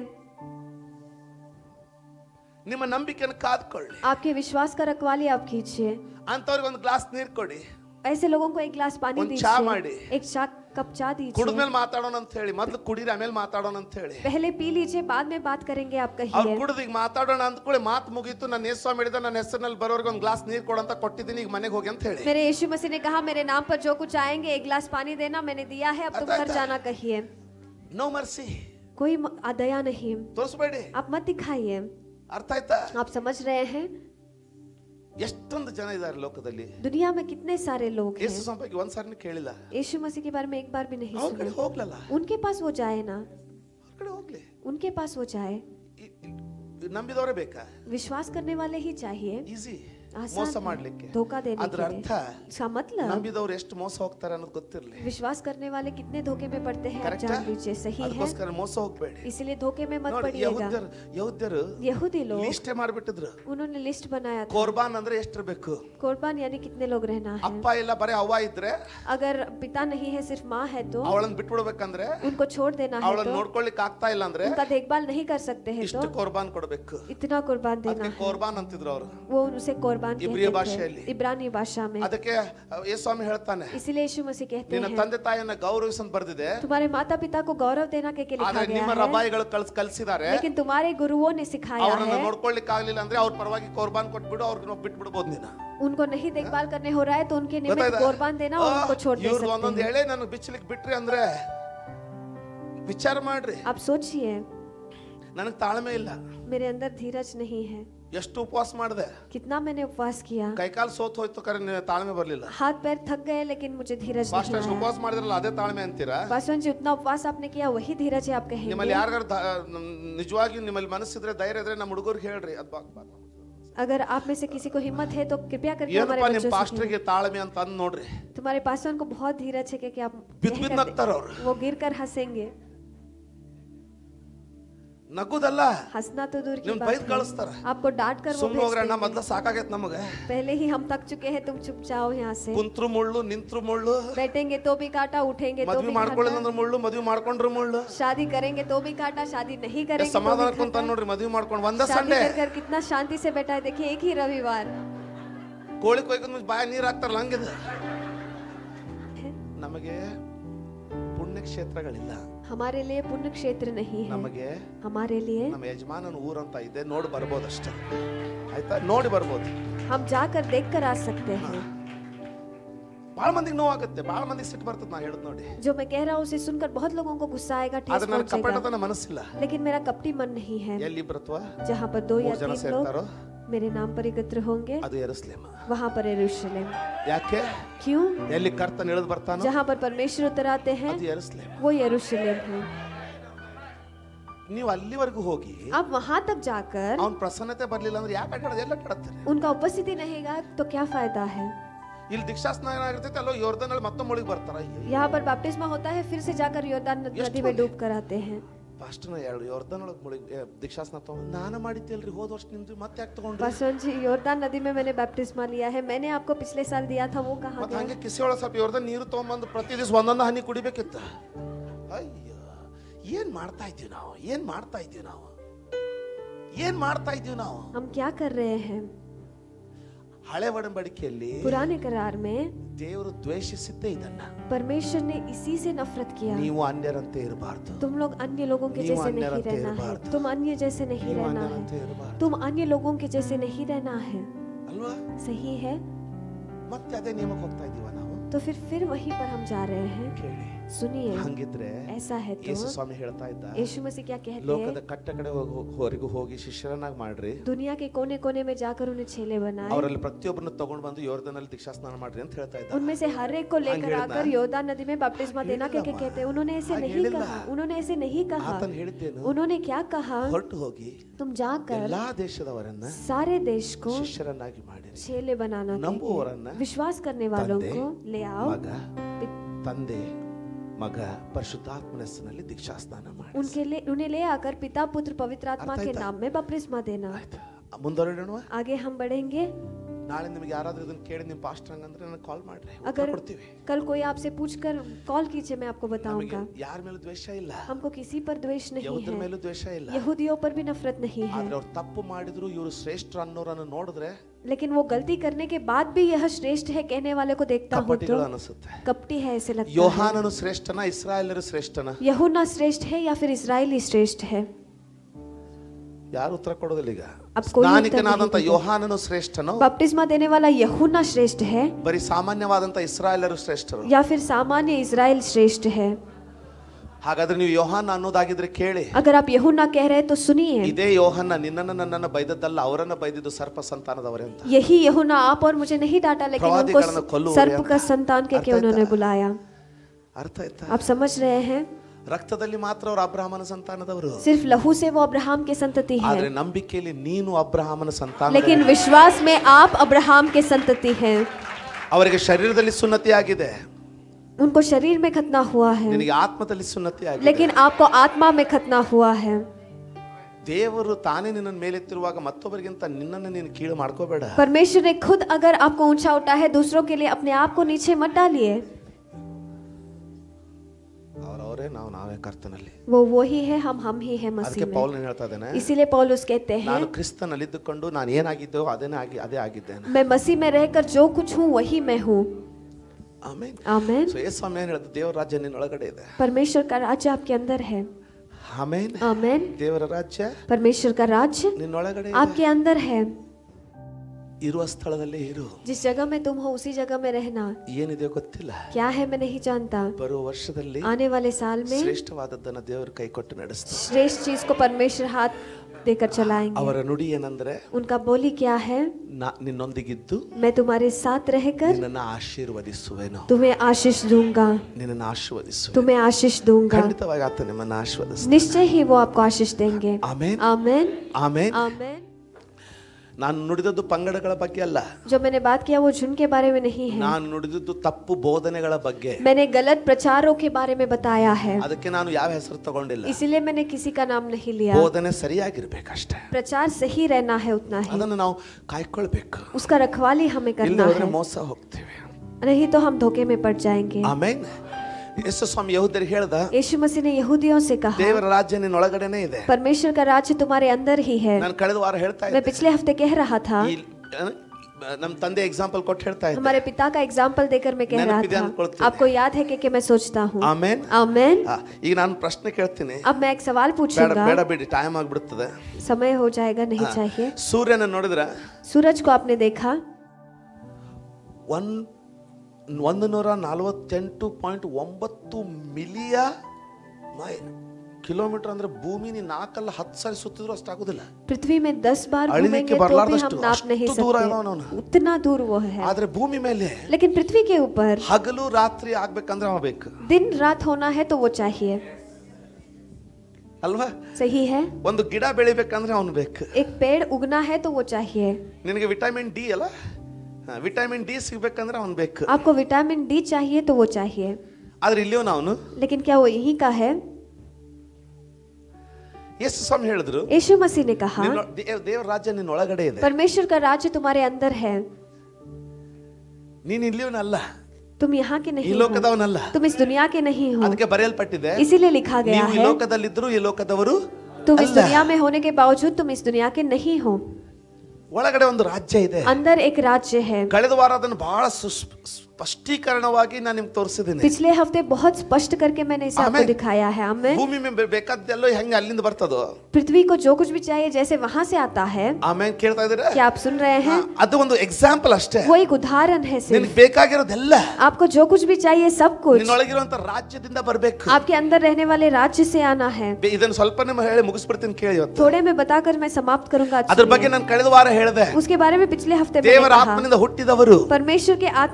ನಿಮ್ಮ ನಂಬಿಕೆಯನ್ನು ಕಾದ್ಕೊಳ್ಳಿ आपके विश्वास का रखवाली आप कीजिए ಅಂತವ್ರಿಗೆ ಒಂದು ಗ್ಲಾಸ್ ನೀರು ಕೊಡಿ ऐसे लोगों को एक गिलास पानी उन चा माड़ी। दीजिए एक चा कप चा दीजिए ಕುಡಿದ್ಮೇಲೆ ಮಾತಾಡೋಣ ಅಂತ ಹೇಳಿ ಮೊದ್ಲು ಕುಡೀರಿ ಆಮೇಲೆ ಮಾತಾಡೋಣ ಅಂತ ಹೇಳಿ पहले पी लीजिए बाद में बात करेंगे आप ಅವ್ರು कहिए ಕುಡಿದು ಈಗ ಮಾತಾಡೋಣ ಅಂದ್ಕೊಳ್ಳಿ ಮಾತು ಮುಗೀತು ನನ್ನ ಯೇಸು ಸ್ವಾಮಿ ಹಿಡಿದ ನನ್ನ ಹೆಸರಿನಲ್ಲಿ ಬರೋರಿಗೆ ಒಂದು ಗ್ಲಾಸ್ ನೀರು ಕೊಡಂತ ಕೊಟ್ಟಿದ್ದೀನಿ ಈಗ ಮನೆಗೆ ಹೋಗಿ ಅಂತ ಹೇಳಿ मेरे यीशु मसीह ने कहा मेरे नाम पर जो कुछ आएंगे एक गिलास पानी देना मैंने दिया है अब तुम अच्छा, घर अच्छा। जाना कहिए ನೋ ಮರ್ಸಿ कोई म- आ- दया नहीं ತೋರಿಸ್ಬೇಡಿ आप मत दिखाइए ಅರ್ಥ ಆಯ್ತಾ आप समझ रहे हैं ಎಷ್ಟೊಂದು ಜನ ಇದ್ದಾರೆ ಲೋಕದಲ್ಲಿ दुनिया में कितने सारे लोग ಯೇಸು हैं ಸ್ವಾಮಿ ಒಂದ್ ಸಾರಿನ ಕೇಳಿಲ್ಲ यीशु मसीह के बारे में एक बार भी नहीं ಅವ್ರ ಕಡೆ सुना ಹೋಗ್ಲಲ್ಲ उनके पास वो जाए ना ಅವ್ರ ಕಡೆ ಹೋಗ್ಲಿ उनके पास वो जाए ಇ- ಇ- ನಂಬಿದವರೇ ಬೇಕಾ विश्वास करने वाले ही चाहिए ಈಸಿ आसान ಮೋಸ है, ಮಾಡ್ಲಿಕ್ಕೆ धोखा देने ಅದ್ರ के लिए ಅರ್ಥ इसका मतलब ನಂಬಿದವ್ರು ಎಷ್ಟು ಮೋಸ ಹೋಗ್ತಾರೆ ಅನ್ನೋದು ಗೊತ್ತಿರ್ಲಿ विश्वास करने वाले कितने धोखे में पड़ते हैं आप ಕರೆಕ್ಟ್ जान लीजिए सही है ಅದಕ್ಕೋಸ್ಕರ ಮೋಸ ಹೋಗ್ಬೇಡಿ इसलिए धोखे में मत ನೋಡಿ पड़िएगा ಯಹೂದ್ಯರು ಯಹೂದ್ಯರು यहूदी लोग ಲಿಸ್ಟೇ ಮಾಡ್ಬಿಟ್ಟಿದ್ರು उन्होंने लिस्ट बनाया था ಕೋರ್ಬಾನ್ ಅಂದ್ರೆ ಎಷ್ಟಿರ್ಬೇಕು कुर्बान यानी कितने लोग रहना है ಅಪ್ಪ ಇಲ್ಲ ಬರೀ ಅವ್ವ ಇದ್ರೆ अगर पिता नहीं है सिर्फ माँ है तो ಅವಳನ್ನ ಬಿಟ್ಬಿಡ್ಬೇಕಂದ್ರೆ उनको छोड़ देना है ಅವಳನ್ನ तो ನೋಡ್ಕೊಳ್ಲಿಕ್ಕೆ ಆಗ್ತಾ ಇಲ್ಲ ಅಂದ್ರೆ उनका देखभाल नहीं कर सकते हैं ಇಷ್ಟು तो ಕೋರ್ಬಾನ್ ಕೊಡ್ಬೇಕು इतना कुर्बान देना ಅದಕ್ಕೆ है ಕೋರ್ಬಾನ್ ಅಂತಿದ್ರು ಅವರು वो उसे कुर्बान इब्रिय कहते भाषೆಯಲ್ಲಿ। थे इब्रानी भाषा में ಅದಕ್ಕೆ ಯೇಸು ಸ್ವಾಮಿ ಹೇಳ್ತಾನೆ इसीलिए यीशु मसीह कहते ನಿನ್ನ हैं ತಂದೆ ತಾಯಿಯನ್ನ ಗೌರವಿಸಂತ ಬರ್ದಿದೆ तुम्हारे माता पिता को गौरव देना के के लिखा ಆದ್ರೆ गया ನಿಮ್ಮ है ರಬಾಯಿಗಳು ಕಳ್ಸ್ ಕಲ್ಸಿದ್ದಾರೆ लेकिन तुम्हारे गुरुओं ने सिखाया ಅವ್ರನ್ನ है ನೋಡ್ಕೊಳ್ಲಿಕ್ಕೆ ಆಗ್ಲಿಲ್ಲ ಅಂದ್ರೆ ಅವ್ರ ಪರವಾಗಿ ಕೋರ್ಬಾನ್ ಕೊಟ್ಬಿಡು ಅವ್ರಿಗೆ ಬಿಟ್ಬಿಡ್ಬೋದು ನೀನು उनको नहीं देखभाल करने हो रहा है तो उनके निमित्त ಗೊತ್ತಾಯ್ತಾ? कुर्बान देना और उनको छोड़ दे ಇವ್ರದ್ದು सकते ಒಂದೊಂದು हैं ಎಳೆ ನನಗೆ ಬಿಚ್ಚಲಿಕ್ಕೆ ಬಿಟ್ರಿ ಅಂದ್ರೆ ವಿಚಾರ ಮಾಡ್ರಿ आप सोचिए ನನಗೆ ತಾಳ್ಮೆ ಇಲ್ಲ मेरे अंदर धीरज नहीं है ಎಷ್ಟು ಉಪವಾಸ ಮಾಡಿದೆ कितना मैंने उपवास किया ಕೈಕಾಲು ಸೋತ್ ಹೋಯ್ತು ಕರೆ ನಿ- ತಾಳ್ಮೆ ಬರ್ಲಿಲ್ಲ हाथ पैर थक गए लेकिन मुझे धीरज ಫಾಸ್ಟ್ नहीं ಅಷ್ಟು आया ಉಪವಾಸ ಮಾಡಿದ್ರಲ್ಲ ಅದೇ ತಾಳ್ಮೆ ಅಂತೀರಾ पासवान जी उतना उपवास आपने किया वही धीरज है आप ನಿಮ್ಮಲ್ಲಿ कहेंगे ಯಾರಿಗಾರು ನಿಜವಾಗಿ ನಿಮ್ಮಲ್ಲಿ ಮನಸ್ಸಿದ್ರೆ ಧೈರ್ಯ ಇದ್ರೆ ನಮ್ಮ ಹುಡುಗರಿಗೆ ಹೇಳ್ರಿ ಅದ್ ಬಾ- ಬಾ- अगर आप में से किसी को हिम्मत है तो कृपया करके हमारे ಏನಪ್ಪಾ ನಿಮ್ बच्चों से ಪಾಸ್ಟರ್ಗೆ ತಾಳ್ಮೆ ಅಂತ ಅಂದ್ ನೋಡ್ರಿ कहें। तुम्हारे पासवान को बहुत धीरज है कि आप ಬಿದ್ कह ಬಿದ್ कर ನಗ್ತಾರ ಅವ್ರು दे- वो गिर कर हंसेंगे ನಗುದಲ್ಲ हंसना तो दूर की ನಿಮ್ बात ಬೈದ್ है ಕಳಿಸ್ತಾರ आपको डांट कर वो ಸುಮ್ನೆ भेज ಹೋಗ್ರಿ ಅಣ್ಣ देंगे। ಮೊದ್ಲ ಸಾಕಾಗೈತ್ ನಮಗ पहले ही हम थक चुके हैं तुम चुप जाओ यहाँ से ಕುಂತ್ರು ಮುಳ್ಳು ನಿಂತ್ರು ಮುಳ್ಳು बैठेंगे तो भी काटा उठेंगे तो ಮದ್ವಿ भी ಮಾಡ್ಕೊಳ್ಳಿಲ್ಲ काटा ಅಂದ್ರೆ ಮುಳ್ಳು ಮದ್ವಿ ಮಾಡ್ಕೊಂಡ್ರು ಮುಳ್ಳು शादी करेंगे तो भी काटा शादी नहीं करेंगे तो ಸಮಾಧಾನ भी ಕುಂತ काटा। ನೋಡ್ರಿ ಮದ್ವಿ ಮಾಡ್ಕೊಂಡು ಒಂದ शादी ಸಂಡೆ कर कर कितना शांति से बैठा है देखिए एक ही रविवार ಕೋಳಿ ಕೊಯ್ಕೊಂಡ್ ಬಾಯ ನೀರ್ ಹಾಕ್ತಾರಲ್ಲ ಹಂಗಿದೆ ನಮಗೆ ಪುಣ್ಯಕ್ಷೇತ್ರಗಳಿಲ್ಲ हमारे लिए पुण्य क्षेत्र नहीं है ನಮಗೆ हमारे लिए ನಮ್ಮ ಯಜಮಾನನ ಊರಂತ ಇದೆ ನೋಡಿ ಬರ್ಬೋದಷ್ಟೇ ಆಯ್ತಾ ನೋಡಿ ಬರ್ಬೋದು हम जाकर देख कर आ सकते हैं ಬಹಳ ಮಂದಿಗೆ ನೋವಾಗುತ್ತೆ ಬಹಳ ಮಂದಿಗೆ ಸಿಟ್ಟು ಬರ್ತದೆ ನಾ ಹೇಳದ್ ನೋಡಿ जो मैं कह रहा हूँ उसे सुनकर बहुत लोगों को गुस्सा आएगा ठेस ಆದ್ರೆ ನನ್ನ पहुंचेगा ಕಪಟತನ ಮನಸ್ಸಿಲ್ಲ लेकिन मेरा कपटी मन नहीं है ಎಲ್ಲಿ ಇಬ್ರತ್ವ जहाँ पर दो या ಮೂರ್ ಜನ तीन ಸೇರ್ತಾರೋ लोग मेरे नाम पर एकत्र होंगे ಅದು ಎರಸ್ಲೇಮ वहाँ पर यरूशलेम ಯಾಕೆ क्यों ಎಲ್ಲಿ ಕರ್ತನ ಇಳಿದು ಬರ್ತಾನೋ जहाँ पर परमेश्वर उतर आते हैं ಅದು ಎರಸ್ಲೇಮ वो यरूशलेम है ನೀವು ಅಲ್ಲಿವರೆಗೂ ಹೋಗಿ आप वहाँ तक जाकर ಅವ್ನ ಪ್ರಸನ್ನತೆ ಬರ್ಲಿಲ್ಲ ಅಂದ್ರೆ ಯಾಕೆ ಅಡ್ಡಾಡೋದು ಎಲ್ಲ ಅಡ್ಡಾಡ್ತಾರೆ उनका उपस्थिति रहेगा तो क्या फायदा है ಇಲ್ಲಿ ದೀಕ್ಷಾ ಸ್ನಾನ ಆಗಿರ್ತೈತೆ ಅಲ್ಲೋ ಯೋರ್ಧನಲ್ಲಿ ಮತ್ತೊಮ್ಮೆ ಮುಳುಗಿ ಬರ್ತಾರ यहाँ पर बैप्टिस्मा होता है फिर से जाकर योरदान नदी में डूब कर आते हैं ಫಾಸ್ಟ್ನ ಎರಡು ಯೋರ್ಧನ್ ಒಳಗೆ ಮುಳುಗಿ ಏ, ದೀಕ್ಷಾ ಸ್ನಾನ ತಗೊಂಡು ನಾನು ಮಾಡಿದ್ದೆಲ್ರಿ ಹೋದ ವರ್ಷ ನಿಮ್ದು ಮತ್ತೆ ಯಾಕೆ ತಗೊಂಡ್ರಿ पासवान जी योरदान नदी में मैंने बैप्टिस्मा लिया है मैंने आपको पिछले साल दिया था वो कहाँ ಮತ್ತೆ गया ಹಂಗೆ ಕಿಸಿ ಒಳಗೆ ಸ್ವಲ್ಪ ಯೋರ್ಧನ್ ನೀರು ತಗೊಂಬಂದು ಪ್ರತಿ ದಿವಸ ಒಂದೊಂದು ಹನಿ ಕುಡಿಬೇಕಿತ್ತ ಅಯ್ಯೋ ಏನ್ ಮಾಡ್ತಾ ಇದ್ದೀವಿ ನಾವು ಏನ್ ಮಾಡ್ತಾ ಇದ್ದೀವಿ ನಾವು ಏನ್ ಮಾಡ್ತಾ ಇದ್ದೀವಿ ನಾವು हम क्या कर रहे हैं ಹಳೆ ಒಡಂಬಡಿಕೆಯಲ್ಲಿ पुराने करार में ದೇವರು ದ್ವೇಷಿಸಿದ್ದೇ ಇದನ್ನ परमेश्वर ने इसी से नफरत किया ನೀವು ಅನ್ಯರಂತೆ ಇರಬಾರ್ದು तुम लोग अन्य लोगों के ನೀವು जैसे नहीं अन्यರಂತೆ रहना है ಇರಬಾರ್ದು. तुम अन्य जैसे नहीं ನೀವು रहना ಅನ್ಯರಂತೆ है ಇರಬಾರ್ದು तुम अन्य लोगों के जैसे नहीं रहना है ಅಲ್ವಾ सही है ಮತ್ತೆ ಅದೇ ನಿಯಮಕ್ಕೆ ಹೋಗ್ತಾ ಇದೀವ ನಾವು तो फिर फिर वहीं पर हम जा रहे हैं ಕೇಳಿ सुनिए ಹಂಗಿದ್ರೆ ऐसा है ಯೇಸು तो ಸ್ವಾಮಿ ಹೇಳ್ತಾ ಇದ್ದ यीशु मसीह क्या कहते ಲೋಕದ हैं ಕಟ್ಟ ಕಡೆ ಹೋಗ್- ಹೊರಗೂ ಹೋಗಿ ಶಿಷ್ಯರನ್ನಾಗಿ ಮಾಡ್ರಿ दुनिया के कोने कोने में जाकर उन्हें छेले बनाए ಅವರಲ್ಲಿ ಪ್ರತಿಯೊಬ್ಬರನ್ನ ತಗೊಂಡು ಬಂದು ಯೋರ್ಧನಲ್ಲಿ ದೀಕ್ಷಾ ಸ್ನಾನ ಮಾಡ್ರಿ ಅಂತ ಹೇಳ್ತಾ ಇದ್ದ उनमें से हर एक को लेकर ಹೇಳಿದ್ನಾ? आकर योरदान नदी में बपतिस्मा देना क्या क्या कहते हैं उन्होंने ऐसे ಹಾಗೆ नहीं ಹೇಳಿಲ್ಲ. कहा उन्होंने ऐसे नहीं कहा ಆತನ್ ಹೇಳಿದ್ದೇನು उन्होंने क्या कहा ಹೊರಟು ಹೋಗಿ तुम जाकर ಎಲ್ಲಾ ದೇಶದವರನ್ನ सारे देश को ಶಿಷ್ಯರನ್ನಾಗಿ ಮಾಡಿರಿ छेले बनाना ನಂಬುವವರನ್ನ कहिए। विश्वास करने वालों ತಂದೆ, को ले आओ ಮಗ पि- ತಂದೆ ಮಗ ಪರಿಶುದ್ಧಾತ್ಮನ ಹೆಸರಿನಲ್ಲಿ ದೀಕ್ಷಾ ಸ್ನಾನ ಮಾಡಿ उनके लिए उन्हें ले आकर पिता पुत्र पवित्र आत्मा के आयता। नाम में बपतिस्मा देना ಆಯ್ತು ಮುಂದುವರೆಡೋಣ आगे हम बढ़ेंगे ನಾಳೆ ನಿಮ್ಗೆ ಯಾರಾದ್ರೂ ಇದನ್ನ ಕೇಳಿ ನಿಮ್ಮ ಪಾಸ್ಟರ್ ಹಂಗಂದ್ರೆ ನನಗೆ ಕಾಲ್ ಮಾಡ್ರಿ ಉತ್ತರ अगर ಕೊಡ್ತೀವಿ कल कोई आपसे पूछकर कॉल कीजिए मैं आपको ನಮಗೆ बताऊंगा ಯಾರ ಮೇಲೂ ದ್ವೇಷ ಇಲ್ಲ हमको किसी पर द्वेष नहीं ಯಹೂದ್ರ है ಮೇಲೂ ದ್ವೇಷ ಇಲ್ಲ यहूदियों पर भी नफरत नहीं है ಆದ್ರೆ ಅವ್ರು ತಪ್ಪು ಮಾಡಿದ್ರು ಇವರು ಶ್ರೇಷ್ಠರು ಅನ್ನೋರನ್ನು ನೋಡಿದ್ರೆ लेकिन वो गलती करने के बाद भी यह श्रेष्ठ है कहने वाले को देखता हूँ तो ಕಪಟಿಗಳು ಅನಿಸುತ್ತೆ कपटी है ऐसे लगता है ಯೋಹಾನನು ಶ್ರೇಷ್ಠನ ಇಸ್ರಾಯೇಲರು ಶ್ರೇಷ್ಠನ यहूना श्रेष्ठ है या फिर इसराइली श्रेष्ठ है ಯಾರು ಉತ್ತರ ಕೊಡೋದಿಲ್ಲ ಈಗ अब कोई उत्तर ಸ್ನಾನಿಕನಾದಂತ नहीं ಯೋಹಾನನು ಶ್ರೇಷ್ಠನೋ बपतिस्मा देने वाला यहूना श्रेष्ठ है ಬರೀ ಸಾಮಾನ್ಯವಾದಂತ ಇಸ್ರಾಯೇಲರು ಶ್ರೇಷ್ಠರು या फिर सामान्य इसराइल श्रेष्ठ है ಹಾಗಾದ್ರೆ ನೀವು ಯೋಹಾನ ಅನ್ನೋದಾಗಿದ್ರೆ ಕೇಳಿ अगर आप यहूना कह रहे हैं तो सुनिए ಇದೇ ಯೋಹನ್ನ ನಿನ್ನನ್ನ ನನ್ನನ್ನ ಬೈದದ್ದಲ್ಲ ಅವರನ್ನ ಬೈದಿದ್ದು ಸರ್ಪ ಸಂತಾನದವರೇ ಅಂತ यही यहूना आप और मुझे नहीं डांटा लेकिन ಪ್ರವಾದಿಗಳನ್ನು उनको ಕೊಲ್ಲುವವರೇ सर्प का ಅಂತ. संतान के ಅರ್ಥ के उन्होंने ಆಯ್ತಾ? बुलाया ಅರ್ಥ ಆಯ್ತಾ आप समझ रहे हैं ರಕ್ತದಲ್ಲಿ ಮಾತ್ರ ಅವರು ಅಬ್ರಹಾಮನ ಸಂತಾನದವರು सिर्फ लहू से वो अब्राहम की संतति ಆದ್ರೆ है ನಂಬಿಕೆಯಲ್ಲಿ ನೀನು ಅಬ್ರಹಾಮನ ಸಂತಾನ लेकिन विश्वास में आप अब्राहम के संतति हैं ಅವರಿಗೆ ಶರೀರದಲ್ಲಿ ಸುನ್ನತಿ ಆಗಿದೆ उनको शरीर में खतना हुआ है ನಿನಗೆ ಆತ್ಮದಲ್ಲಿ ಸುನ್ನತಿ ಆಗಿದೆ लेकिन आपको आत्मा में खतना हुआ है ದೇವರು ತಾನೇ ನಿನ್ನನ್ನು ಮೇಲೆತ್ತಿರುವಾಗ ಮತ್ತೊಬ್ಬರಿಗಿಂತ ನಿನ್ನನ್ನು ನೀನು ಕೀಳು ಮಾಡ್ಕೋಬೇಡ परमेश्वर ने खुद अगर आपको ऊंचा उठा है दूसरों के लिए अपने आप को नीचे मत डालिए ಅವರವರೇ ನಾವು ನಾವೇ ಕರ್ತನಲ್ಲಿ वो वो ही है हम हम ही है ಅದಕ್ಕೆ मसीह में ಪೌಲ್ ಏನ್ ಹೇಳ್ತಾ ಇದ್ದಾನೆ इसीलिए पौलुस कहते हैं ನಾನು ಕ್ರಿಸ್ತನಲ್ಲಿದ್ದುಕೊಂಡು ನಾನು ಏನಾಗಿದ್ದೋ ಅದೇನೇ ಆಗಿ ಅದೇ ಆಗಿದ್ದೇನೆ मैं मसीह में रहकर जो कुछ हूँ वही मैं हूँ ಆಮೇಲೆ आमेन ಸೊ ಯೇಸ್ವಾಮಿ ಏನ್ ಹೇಳ್ತಾರೆ ದೇವರ ರಾಜ್ಯ ನಿನ್ನೊಳಗಡೆ ಇದೆ परमेश्वर का राज्य आपके अंदर है ಆಮೇಲೆ आमेन ದೇವರ ರಾಜ್ಯ परमेश्वर का राज्य ನಿನ್ನೊಳಗಡೆ ಇದೆ. आपके अंदर है ಇರುವ ಸ್ಥಳದಲ್ಲೇ ಇರು जिस जगह में तुम हो उसी जगह में रहना ಏನಿದೆ ಗೊತ್ತಿಲ್ಲ क्या है मैं नहीं जानता ಬರುವ ವರ್ಷದಲ್ಲಿ आने वाले साल में ಶ್ರೇಷ್ಠವಾದದ್ದನ್ನ ದೇವರು ಕೈ ಕೊಟ್ಟು ನಡೆಸ್ತಾರೆ श्रेष्ठ चीज को परमेश्वर हाथ देकर चलाएंगे ಅವರ ನುಡಿ ಏನಂದ್ರೆ उनका बोली क्या है ನಾ ನಿನ್ನೊಂದಿಗಿದ್ದು मैं तुम्हारे साथ रहकर ನಿನ್ನನ್ನು ಆಶೀರ್ವದಿಸುವೆನು तुम्हें आशीष दूंगा ನಿನ್ನನ್ನು ಆಶೀರ್ವದಿಸುವೆ तुम्हें आशीष दूंगा ಖಂಡಿತವಾಗಿ ಆತ ನಿಮ್ಮನ್ನು ಆಶೀರ್ವದಿಸ निश्चय ही वो आपको आशीष देंगे ಆಮೇನ್ आमेन ಆಮೇನ್ आमेन ನಾನು ನುಡಿದದ್ದು ಪಂಗಡಗಳ ಬಗ್ಗೆ ಅಲ್ಲ जो मैंने बात किया वो झुंड के बारे में नहीं है ನಾನು ನುಡಿದದ್ದು ತಪ್ಪು ಬೋಧನೆಗಳ ಬಗ್ಗೆ मैंने गलत प्रचारों के बारे में बताया है ಅದಕ್ಕೆ ನಾನು ಯಾವ ಹೆಸರು ತಗೊಂಡಿಲ್ಲ इसीलिए मैंने किसी का नाम नहीं लिया ಬೋಧನೆ ಸರಿಯಾಗಿರ್ಬೇಕಷ್ಟೇ प्रचार सही रहना है उतना ही ಅದನ್ನು ನಾವು ಕಾಯ್ಕೊಳ್ಬೇಕು उसका रखवाली हमें ಇಲ್ಲಿ करना ಹೋದ್ರೆ है ಮೋಸ ಹೋಗ್ತೇವೆ नहीं तो हम धोखे में पड़ जाएंगे ಆಮೇನ್ ಯೇಸು ಸ್ವಾಮಿ ಯಹೂದರಿಗೆ ಹೇಳ್ದ यीशु मसीह ने यहूदियों से कहा ದೇವರ ರಾಜ್ಯ ನಿನ್ನೊಳಗಡೆನೆ ಇದೆ परमेश्वर का राज्य तुम्हारे अंदर ही है ನಾನು ಕಳೆದ ವಾರ ಹೇಳ್ತಾ मैं ಇದ್ದೆ पिछले हफ्ते कह रहा था ಈ ನಮ್ಮ ತಂದೆ ಎಕ್ಸಾಂಪಲ್ ಕೊಟ್ಟು ಹೇಳ್ತಾ ಇದ್ದೆ हमारे पिता का एग्जाम्पल देकर मैं कह रहा ನೆನಪಿದೆ ಅನ್ಕೊಳ್ತೀನಿ. था आपको याद है कि, कि मैं सोचता हूँ ಆಮೇನ್ आमेन ಆ, ಈಗ ನಾನು ಪ್ರಶ್ನೆ ಕೇಳ್ತೀನಿ अब मैं एक सवाल ಬೇಡ पूछूंगा ಬೇಡ ಬಿಡಿ ಟೈಮ್ ಆಗ್ಬಿಡ್ತದೆ समय हो जाएगा नहीं चाहिए ಸೂರ್ಯನ ನೋಡಿದ್ರ सूरज को आपने देखा ಒನ್ ಒಂದು ನೂರ ನಲವತ್ತೆಂಟು ಪಾಯಿಂಟ್ ಒಂಬತ್ತು ಮಿಲಿಯ ಮೈಲ್ ಕಿಲೋಮೀಟರ್ ಅಂದ್ರೆ ಭೂಮಿ ನೀ ನಾಲ್ಕಲ್ಲ ಹತ್ತು ಸಾರಿ ಸುತ್ತಿದ್ರು ಅಷ್ಟಾಗುದಿಲ್ಲ पृथ्वी में दस बार अड़ने घूमेंगे के तो भी बरलार्दಷ್ಟು हम नाप नहीं ಅಷ್ಟು ದೂರ सकते ಇದಾವ ಅವನು. उतना दूर वो है ಆದ್ರೆ ಭೂಮಿ ಮೇಲೆ लेकिन पृथ्वी के ऊपर ಹಗಲು ರಾತ್ರಿ ಆಗ್ಬೇಕಂದ್ರೆ ಅವ ಬೇಕು दिन रात होना है तो वो चाहिए ಅಲ್ವಾ सही है ಒಂದು ಗಿಡ ಬೆಳಿಬೇಕಂದ್ರೆ ಅವನು ಬೇಕು एक पेड़ उगना है तो वो चाहिए ನಿನಗೆ ವಿಟಮಿನ್ ಡಿ ಅಲ್ಲ ವಿಟಮಿನ್ ಡಿ ಸಿಗ್ಬೇಕಂದ್ರೆ ಅವನು ಬೇಕು आपको विटामिन डी चाहिए तो वो चाहिए ಆದ್ರೆ ಇಲ್ಲಿಯೂ ನಾವು लेकिन क्या वो यही का है ಯೇಸು ಸ್ವಾಮಿ ಹೇಳಿದ್ರು यीशु मसीह ने कहा ನಿನ್ನ- ದೇ- ದೇವರ ರಾಜ್ಯ ನಿನ್ನ ಒಳಗಡೆ ಇದೆ परमेश्वर का राज्य तुम्हारे अंदर है ನೀನ್ ಇಲ್ಲಿಯವನಲ್ಲ तुम यहाँ के ಈ नहीं हो ಲೋಕದವನಲ್ಲ तुम इस दुनिया के नहीं हो ಅದಕ್ಕೆ ಬರೆಯಲ್ಪಟ್ಟಿದೆ इसीलिए लिखा गया ನೀವು ಈ है ಲೋಕದಲ್ಲಿದ್ರು ಈ ಲೋಕದವರು तुम इस ಅಲ್ಲ. दुनिया में होने के बावजूद तुम इस दुनिया के नहीं हो ಒಳಗಡೆ ಒಂದು ರಾಜ್ಯ ಇದೆ अंदर एक राज्य है ಕಳೆದ ವಾರ ಅದನ್ನು ಬಹಳ ಸುಸ್- ಸ್ಪಷ್ಟೀಕರಣವಾಗಿ ನಾನು ನಿಮ್ಗೆ ತೋರಿಸಿದ್ದೀನಿ पिछले हफ्ते बहुत स्पष्ट करके मैंने इसे आपको आमेन। दिखाया है हमें ಭೂಮಿ ಮೇಲೆ ಬೇಕಾದ್ದೆಲ್ಲೋ ಹೆಂಗೆ ಅಲ್ಲಿಂದ ಬರ್ತದೋ पृथ्वी को जो कुछ भी चाहिए जैसे वहां से आता है ಆಮೇಲೆ ಕೇಳ್ತಾ ಇದ್ದೀರಾ क्या आप सुन रहे हैं ಅದು ಒಂದು ಎಕ್ಸಾಂಪಲ್ ಅಷ್ಟೇ वो एक उदाहरण है सिर्फ ನಿನಗೆ ಬೇಕಾಗಿರೋದೆಲ್ಲ आपको जो कुछ भी चाहिए सब कुछ ನಿನ್ನೊಳಗಿರುವಂತ ರಾಜ್ಯದಿಂದ ಬರಬೇಕು आपके अंदर रहने वाले राज्य से आना है ಇದನ್ನು ಸ್ವಲ್ಪ ನಿಮ್ಮ ಹೇಳಿ ಮುಗಿಸ್ಬಿಡ್ತೀನಿ ಕೇಳಿ ಇವತ್ತು थोड़े में बताकर मैं समाप्त करूंगा आज ಅದ್ರ सुनिए। ಬಗ್ಗೆ ನಾನು ಕಳೆದ ವಾರ ಹೇಳಿದೆ उसके बारे में पिछले हफ्ते मैंने ದೇವರ कहा ಆತ್ಮನಿಂದ ಹುಟ್ಟಿದವರು परमेश्वर के आत्मा से जो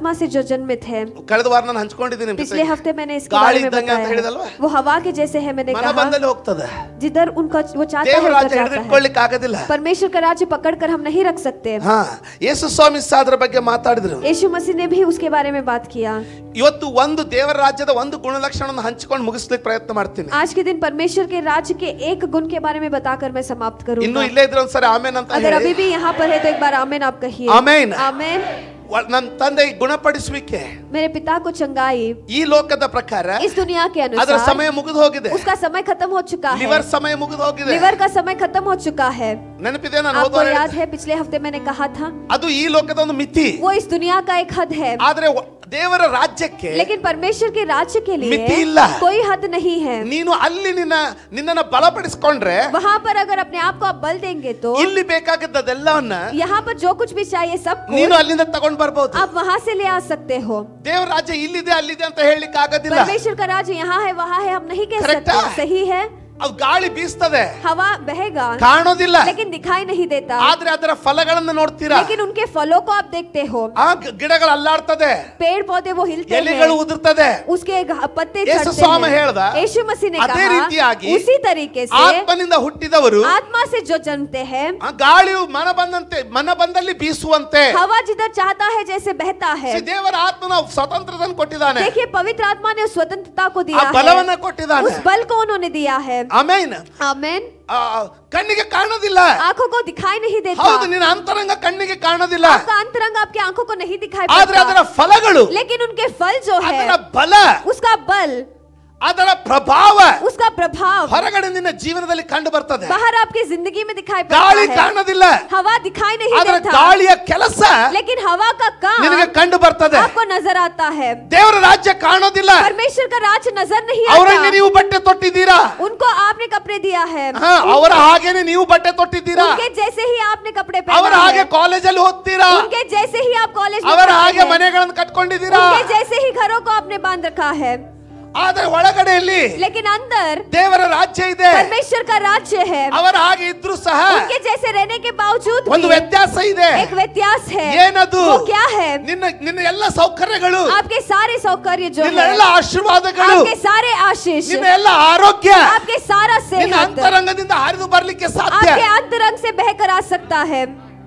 जन्मित है ಕಳೆದ ವಾರ ನಾನು ಹಂಚ್ಕೊಂಡಿದ್ದೀನಿ ನಿಮ್ पिछले ಜೊತೆಗೆ. हफ्ते मैंने इसके ಗಾಳಿ बारे में ಇದ್ದಂಗೆ ಅಂತ बताया ಹೇಳಿದಲ್ವಾ है। वो हवा के जैसे है मैंने ಮನ कहा ಬಂದಲ್ಲಿ ಹೋಗ್ತದೆ जिधर उनका वो चाहता है ದೇವರ उधर ರಾಜ್ಯ जाता है ಹಿಡಿದಿಟ್ಕೊಳ್ಳಿಕ್ಕೆ ಆಗೋದಿಲ್ಲ परमेश्वर का राज्य पकड़ कर हम नहीं रख सकते ಹಾ ಯೇಸು ಸ್ವಾಮಿ ಸಹ ಅದ್ರ ಬಗ್ಗೆ ಮಾತಾಡಿದ್ರು यीशु मसीह ने भी उसके बारे में बात किया ಇವತ್ತು ಒಂದು ದೇವರ ರಾಜ್ಯದ ಒಂದು ಗುಣಲಕ್ಷಣವನ್ನು ಹಂಚಿಕೊಂಡು ಮುಗಿಸ್ಲಿಕ್ಕೆ ಪ್ರಯತ್ನ ಮಾಡ್ತೀನಿ आज के दिन परमेश्वर के राज्य के एक गुण के बारे में बताकर मैं समाप्त ಇನ್ನು करूंगा ಇಲ್ಲೇ ಇದ್ರೆ ಒಂದ್ಸರಿ ಆಮೇನ್ ಅಂತ अगर ಹೇಳಿ अभी भी यहाँ पर है तो एक बार आमेन आप कहिए ಆಮೇನ್ आमेन ವ- ನನ್ನ ತಂದೆ ಈ ಗುಣಪಡಿಸುವಿಕೆ मेरे पिता को चंगाई ಈ ಲೋಕದ ಪ್ರಕಾರ इस दुनिया के ಅದರ अनुसार ಸಮಯ ಮುಗಿದು ಹೋಗಿದೆ उसका समय खत्म हो चुका है ಲಿವರ್ ಸಮಯ ಮುಗಿದು ಹೋಗಿದೆ लिवर का समय खत्म हो चुका है ನೆನಪಿದೆ ನಾನು आपको ಹೋದವಾಗ याद है पिछले हफ्ते मैंने कहा था ಅದು ಈ ಲೋಕದ ಒಂದು ಮಿತಿ वो इस दुनिया का एक हद है ಆದ್ರೆ ವ- ದೇವರ ರಾಜ್ಯಕ್ಕೆ लेकिन परमेश्वर के राज्य के मिति लिए ಇಲ್ಲ. कोई हद नहीं है ನೀನು ಅಲ್ಲಿ ನಿನ್ನ ನಿನ್ನನ್ನ ಬಲಪಡಿಸ್ಕೊಂಡ್ರೆ वहाँ पर अगर अपने आप को आप बल देंगे तो ಇಲ್ಲಿ ಬೇಕಾಗಿದ್ದದೆಲ್ಲವನ್ನ यहाँ पर जो कुछ भी चाहिए सब ನೀನು कुछ ಅಲ್ಲಿಂದ ತಗೊಂಡ್ ಬರ್ಬೋದು आप वहाँ से ले आ सकते हो ದೇವರ ರಾಜ್ಯ ಇಲ್ಲಿದೆ ಅಲ್ಲಿದೆ ಅಂತ ಹೇಳಲಿಕ್ಕೆ ಆಗೋದಿಲ್ಲ परमेश्वर का राज्य यहाँ है वहाँ है हम नहीं कह Correct सकते है। सही है ಅದು ಗಾಳಿ ಬೀಸ್ತದೆ हवा बहेगा ಕಾಣೋದಿಲ್ಲ लेकिन दिखाई नहीं देता ಆದ್ರೆ ಅದರ ಫಲಗಳನ್ನ ನೋಡ್ತೀರಾ लेकिन उनके फलों को आप देखते हो ಆ ಗ- ಗಿಡಗಳು ಅಲ್ಲಾಡ್ತದೆ पेड़ पौधे वो हिलते ಎಲೆಗಳು हैं ಉದುರ್ತದೆ उसके घ- पत्ते ಯೇಸು झड़ते ಸ್ವಾಮಿ हैं ಹೇಳ್ದ, यीशु मसीह ने ಅದೇ कहा ರೀತಿಯಾಗಿ उसी तरीके से ಆತ್ಮನಿಂದ ಹುಟ್ಟಿದವರು आत्मा से जो जन्मते हैं ಆ ಗಾಳಿಯು ಮನ ಬಂದಂತೆ ಮನ ಬಂದಲ್ಲಿ ಬೀಸುವಂತೆ हवा जिधर चाहता है जैसे बहता है ಸಿ, ದೇವರ ಆತ್ಮನ ಸ್ವತಂತ್ರತನ ಕೊಟ್ಟಿದ್ದಾನೆ देखिए पवित्र आत्मा ने उस स्वतंत्रता को ಆ दिया ಬಲವನ್ನ है ಕೊಟ್ಟಿದ್ದಾನೆ उस बल को उन्होंने दिया है ಆಮೇನ್ आमेन ಆ, ಕಣ್ಣಿಗೆ ಕಾಣೋದಿಲ್ಲ आंखों को दिखाई नहीं देता ಹೌದು ನಿನ್ನ ಅಂತರಂಗ ಕಣ್ಣಿಗೆ ಕಾಣೋದಿಲ್ಲ आपका अंतरंग आपकी आंखों को नहीं दिखाई ಆದ್ರೆ ಅದರ पड़ता ಫಲಗಳು लेकिन उनके फल जो है ಅದರ ಬಲ उसका बल ಅದರ ಪ್ರಭಾವ उसका प्रभाव ಹೊರಗಡೆ ನಿನ್ನ ಜೀವನದಲ್ಲಿ ಕಂಡು ಬರ್ತದೆ बाहर आपकी जिंदगी में दिखाई ಗಾಳಿ पड़ता है ಕಾಣೋದಿಲ್ಲ हवा दिखाई नहीं ಆದ್ರೆ देता ಗಾಳಿಯ ಕೆಲಸ लेकिन हवा का ನಿನಗೆ काम ಕಂಡು ಬರ್ತದೆ आपको नजर आता है ದೇವರ ರಾಜ್ಯ ಕಾಣೋದಿಲ್ಲ परमेश्वर का राज नजर नहीं ಅವರಲ್ಲಿ आता ನೀವು ಬಟ್ಟೆ ತೊಟ್ಟಿದ್ದೀರಾ उनको आपने कपड़े दिया है ಹಾ, ಅವರ ಹಾಗೇನೆ ನೀವು ಬಟ್ಟೆ ತೊಟ್ಟಿದ್ದೀರಾ उनके जैसे ही आपने कपड़े ಅವರ पहना ಹಾಗೆ है ಕಾಲೇಜಲ್ಲಿ ಓದ್ತೀರಾ उनके जैसे ही आप कॉलेज में ಅವರ पढ़ते ಹಾಗೆ हैं। ಮನೆಗಳನ್ನು ಕಟ್ಕೊಂಡಿದ್ದೀರಾ उनके जैसे ही घरों को आपने बांध रखा है ಆದ್ರೆ ಒಳಗಡೆಯಲ್ಲಿ लेकिन अंदर ದೇವರ ರಾಜ್ಯ ಇದೆ परमेश्वर का राज्य है ಅವರ ಹಾಗೆ ಇದ್ರು ಸಹ उनके जैसे रहने के बावजूद ಒಂದು भी ವ್ಯತ್ಯಾಸ ಇದೆ एक व्यत्यास है ಏನದು वो क्या है ನಿನ್ನ ನಿನ್ನ ಎಲ್ಲ ಸೌಕರ್ಯಗಳು आपके सारे सौकर्य जो ನಿನ್ನ है ಎಲ್ಲ ಆಶೀರ್ವಾದಗಳು आपके सारे आशीष ನಿನ್ನ ಎಲ್ಲ ಆರೋಗ್ಯ आपके सारा ನಿನ್ನ सेहत ಅಂತರಂಗದಿಂದ ಹರಿದು ಬರ್ಲಿಕ್ಕೆ ಸಾಧ್ಯ आपके अंतरंग से बहकर आ सकता है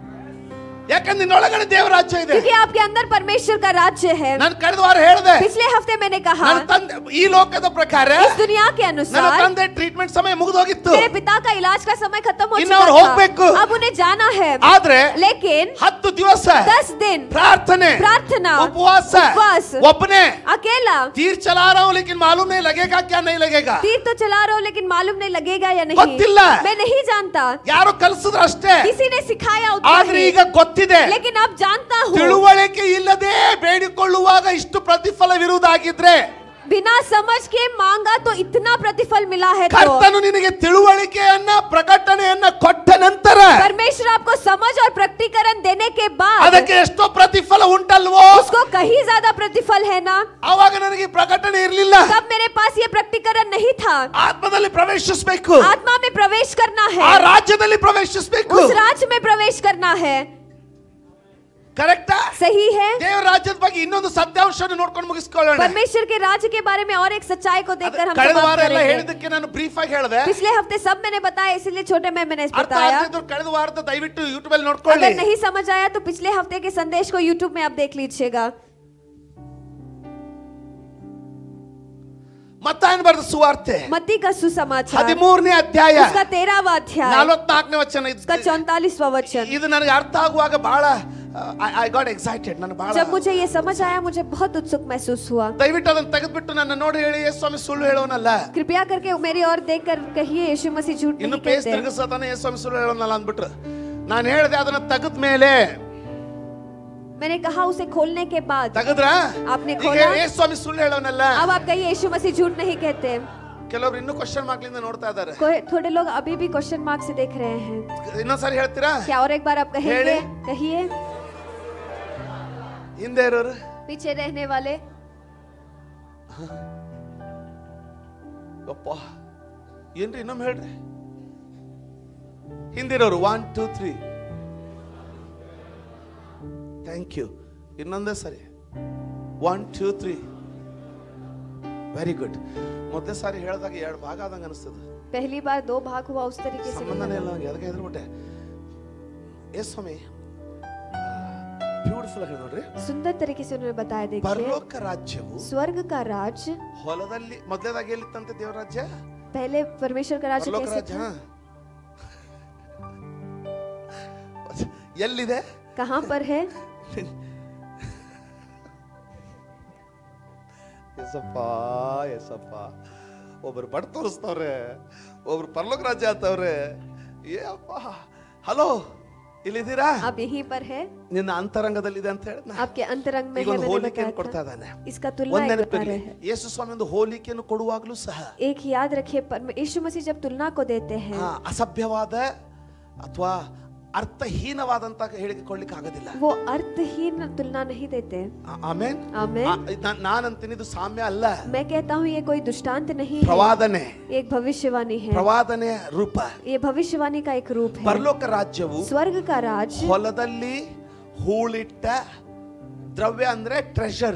ಯಾಕಂದ್ರೆ ನಿನ್ನೊಳಗಡೆ ದೇವರ ರಾಜ್ಯ ಇದೆ क्योंकि आपके अंदर परमेश्वर का राज्य है ನಾನು ಕಳೆದ ವಾರ ಹೇಳಿದೆ पिछले हफ्ते मैंने कहा ನನ್ನ ತಂದೆ ಈ ಲೋಕದ ಪ್ರಕಾರ इस दुनिया के ನನ್ನ अनुसार ತಂದೆ ಟ್ರೀಟ್ಮೆಂಟ್ ಸಮಯ ಮುಗಿದು ಹೋಗಿತ್ತು मेरे पिता का इलाज का समय खत्म हो ಇನ್ನು चुका ಅವ್ರು ಹೋಗ್ಬೇಕು. था अब उन्हें जाना है ಆದ್ರೆ लेकिन ಹತ್ತು ದಿವಸ दस दिन ಪ್ರಾರ್ಥನೆ प्रार्थना उपवास उपवास ಒಬ್ಬನೇ अकेला तीर चला रहा हूँ लेकिन मालूम नहीं लगेगा क्या नहीं लगेगा तीर तो चला रहा हूँ लेकिन मालूम नहीं लगेगा या नहीं ಗೊತ್ತಿಲ್ಲ. मैं नहीं जानता ಯಾರೋ ಕಲ್ಸಿದ್ರು ಅಷ್ಟೇ किसी ने सिखाया उतना ಆದ್ರೆ ही। ಈಗ ಗೊತ್ತಿದೆ लेकिन अब जानता हूँ ತಿಳುವಳಿಕೆ ಇಲ್ಲದೆ ಬೇಡಿಕೊಳ್ಳುವಾಗ ಇಷ್ಟು ಪ್ರತಿಫಲವಿರುವುದಾಗಿದ್ರೆ बिना समझ के मांगा तो इतना प्रतिफल मिला है तो ಕರ್ತನು ನಿನಗೆ ತಿಳುವಳಿಕೆಯನ್ನ ಪ್ರಕಟಣೆಯನ್ನ ಕೊಟ್ಟ ನಂತರ परमेश्वर आपको समझ और प्रकटीकरण देने के बाद ಅದಕ್ಕೆ ಎಷ್ಟೋ ಪ್ರತಿಫಲ ಉಂಟಲ್ವೋ उसको कहीं ज्यादा प्रतिफल है ना ಆವಾಗ ನನಗೆ ಈ ಪ್ರಕಟಣೆ ಇರಲಿಲ್ಲ तब मेरे पास ये प्रकटीकरण नहीं था ಆತ್ಮದಲ್ಲಿ ಪ್ರವೇಶಿಸಬೇಕು आत्मा में प्रवेश करना ಆ है ರಾಜ್ಯದಲ್ಲಿ ಪ್ರವೇಶಿಸಬೇಕು उस राज्य में प्रवेश करना है ಕರೆಕ್ಟಾ सही है ದೇವರ ರಾಜ್ಯದ ಬಗ್ಗೆ ಇನ್ನೊಂದು ಸತ್ಯಾಂಶವನ್ನು ನೋಡ್ಕೊಂಡು ಮುಗಿಸ್ಕೊಳ್ಳೋಣ परमेश्वर के राज्य के बारे में और एक सच्चाई को देखकर हम ಕಳೆದ समाप्त ವಾರ ಎಲ್ಲ करेंगे ಹೇಳಿದಕ್ಕೆ ನಾನು ಬ್ರೀಫ್ ಆಗಿ ಹೇಳಿದೆ पिछले हफ्ते सब मैंने बताया इसलिए छोटे में मैंने ಅರ್ಥ बताया ಆಗದಿದ್ರು ಕಳೆದ ವಾರದ ದಯವಿಟ್ಟು ಯೂಟ್ಯೂಬ್ ಅಲ್ಲಿ ನೋಡ್ಕೊಳ್ಳಿ अगर नहीं समझ आया तो पिछले हफ्ते के संदेश को YouTube में आप देख लीजिएगा ಮತ್ತಾಯನ ಬರೆದ ಸುವಾರ್ತೆ मत्ती का सुसमाचार ಹದಿಮೂರನೇ ಅಧ್ಯಾಯ उसका तेरहवा अध्याय ನಲವತ್ನಾಲ್ಕನೇ ವಚನ ಇದು- उसका चौतालीसवा वचन ಇದು ನನಗೆ ಅರ್ಥ ಆಗುವಾಗ ಬಹಳ ಐ ಗಾಟ್ ಎಕ್ಸೈಟೆಡ್ ನಾನು ಬಹಳ जब मुझे ये समझ आया मुझे बहुत उत्सुक महसूस हुआ ದಯವಿಟ್ಟು ಅದನ್ನ ತೆಗೆದ್ಬಿಟ್ಟು ನನ್ನ ನೋಡಿ ಹೇಳಿ ಯೇಸು ಸ್ವಾಮಿ ಸುಳ್ಳು ಹೇಳೋನಲ್ಲ कृपया करके मेरी ओर देखकर कहिए यीशु मसीह झूठ ಇನ್ನು नहीं ಪೇಸ್ कहते ತಿರುಗಿಸತಾನೆ ಯೇಸು ಸ್ವಾಮಿ ಸುಳ್ಳು ಹೇಳೋನಲ್ಲ ಅಂದ್ಬಿಟ್ರು ನಾನು ಹೇಳಿದೆ ಅದನ್ನ ತೆಗೆದ ಮೇಲೆ मैंने कहा उसे खोलने के बाद ತೆಗೆದ್ರ आपने ಈಗ खोला ಯೇಸು ಸ್ವಾಮಿ ಸುಳ್ಳು ಹೇಳೋನಲ್ಲ अब आप कहिए यीशु मसीह झूठ नहीं कहते ಕೆಲವರು ಇನ್ನೂ ಕ್ವಶನ್ ಮಾರ್ಕ್ಲಿಂದ ನೋಡ್ತಾ ಇದ್ದಾರೆ कोई थोड़े लोग अभी भी क्वेश्चन मार्क से देख रहे हैं ಇನ್ನೊಂದ್ಸರಿ ಹೇಳ್ತೀರಾ क्या और एक बार आप कहेंगे हेले। कहिए ಹಿಂದೆ ಇರೋರು पीछे रहने वाले ಯಪ್ಪ ಏನ್ರಿ ಇನ್ನೊಮ್ಮೆ ಹೇಳ್ರಿ ಹಿಂದಿರೋರು one two three thank you ಇನ್ನೊಂದೇ ಸರಿ one two three very good ಮೊದಲೇ ಸಾರಿ ಹೇಳಿದಾಗ ಎರಡು ಭಾಗ ಆದಂಗೆ ಅನಿಸ್ತದೆ पहली बार दो भाग हुआ उस तरीके से ಸಂಬಂಧನೇ ಇಲ್ಲ ನಂಗೆ ಅದಕ್ಕೆ ಹೆದರ್ಬಿಟ್ಟೆ ಎಸ್ ಸ್ವಾಮಿ ಬ್ಯೂಟಿಫುಲ್ ಆಗಿ ನೋಡ್ರಿ सुंदर तरीके से उन्होंने बताया देखिए ಪರಲೋಕ ರಾಜ್ಯವು स्वर्ग का राज ಹೊಲದಲ್ಲಿ ಮೊದಲೇದಾಗಿ ಎಲ್ಲಿತ್ತಂತೆ ದೇವರ ರಾಜ್ಯ पहले परमेश्वर का राज्य ಪರಲೋಕ कैसे ರಾಜ್ಯ था ಹಾ. ಎಲ್ಲಿದೆ कहाँ पर है ಎಸಪ್ಪ ಎಸಪ್ಪ ಒಬ್ರು ಬಟ್ ತೋರಿಸ್ತವ್ರೆ ಒಬ್ರು ಪರಲೋಕ ರಾಜ್ಯ ಅಂತವ್ರೆ ಏ ಅಪ್ಪ ಹಲೋ ಇಲ್ಲಿದ್ದೀರಾ आप यहीं पर है ನಿನ್ನ ಅಂತರಂಗದಲ್ಲಿದೆ ಅಂತ ಹೇಳಿದ್ನ आपके अंतरंग में ಈಗ है ಒಂದು मैंने ಹೋಲಿಕೆಯನ್ನು बताया ಕೊಡ್ತಾ था ಇದ್ದಾನೆ इसका तुलना ಒಂದ್ एक बता ನೆನಪಿರ್ಲಿ रहे हैं ಯೇಸು ಸ್ವಾಮಿ ಒಂದು ಹೋಲಿಕೆಯನ್ನು ಕೊಡುವಾಗಲೂ ಸಹ एक याद रखिए पर- यीशु मसीह जब तुलना को देते हैं ಆ, ಅಸಭ್ಯವಾದ ಅಥವಾ ಅರ್ಥಹೀನವಾದಂತ ಹೇಳಿಕೆ ಕೊಡ್ಲಿಕ್ಕೆ ಆಗೋದಿಲ್ಲ वो अर्थहीन तुलना नहीं देते ಆ- ಆಮೇನ್ आमेन ಆ, ನಾ- ನಾನಂತೀನಿ ಇದು ಸಾಮ್ಯ ಅಲ್ಲ मैं कहता हूँ ये कोई दृष्टांत नहीं है ಪ್ರವಾದನೆ ये एक भविष्यवाणी है ಪ್ರವಾದನೆಯ ರೂಪ ये भविष्यवाणी का एक रूप है ಪರಲೋಕ ರಾಜ್ಯವು स्वर्ग का राज ಹೊಲದಲ್ಲಿ ಹೂಳಿಟ್ಟ ದ್ರವ್ಯ ಅಂದ್ರೆ ಟ್ರೆಷರ್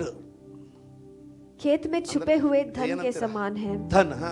खेत में छुपे हुए धन के ಏನಂತೀರ? समान है ಧನ್ ಹಾ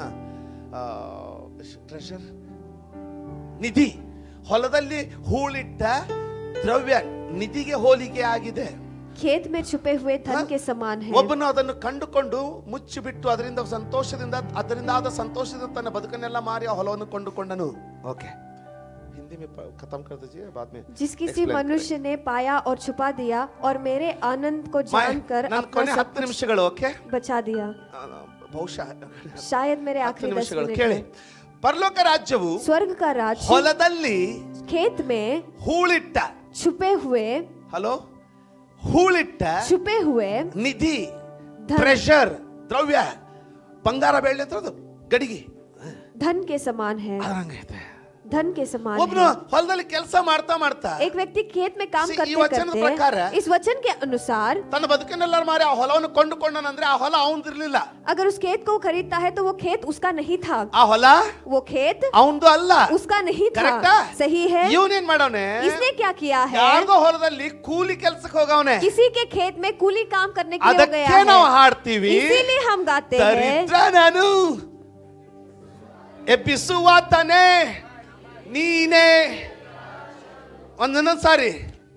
ಟ್ರೆಷರ್ ನಿಧಿ ಹೊಲದಲ್ಲಿ ಹೂಳಿಟ್ಟ ದ್ರವ್ಯ ನಿಧಿಗೆ ಹೋಲಿಕೆ ಆಗಿದೆ खेत में छुपे हुए धन हाँ? के समान है ಒಬ್ಬನು ಅದನ್ನು ಕಂಡುಕೊಂಡು ಮುಚ್ಚಿಬಿಟ್ಟು ಅದರಿಂದ ಸಂತೋಷದಿಂದ ಅದರಿಂದ ಆದ ಸಂತೋಷದಿಂದ ತನ್ನ ಬದುಕನ್ನೆಲ್ಲ ಮಾರಿ ಆ ಹೊಲವನ್ನು ಕೊಂಡುಕೊಂಡನು ಓಕೆ ಹಿಂದಿ में प- खत्म कर दीजिए बाद में जिस किसी explain मनुष्य ने पाया और छुपा दिया और मेरे आनंद को करेंगे। जानकर मैं- ನಾನು अपना ಕೊನೆ सब ಹತ್ತು ನಿಮಿಷಗಳು ಓಕೆ बचा दिया ಬಹುಶಃ शायद मेरे ಹತ್ತು आखिरी दस ನಿಮಿಷಗಳು मिनट ಕೇಳಿ में। ಪರಲೋಕ ರಾಜ್ಯವು स्वर्ग का राज ಹೊಲದಲ್ಲಿ खेत में ಹೂಳಿಟ್ಟ छुपे हुए ಹಲೋ ಹೂಳಿಟ್ಟ छुपे हुए ನಿಧಿ ಧನ. ಟ್ರೆಷರ್ ದ್ರವ್ಯ ಬಂಗಾರ ಬೆಳ್ಳಿ ಅಂತ ಅದು ಗಡಿಗೆ धन के समान है ಅದಂಗೈತೆ धन के समान ಒಬ್ನು है ಹೊಲದಲ್ಲಿ ಕೆಲಸ ಮಾಡ್ತಾ ಮಾಡ್ತಾ एक व्यक्ति खेत में काम See, ಈ करते ವಚನದ करते ಪ್ರಕಾರ इस वचन के अनुसार ತನ್ನ ಬದುಕನ್ನೆಲ್ಲ ಮಾರಿ ಆ ಹೊಲವನ್ನು ಕೊಂಡುಕೊಂಡನಂದ್ರೆ ಆ ಹೊಲ ಅವನದಿರ್ಲಿಲ್ಲ अगर उस खेत को खरीदता है तो वो खेत उसका नहीं था ಆ ಹೊಲ वो खेत ಅವಂದು ಅಲ್ಲ उसका नहीं था ಕರೆಕ್ಟಾ सही है ಇವನೇನ್ ಮಾಡವನೆ इसने क्या किया है ಯಾರ್ದೋ ಹೊಲದಲ್ಲಿ ಕೂಲಿ ಕೆಲ್ಸಕ್ಕೆ ಹೋಗವನೆ किसी के खेत में कूली काम करने के लिए हो गया ಅದಕ್ಕೆ ನಾವು है ಹಾಡ್ತೀವಿ इसीलिए हम गाते हैं ದರಿದ್ರ ನಾನು ಎಬ್ಬಿಸುವಾತನೇ ನೀನೇ ಒಂದೊಂದೊಂದ್ ಸಾರಿ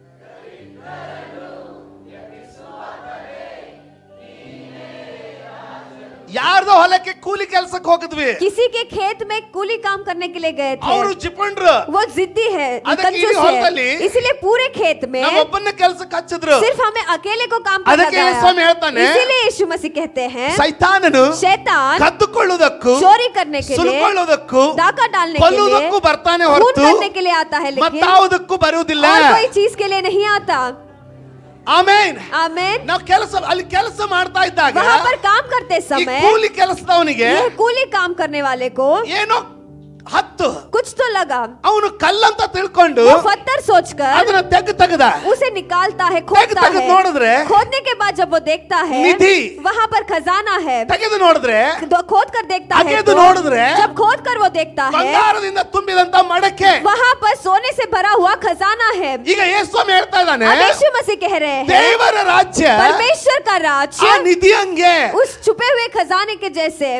ಯಾರ್ದೋ ಹೊಲಕ್ಕೆ ಕೂಲಿ ಕೆಲ್ಸಕ್ಕೆ ಹೋಗಿದ್ವಿ किसी के खेत में कूली काम करने के लिए गए थे ಅವರು ಜಿಪಣ್ರು वो जिद्दी है ಅದಕ್ಕೆ कंजूस ಇಡೀ ಹೊಲದಲ್ಲಿ है इसलिए पूरे खेत में ನಮ್ಮೊಬ್ಬನ ಕೆಲ್ಸಕ್ಕೆ ಹಚ್ಚಿದ್ರು सिर्फ हमें अकेले को काम पर ಅದಕ್ಕೆ लगाया ಯೇಸು ಹೇಳ್ತಾನೆ, इसीलिए यीशु मसीह कहते हैं ಸೈತಾನನು शैतान ಕದ್ದುಕೊಳ್ಳುವುದಕ್ಕೂ चोरी करने के लिए ಸುಲ್ಕೊಳ್ಳುವುದಕ್ಕೂ डाका डालने के ಕೊಲ್ಲುವುದಕ್ಕೂ लिए ಬರ್ತಾನೆ खून ಹೊರತು करने के लिए आता है लेकिन ಮತ್ತಾವುದಕ್ಕೂ ಬರುವುದಿಲ್ಲ और कोई चीज के लिए नहीं आता ಆಮೇನ್ आमेन ನಾವು ಕೆಲಸ ಅಲ್ಲಿ ಕೆಲಸ ಮಾಡ್ತಾ ಇದ್ದಾಗ वहाँ पर काम करते ಈ समय ಕೂಲಿ ಕೆಲಸದವನಿಗೆ यह कूली काम करने वाले को ಏನೋ ಹತ್ತು कुछ तो लगा ಅವನು ಕಲ್ಲಂತ ತಿಳ್ಕೊಂಡು वो पत्थर सोचकर ಅದನ್ನ ತೆಗ್ ತೆಗೆದ उसे निकालता है ತೆಗ್ खोदता ತೆಗೆದು है ನೋಡಿದ್ರೆ खोदने के बाद जब वो देखता है निधि। वहाँ पर खजाना है ತೆಗೆದು ನೋಡಿದ್ರೆ तो खोद कर देखता है अಗೆದು तो, ನೋಡಿದ್ರೆ जब खोद कर वो देखता है ಬಂಗಾರದಿಂದ ತುಂಬಿದಂತ ಮಡಕೆ वहाँ पर सोने से भरा हुआ खजाना है ಈಗ ಯೇಸ್ವಾಮಿ ಹೇಳ್ತಾ ಇದ್ದಾನೆ अब यीशु मसीह कह रहे हैं ದೇವರ ರಾಜ್ಯ परमेश्वर का ಆ राज्य ನಿಧಿ ಹಂಗೆ उस छुपे हुए खजाने के जैसे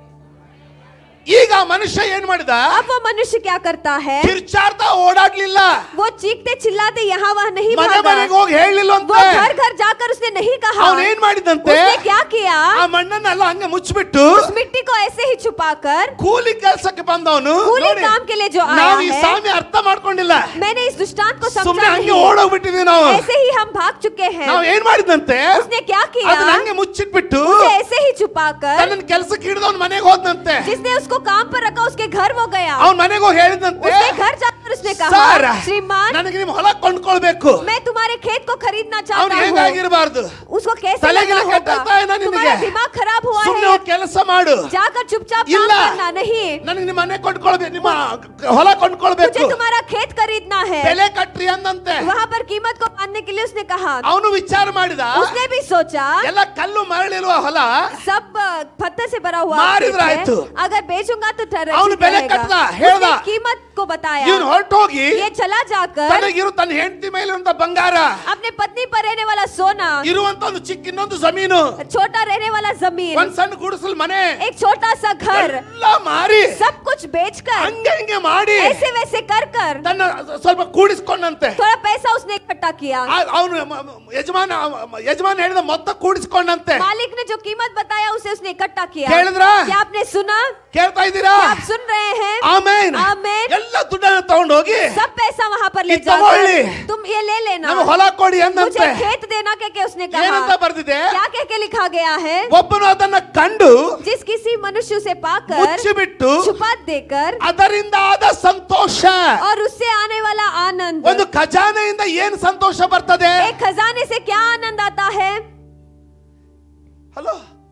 ಈಗ ಆ ಮನುಷ್ಯ ಏನ್ ಮಾಡಿದ अब वो मनुष्य क्या करता है ಕಿರ್ಚಾಡ್ತಾ ಓಡಾಡ್ಲಿಲ್ಲ वो चीखते चिल्लाते यहाँ वहाँ नहीं ಮನೆ भागा ಮನೆಗೆ ಹೋಗಿ ಹೇಳಿಲ್ಲ वो ಅಂತ घर घर जाकर उसने नहीं कहा ಅವನ್ ಏನ್ ಮಾಡಿದಂತೆ उसने क्या किया ಆ ಮಣ್ಣನ್ನೆಲ್ಲ ಹಂಗೆ ಮುಚ್ಚಿಬಿಟ್ಟು उस मिट्टी को ऐसे ही छुपाकर ಕೂಲಿ ಕೆಲಸಕ್ಕೆ ಬಂದವನು ಕೂಲಿ ನೋಡಿ, काम के लिए जो आया ನಾವು ಈ है, ಸಾಮಿ ಅರ್ಥ ಮಾಡ್ಕೊಂಡಿಲ್ಲ मैंने इस दृष्टांत को ಸುಮ್ನೆ समझा ಹಂಗೆ नहीं ಓಡೋಗ್ಬಿಟ್ಟಿದೀವಿ ನಾವು ऐसे ही हम भाग चुके हैं ನಾವ್ ಏನ್ ಮಾಡಿದಂತೆ उसने क्या किया ಅದನ್ನ ಹಂಗೆ ಮುಚ್ಚಿಟ್ಬಿಟ್ಟು उसे ऐसे ही छुपाकर ತನ್ನ ಕೆಲಸಕ್ಕೆ ಹಿಡಿದವನ್ ಮನೆಗೆ ಹೋದ್ನಂತೆ जिसने उसको काम पर रखा उसके घर वो गया ಅವನ್ ಮನೆಗೆ ಹೋಗಿ ಹೇಳಿದಂತೆ उसके घर जाकर उसने ಸರ್ कहा श्रीमान ನನಗೆ ನಿಮ್ ಹೊಲ ಕೊಂಡ್ಕೊಳ್ಬೇಕು मैं तुम्हारे खेत को खरीदना ಅವ್ನು चाहता हूँ ಹೇಗಾಗಿರ್ಬಾರ್ದು उसको कैसे ತಲೆಗಿಲೆ लगना ಕೆಟ್ಟಾಗ್ತಾ होगा ಏನೋ ನಿನಗೆ? तुम्हारा दिमाग खराब हुआ ಸುಮ್ನೆ है ಹೋಗಿ ಕೆಲಸ ಮಾಡು जाकर चुपचाप काम ಇಲ್ಲ करना नहीं ನನಗೆ ನಿಮ್ಮ ಮನೆ ಕೊಂಡ್ಕೊಳ್ಬೇಕು ನಿಮ್ಮ ಹೊಲ ಕೊಂಡ್ಕೊಳ್ಬೇಕು मुझे तुम्हारा खेत खरीदना है ಬೆಲೆ ಕಟ್ರಿ ಅಂದಂತೆ वहाँ पर कीमत को बांधने के लिए उसने कहा ಅವನು ವಿಚಾರ ಮಾಡಿದ उसने भी सोचा ಎಲ್ಲ ಕಲ್ಲು ಮರಳಿರುವ ಹೊಲ सब अ, पत्थर से भरा हुआ मारिद्र खेत है। आಯ್ತು. अगर बेचूंगा तो ठहर ಅವನು ಬೆಲೆ रहेगा। ಕಟ್ಟದ उसने ಹೇಳ್ದ कीमत को बताया ಇವನು ಹೊರಟೋಗಿ ये चला जाकर ತನಗಿರು ತನ್ನ ಹೆಂಡತಿ ಮೇಲೆ ಇರುವಂತ ಬಂಗಾರ अपने पत्नी पर रहने वाला सोना ಇರುವಂತ ಒಂದು ಚಿಕ್ಕ ಇನ್ನೊಂದು ಜಮೀನು छोटा रहने वाला जमीन ಒಂದ್ ಸಣ್ಣ ಗುಡಿಸಲ್ ಮನೆ एक छोटा सा घर ಎಲ್ಲ ಮಾರಿ सब कुछ बेचकर ಹಂಗೆ ಹಿಂಗೆ ಮಾಡಿ ऐसे वैसे कर कर ತನ್ನ ಸ್ವಲ್ಪ ಕೂಡಿಸ್ಕೊಂಡಂತೆ थोड़ा पैसा उसने इकट्ठा किया ಅವನು ಯಜಮಾನ ಯಜಮಾನ ಹೇಳಿದ ಮೊತ್ತ ಕೂಡಿಸ್ಕೊಂಡಂತೆ मालिक ने जो कीमत बताया उसे उसने इकट्ठा किया ಕೇಳಿದ್ರಾ क्या आपने सुना ಕೇಳ್ತಾ ಇದ್ದೀರಾ क्या आप सुन रहे हैं ಆಮೇನ್ ಆಮೇನ್. ಎಲ್ಲ ದುಡ್ಡನ್ನ ತಗೊಂಡೋಗಿ सब पैसा वहाँ पर ले ये तगोली। जाकर तुम ये ले लेना ನಮಗೆ ಹೊಲ ಕೊಡಿ मुझे ಅಂದಂತೆ खेत देना कह के उसने ಏನಂತ कहा ಬರ್ದಿದೆ क्या कह के लिखा गया है ಒಬ್ಬನು ಅದನ್ನ ಕಂಡು जिस किसी मनुष्य उसे पाकर ಮುಚ್ಚಿಬಿಟ್ಟು छुपा देकर ಅದರಿಂದ ಆದ ಸಂತೋಷ और उससे आने वाला आनंद ಒಂದು ಖಜಾನೆಯಿಂದ ಏನ್ ಸಂತೋಷ ಬರ್ತದೆ एक खजाने से क्या आनंद आता है ಹಲೋ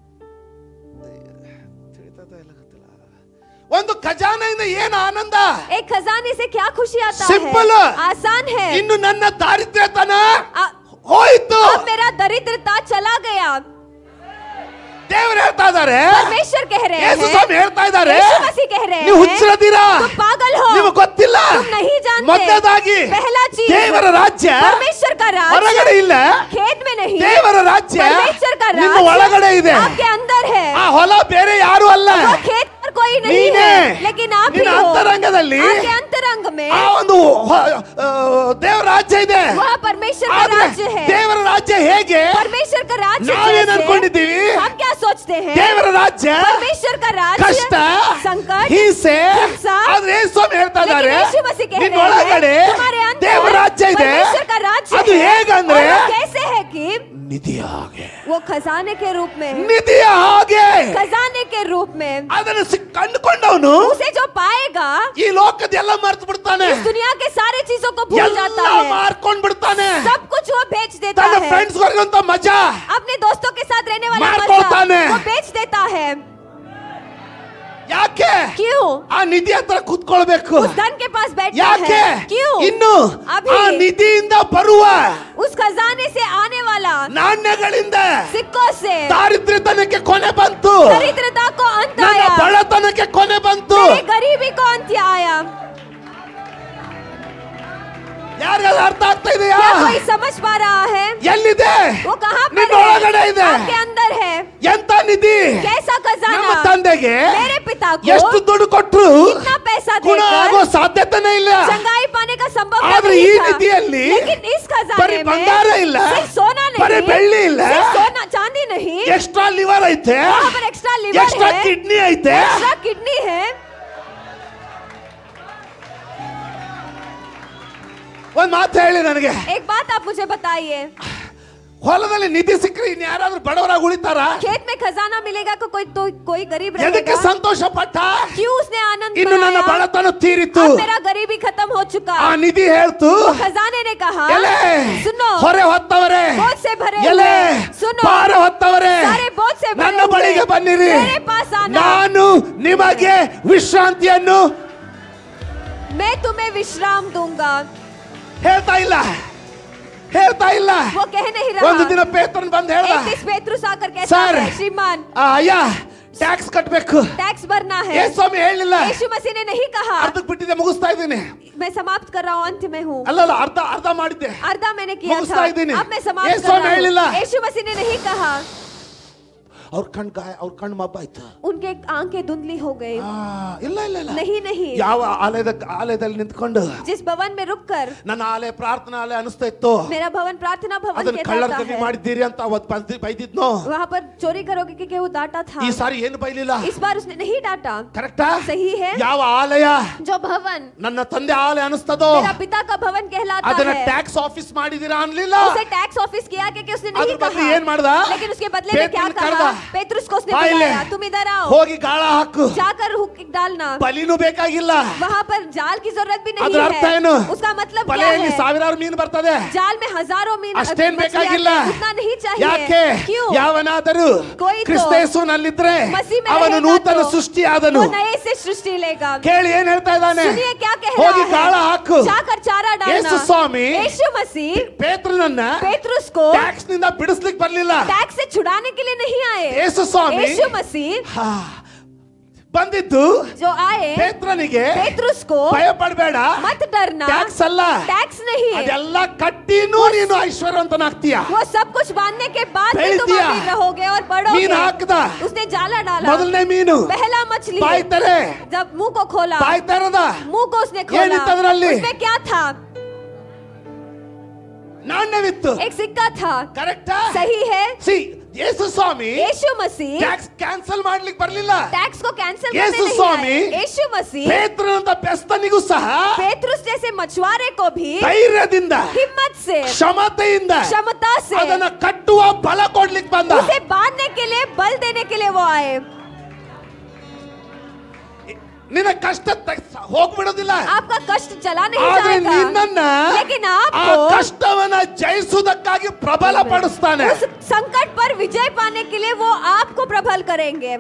ಒಂದು ಖಜಾನೆಯಿಂದ ಏನು ಆನಂದ एक खजाने से क्या खुशी आता Simple. है आसान है ಇನ್ನು ನನ್ನ ದಾರಿದ್ರ್ಯತನ आ- ಹೋಯ್ತು अब मेरा दरिद्रता चला गया ದೇವರು ಹೇಳ್ತಾ ಇದ್ದಾರೆ परमेश्वर कह रहे ಯೇಸು हैं ಸ್ವಾಮಿ ಹೇಳ್ತಾ ಇದ್ದಾರೆ यीशु मसीह कह रहे ನೀವು हैं ಹುಚ್ಚರದಿರಾ तुम पागल हो ನಿಮಗೆ ಗೊತ್ತಿಲ್ಲ तुम नहीं जानते ಮೊದಲಾಗಿ पहला चीज ದೇವರ ರಾಜ್ಯ परमेश्वर का ಹೊರಗಡೆ राज ಇಲ್ಲ खेत में नहीं ದೇವರ ರಾಜ್ಯ परमेश्वर का ನಿಮ್ಮ ಒಳಗಡೆ राज ಇದೆ आपके अंदर है ಆ ಹೊಲ ಬೇರೆ ಯಾರು ಅಲ್ಲ वो खेत पर कोई नहीं ನೀನೇ है लेकिन आप ही ನಿನ್ನ हो ಅಂತರಂಗದಲ್ಲಿ आपके अंतरंग में ಆ ಒಂದು ಹೊ- ಆ, ದೇವರ ರಾಜ್ಯ ಇದೆ वह परमेश्वर का ಆದ್ರೆ राज्य है ದೇವರ ರಾಜ್ಯ ಹೇಗೆ परमेश्वर का राज्य ನಾವೇನ್ जैसे ಅನ್ಕೊಂಡಿದ್ದೀವಿ हम क्या सोचते हैं ದೇವರ ರಾಜ್ಯ परमेश्वर का राज्य ಕಷ್ಟ संकट ಹಿಂಸೆ ಹಿಂಸಾ, ಆದ್ರೆ ಏನ್ ಸ್ವಾಮಿ ಹೇಳ್ತಾ लेकिन ಇದ್ದಾರೆ यीशु मसीह कह ನಿನ್ನ रहे ಒಳಗಡೆ हैं तुम्हारे अंदर ದೇವರ ರಾಜ್ಯ ಇದೆ परमेश्वर का राज्य ಅದು है ಹೇಗಂದ್ರೆ और वो कैसे है कि ನಿಧಿಯ ಹಾಗೆ वो खजाने के रूप में है ನಿಧಿಯ ಹಾಗೆ खजाने के रूप में ಅದನ್ನು ಸಿಕ್- ಕಂಡುಕೊಂಡವನು उसे जो पाएगा ಈ ಲೋಕದ ಎಲ್ಲ ಮರ್ತು ಬಿಡ್ತಾನೆ इस दुनिया के सारे चीजों को भूल ಎಲ್ಲ जाता है ಮಾರ್ಕೊಂಡ್ ಬಿಡ್ತಾನೆ सब कुछ वो बेच देता ತನ್ನ है ಫ್ರೆಂಡ್ಸ್ ವರ್ಗಂತ ಮಜಾ अपने दोस्तों के साथ रहने वाला मार मजा खोलताने। वो बेच देता है ಯಾಕೆ क्यों ಆ ನಿಧಿ ಹತ್ರ ಕುತ್ಕೊಳ್ಬೇಕು उस धन के पास बैठता ಯಾಕೆ है क्यों ಇನ್ನು ಅಭಿ. ಆ ನಿಧಿಯಿಂದ ಬರುವ उस खजाने से आने वाला ನಾಣ್ಯಗಳಿಂದ सिक्कों से ದಾರಿದ್ರ್ಯತನಕ್ಕೆ ಕೊನೆ ಬಂತು दरिद्रता को अंत ನನ್ನ आया ಬಡತನಕ್ಕೆ ಕೊನೆ ಬಂತು मेरी गरीबी को अंत आया ಯಾರಿಗಾದ್ರೂ ಅರ್ಥ ಆಗ್ತಾ ಇದೆಯಾ क्या कोई समझ पा रहा है ಎಲ್ಲಿದೆ वो कहाँ पर ನಿನ್ನ ಒಳಗಡೆ है ಇದೆ आपके अंदर है ಎಂತ ನಿಧಿ कैसा ನಮ್ಮ खजाना ತಂದೆಗೆ मेरे पिता ಎಷ್ಟು को ದುಡ್ಡು ಕೊಟ್ರು इतना पैसा ಗುಣ ಆಗೋ देकर ಸಾಧ್ಯತೆನೇ ಇಲ್ಲ चंगाई पाने का संभव ಆದ್ರೆ ಈ नहीं था ನಿಧಿಯಲ್ಲಿ लेकिन इस ಬರೀ खजाने में ಬಂಗಾರ ಇಲ್ಲ सिर्फ सोना ಬರೀ नहीं ಬೆಳ್ಳಿ ಇಲ್ಲ सिर्फ सोना चांदी नहीं ಎಕ್ಸ್ಟ್ರಾ ಲಿವರ್ ಐತೆ वहाँ पर एक्स्ट्रा लिवर ಎಕ್ಸ್ಟ್ರಾ है ಕಿಡ್ನಿ ಐತೆ एक्स्ट्रा किडनी है ಒಂದ್ ಮಾತು ಹೇಳಿ ನನಗೆ एक बात आप मुझे बताइए ಹೊಲದಲ್ಲಿ ನಿಧಿ ಸಿಕ್ಕರೆ ಇನ್ ಯಾರಾದ್ರೂ ಬಡವರಾಗಿ ಉಳಿತಾರ खेत में खजाना मिलेगा को कोई तो कोई गरीब ಎದಕ್ಕೆ रहेगा ಸಂತೋಷ ಪಟ್ಟ क्यों उसने आनंद ಇನ್ನು ನನ್ನ मनाया ಬಡತನ ತೀರಿತು अब मेरा गरीबी खत्म हो चुका ಆ ನಿಧಿ ಹೇಳ್ತು खजाने ने कहा ಎಲೆ सुनो ಹೊರೆ ಹೊತ್ತವರೇ बोझ से भरे ಎಲೆ हुए सुनो ಭಾರ ಹೊತ್ತವರೇ सारे बोझ से भरे ನನ್ನ हुए ಬಳಿಗೆ ಬನ್ನಿರಿ मेरे पास आना ನಾನು ನಿಮಗೆ ವಿಶ್ರಾಂತಿಯನ್ನು मैं तुम्हें विश्राम दूंगा ಹೇಳ್ತಾ ಇಲ್ಲ ಹೇಳ್ತಾ ಇಲ್ಲ वो कह नहीं ಒಂದು रहा ದಿನ ಪೇತ್ರನ್ ಬಂದ್ ಹೇಳ್ದ एक दिस पेतरुस आकर कहता सर। है श्रीमान ಆ, ಅಯ್ಯ ಟ್ಯಾಕ್ಸ್ ಕಟ್ಬೇಕು टैक्स भरना है ಏ ಸ್ವಾಮಿ ಹೇಳಿಲ್ಲ यीशु मसीह ने नहीं कहा ಅರ್ಧಕ್ ಬಿಟ್ಟಿದ್ದೆ ಮುಗಿಸ್ತಾ ಇದ್ದೀನಿ मैं समाप्त कर रहा हूँ अंत में हूँ ಅಲ್ಲಲ್ಲ ಅರ್ಧ ಅರ್ಧ ಮಾಡಿದ್ದೆ अर्धा मैंने किया मुझसे था ही देने। अब मैं समाप्त यीशु कर ने रहा ಹೇಳಿಲ್ಲ. हूँ यीशु मसीह ने नहीं कहा ಅವ್ರ ಕಣ್ ಗಾಯ ಅವ್ರ ಕಣ್ ಮಬ್ಬ ಆಯ್ತು उनके आंखें धुंधली हो गई ಆ, ಇಲ್ಲ ಇಲ್ಲ ಇಲ್ಲ नहीं नहीं ಯಾವ ಆಲಯದ ಆಲಯದಲ್ಲಿ ನಿಂತ್ಕೊಂಡು जिस भवन में रुक कर ನನ್ನ ಆಲಯ ಪ್ರಾರ್ಥನಾ ಆಲಯ ಅನಿಸ್ತಾ ಇತ್ತು मेरा भवन प्रार्थना भवन ಅದನ್ನ कहता ಕಳ್ಳರ್ಕಿ है ಮಾಡಿದ್ದೀರಿ ಅಂತ ಅವತ್ ಬೈದಿ- ಬೈದಿದ್ನೋ वहाँ पर चोरी करोगे क्योंकि वो डांटा था ಈ ಸಾರಿ ಏನು ಬೈಲಿಲ್ಲ इस बार उसने नहीं डांटा ಕರೆಕ್ಟಾ सही है ಯಾವ ಆಲಯ जो भवन ನನ್ನ ತಂದೆ ಆಲಯ ಅನಿಸ್ತದೋ मेरा पिता का भवन कहलाता ಅದನ್ನ है ಟ್ಯಾಕ್ಸ್ ಆಫೀಸ್ ಮಾಡಿದೀರಾ ಅನ್ಲಿಲ್ಲ उसे टैक्स ऑफिस किया क्योंकि उसने ಅದ್ರ नहीं ಬದಲು कहा ಏನ್ ಮಾಡ್ದ लेकिन उसके बदले में क्या ಪೇತ್ರನ್ ಕರ್ದ. कहा पेतरुस को उसने ಬಾ ಇಲ್ಲಿ. बुलाया तुम इधर आओ ಹೋಗಿ ಗಾಳ ಹಾಕು जाकर हुक डालना ಬಲಿನೂ ಬೇಕಾಗಿಲ್ಲ वहाँ पर जाल की जरूरत भी नहीं ಅದ್ರ ಅರ್ಥ ಏನು है उसका मतलब क्या ಬಲೆಯಲ್ಲಿ है ಸಾವಿರಾರು ಮೀನು ಬರ್ತದೆ जाल में हजारों मीन ಅಷ್ಟೇನ್ मछलियाँ ಬೇಕಾಗಿಲ್ಲ हैं, उतना नहीं ಯಾಕೆ चाहिए क्यों ಯಾವನಾದರೂ कोई तो ಕ್ರಿಸ್ತೇಸುನಲ್ಲಿದ್ರೆ मसीह में ಅವನು रहेगा ನೂತನ तो ಸೃಷ್ಟಿಯಾದನು वो नए से सृष्टि लेगा ಕೇಳಿ ಏನ್ ಹೇಳ್ತಾ ಇದ್ದಾನೆ सुनिए क्या कह ಹೋಗಿ रहा ಗಾಳ है ಹಾಕು जाकर चारा ಯೇಸು डालना ಸ್ವಾಮಿ यीशु मसीह ಪೇತ್ರನನ್ನ पेतरुस को ಟ್ಯಾಕ್ಸ್ ನಿಂದ ಬಿಡಿಸ್ಲಿಕ್ಕೆ ಬರ್ಲಿಲ್ಲ टैक्स से छुड़ाने के लिए नहीं आए ಯೇಸು ಸ್ವಾಮಿ यीशु मसीह ಹಾ, ಬಂದಿದ್ದು जो आए ಪೇತ್ರನಿಗೆ पेतरुस को ಭಯ ಪಡಬೇಡ मत डरना ಟ್ಯಾಕ್ಸ್ ಅಲ್ಲ टैक्स नहीं है ಅದೆಲ್ಲ ಕಟ್ಟಿನೂ ನೀನು ಐಶ್ವರ್ಯವಂತನಾಗ್ತೀಯ वो सब कुछ बांधने के बाद भी बेच तुम दिया। अमीर रहोगे और ಮೀನು बढ़ोगे ಹಾಕದ उसने जाला डाला ಮೊದಲನೇ ಮೀನು पहला मछली ಬಾಯ್ tere जब मुंह को खोला ಬಾಯ್ ತೆರದ मुंह को उसने खोला ಏನಿತ್ತು ಅದ್ರಲ್ಲಿ? उसमें क्या था ನಾಣ್ಯವಿತ್ತು एक सिक्का था ಕರೆಕ್ಟಾ सही है ಸಿ ಯೇಸು ಸ್ವಾಮಿ यीशु मसीह ಟ್ಯಾಕ್ಸ್ ಕ್ಯಾನ್ಸಲ್ ಮಾಡ್ಲಿಕ್ಕೆ ಬರ್ಲಿಲ್ಲ टैक्स को कैंसिल यीशु करने नहीं स्वामी, आए यीशु मसीह ಪೇತ್ರನಂತ ಬೆಸ್ತನಿಗೂ ಸಹ पेतरुस जैसे मछुआरे को भी ಧೈರ್ಯದಿಂದ हिम्मत से ಕ್ಷಮತೆಯಿಂದ क्षमता से ಅದನ್ನ ಕಟ್ಟುವ ಬಲ ಕೊಡ್ಲಿಕ್ಕೆ ಬಂದ उसे बांधने के लिए बल देने के लिए वो आए ನಿನ್ನ ಕಷ್ಟ ತ- ಹೋಗ್ಬಿಡೋದಿಲ್ಲ आपका कष्ट चला नहीं ಆದ್ರೆ जाएगा ನಿನ್ನನ್ನ लेकिन ಆ आपको ಕಷ್ಟವನ್ನ ಜಯಿಸುವುದಕ್ಕಾಗಿ ಪ್ರಬಲ ಪಡಿಸ್ತಾನೆ उस संकट पर विजय पाने के लिए वो आपको प्रबल करेंगे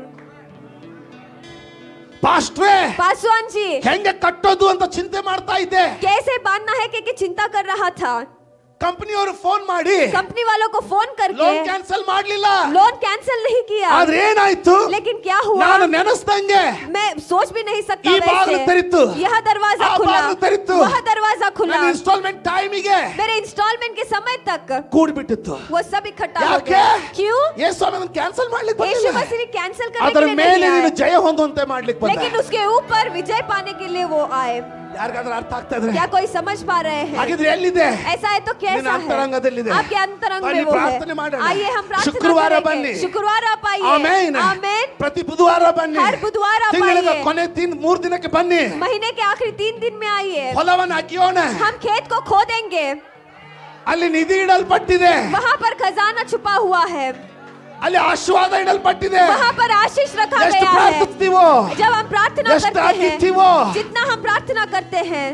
ಪಾಸ್ಟ್ರೇ पासवान जी ಹೆಂಗೆ ಕಟ್ಟೋದು ಅಂತ ಚಿಂತೆ ಮಾಡ್ತಾ ಇದ್ದೆ कैसे बांधना है क्योंकि चिंता कर रहा था ಕಂಪನಿಯವರು ಫೋನ್ ಮಾಡಿ कंपनी वालों को फोन ಲೋನ್ करके ಕ್ಯಾನ್ಸಲ್ ಮಾಡ್ಲಿಲ್ಲ लोन कैंसिल नहीं किया ಆದ್ರೆ ಏನಾಯ್ತು लेकिन क्या हुआ ನಾನು ನೆನೆಸ್ದಂಗೆ मैं सोच भी नहीं सकता ಈ ಬಾಗಿಲು ತೆರೀತು. वैसे यह दरवाजा ಆ खुला ಬಾಗಿಲು ತೆರೀತು. वह दरवाजा खुला ನನ್ನ ಇನ್ಸ್ಟಾಲ್ಮೆಂಟ್ ಟೈಮಿಗೆ मेरे इंस्टॉलमेंट के समय तक ಕೂಡ್ಬಿಟ್ಟಿತ್ತು वो सब इकट्ठा हो ಯಾಕೆ गया क्यों ಯೇಸು ಸ್ವಾಮಿ ಕ್ಯಾನ್ಸಲ್ ಮಾಡ್ಲಿಕ್ಕೆ यीशु ಬಂದಿಲ್ಲ मसीह ने कैंसिल करने ಅದರ के लिए ಮೇಲೆ नहीं ನೀನು आए ಜಯ ಹೊಂದುವಂತೆ ಮಾಡ್ಲಿಕ್ಕೆ ಬಂದ लेकिन उसके ऊपर विजय पाने के लिए वो आए ಯಾರಿಗಾದ್ರೂ ಅರ್ಥ ಆಗ್ತಾ ಇದ್ರೆ क्या कोई समझ पा रहे हैं ಹಾಗಿದ್ರೆ ಎಲ್ಲಿದೆ ऐसा है तो ನಿನ್ನ कैसा है ಅಂತರಂಗದಲ್ಲಿದೆ आपके अंतरंग ಬನ್ನಿ में वो ಪ್ರಾರ್ಥನೆ है ಮಾಡೋಣ. आइए हम प्रार्थना ಶುಕ್ರವಾರ करेंगे ಬನ್ನಿ. शुक्रवार आप आइए ಆಮೇನ್ आमेन ಪ್ರತಿ ಬುಧವಾರ ಬನ್ನಿ ಹರ್ ಬುಧವಾರ आप ತಿಂಗಳ आइए। ಕೊನೆ ತಿನ್ ಮೂರ್ ದಿನಕ್ಕೆ ಬನ್ನಿ महीने के आखिरी तीन दिन में आइए ಹೊಲವನ್ನು ಹಾಕಿಯೋಣ हम खेत को खोदेंगे ಅಲ್ಲಿ ನಿಧಿ ಇಡಲ್ಪಟ್ಟಿದೆ वहाँ पर खजाना छुपा हुआ है ಅಲ್ಲಿ ಆಶೀರ್ವಾದ ಇಡಲ್ಪಟ್ಟಿದೆ वहाँ पर आशीष रखा ಎಷ್ಟು गया है ಪ್ರಾರ್ಥಿಸ್ತೀವೋ जब हम प्रार्थना ಎಷ್ಟು करते हैं ಆಗಿರ್ತೀವೋ जितना हम प्रार्थना करते हैं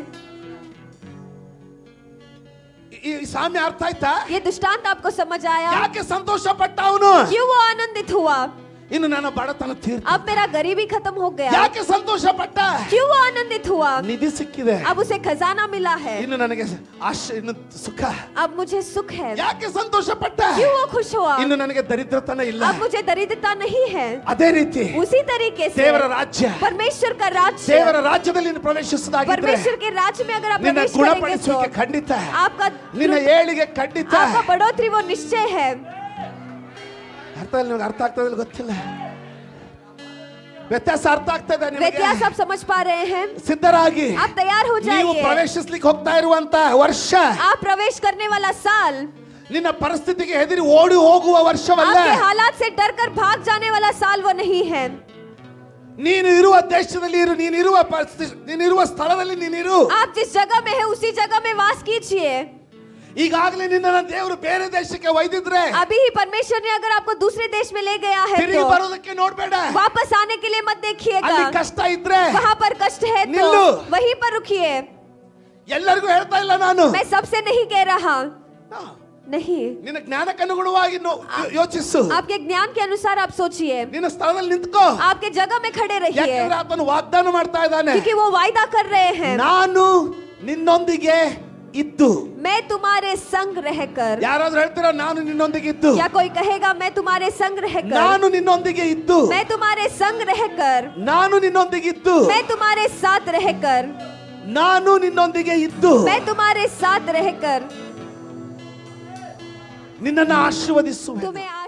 ಈ ಈ ಸಾಮ್ಯ ಅರ್ಥ ಆಯ್ತಾ ये दृष्टांत आपको समझ आया ಯಾಕೆ ಸಂತೋಷ ಪಟ್ಟ ಅವನು क्यों वो आनंदित हुआ ಇನ್ನು ನನ್ನ ಬಡತನ ತೀರ್ತು अब मेरा गरीबी खत्म हो गया ಯಾಕೆ ಸಂತೋಷ ಪಟ್ಟ क्यों वो आनंदित हुआ ನಿಧಿ ಸಿಕ್ಕಿದೆ अब उसे खजाना मिला है ಇನ್ನು ನನಗೆ ಆಶ ಇನ್ನು ಸುಖ अब मुझे सुख है ಯಾಕೆ ಸಂತೋಷ ಪಟ್ಟ क्यों वो खुश हुआ ಇನ್ನು ನನಗೆ ದರಿದ್ರತನ ಇಲ್ಲ अब मुझे दरिद्रता नहीं है ಅದೇ ರೀತಿ उसी तरीके से ದೇವರ ರಾಜ್ಯ परमेश्वर का राज्य ದೇವರ ರಾಜ್ಯದಲ್ಲಿ ನೀನು ಪ್ರವೇಶಿಸದಾಗಿದ್ರೆ परमेश्वर के राज्य में अगर आप ನಿನ್ನ प्रवेश करेंगे तो ಗುಣಪಡಿಸುವಿಕೆ ಖಂಡಿತ आपका ನಿನ್ನ ಏಳಿಗೆ ಖಂಡಿತ आपका बढ़ोतरी वो निश्चय है ಅರ್ಥ ಇಲ್ಲ ನಿಮ್ಗೆ ಅರ್ಥ ಆಗ್ತದೆ ಗೊತ್ತಿಲ್ಲ ವ್ಯತ್ಯಾಸ ಅರ್ಥ ಆಗ್ತದೆ ನಿಮಗೆ व्यत्यास आप समझ पा रहे हैं ಸಿದ್ಧರಾಗಿ आप तैयार हो ನೀವು जाइए ಪ್ರವೇಶಿಸ್ಲಿಕ್ಕೆ ಹೋಗ್ತಾ ಇರುವಂತ ವರ್ಷ आप प्रवेश करने वाला साल ನಿನ್ನ ಪರಿಸ್ಥಿತಿಗೆ ಹೆದರಿ ಓಡಿ ಹೋಗುವ ವರ್ಷವಲ್ಲ आपके हालात से डर कर भाग जाने वाला साल वो नहीं है ನೀನು ಇರುವ ದೇಶದಲ್ಲಿ ಇರು ನೀನು ಇರುವ ಪರಿಸ್ಥಿತಿ ನೀನು ಇರುವ ಸ್ಥಳದಲ್ಲಿ ನೀನಿರು आप जिस जगह में है उसी जगह में वास कीजिए ಈಗಾಗಲೇ ನಿನ್ನ ದೇವರು ಬೇರೆ ದೇಶಕ್ಕೆ ಒಯ್ದಿದ್ರೆ अभी ही परमेश्वर ने अगर आपको दूसरे देश में ले गया है ತಿರುಗಿ तो ಬರೋದಕ್ಕೆ ನೋಡ್ಬೇಡ वापस आने के लिए मत देखिएगा ಅಲ್ಲಿ ಕಷ್ಟ ಇದ್ರೆ वहाँ पर कष्ट है तो निल्लू। वहीं पर रुकिए ಎಲ್ಲರಿಗೂ ಹೇಳ್ತಾ ಇಲ್ಲ ನಾನು मैं सबसे नहीं कह रहा नहीं ನಿನ್ನ ಜ್ಞಾನಕ್ಕನುಗುಣವಾಗಿ ನೋ- ಯೋಚಿಸು आपके ज्ञान के अनुसार आप सोचिए ನಿನ್ನ ಸ್ಥಳದಲ್ಲಿ ನಿಂತ್ಕೋ आपके जगह में खड़े रहिए ಯಾಕಂದ್ರೆ ಆತನು ವಾಗ್ದಾನ ಮಾಡ್ತಾ ಇದ್ದಾನೆ क्योंकि वो वायदा कर रहे हैं ನಾನು ನಿನ್ನೊಂದಿಗೆ ಇದ್ದು मैं तुम्हारे संग रहकर ಯಾರಾದ್ರೂ ಹೇಳ್ತೀರಾ ನಾನು ನಿನ್ನೊಂದಿಗೆ ಇದ್ದು क्या कोई कहेगा मैं तुम्हारे संग रहकर ನಾನು ನಿನ್ನೊಂದಿಗೆ ಇದ್ದು मैं तुम्हारे संग रहकर ನಾನು ನಿನ್ನೊಂದಿಗೆ ಇದ್ದು मैं तुम्हारे साथ रहकर ನಾನು ನಿನ್ನೊಂದಿಗೆ ಇದ್ದು मैं तुम्हारे साथ रहकर ನಿನ್ನನ್ನು ಆಶೀರ್ವದಿಸುವೆ तुम्हें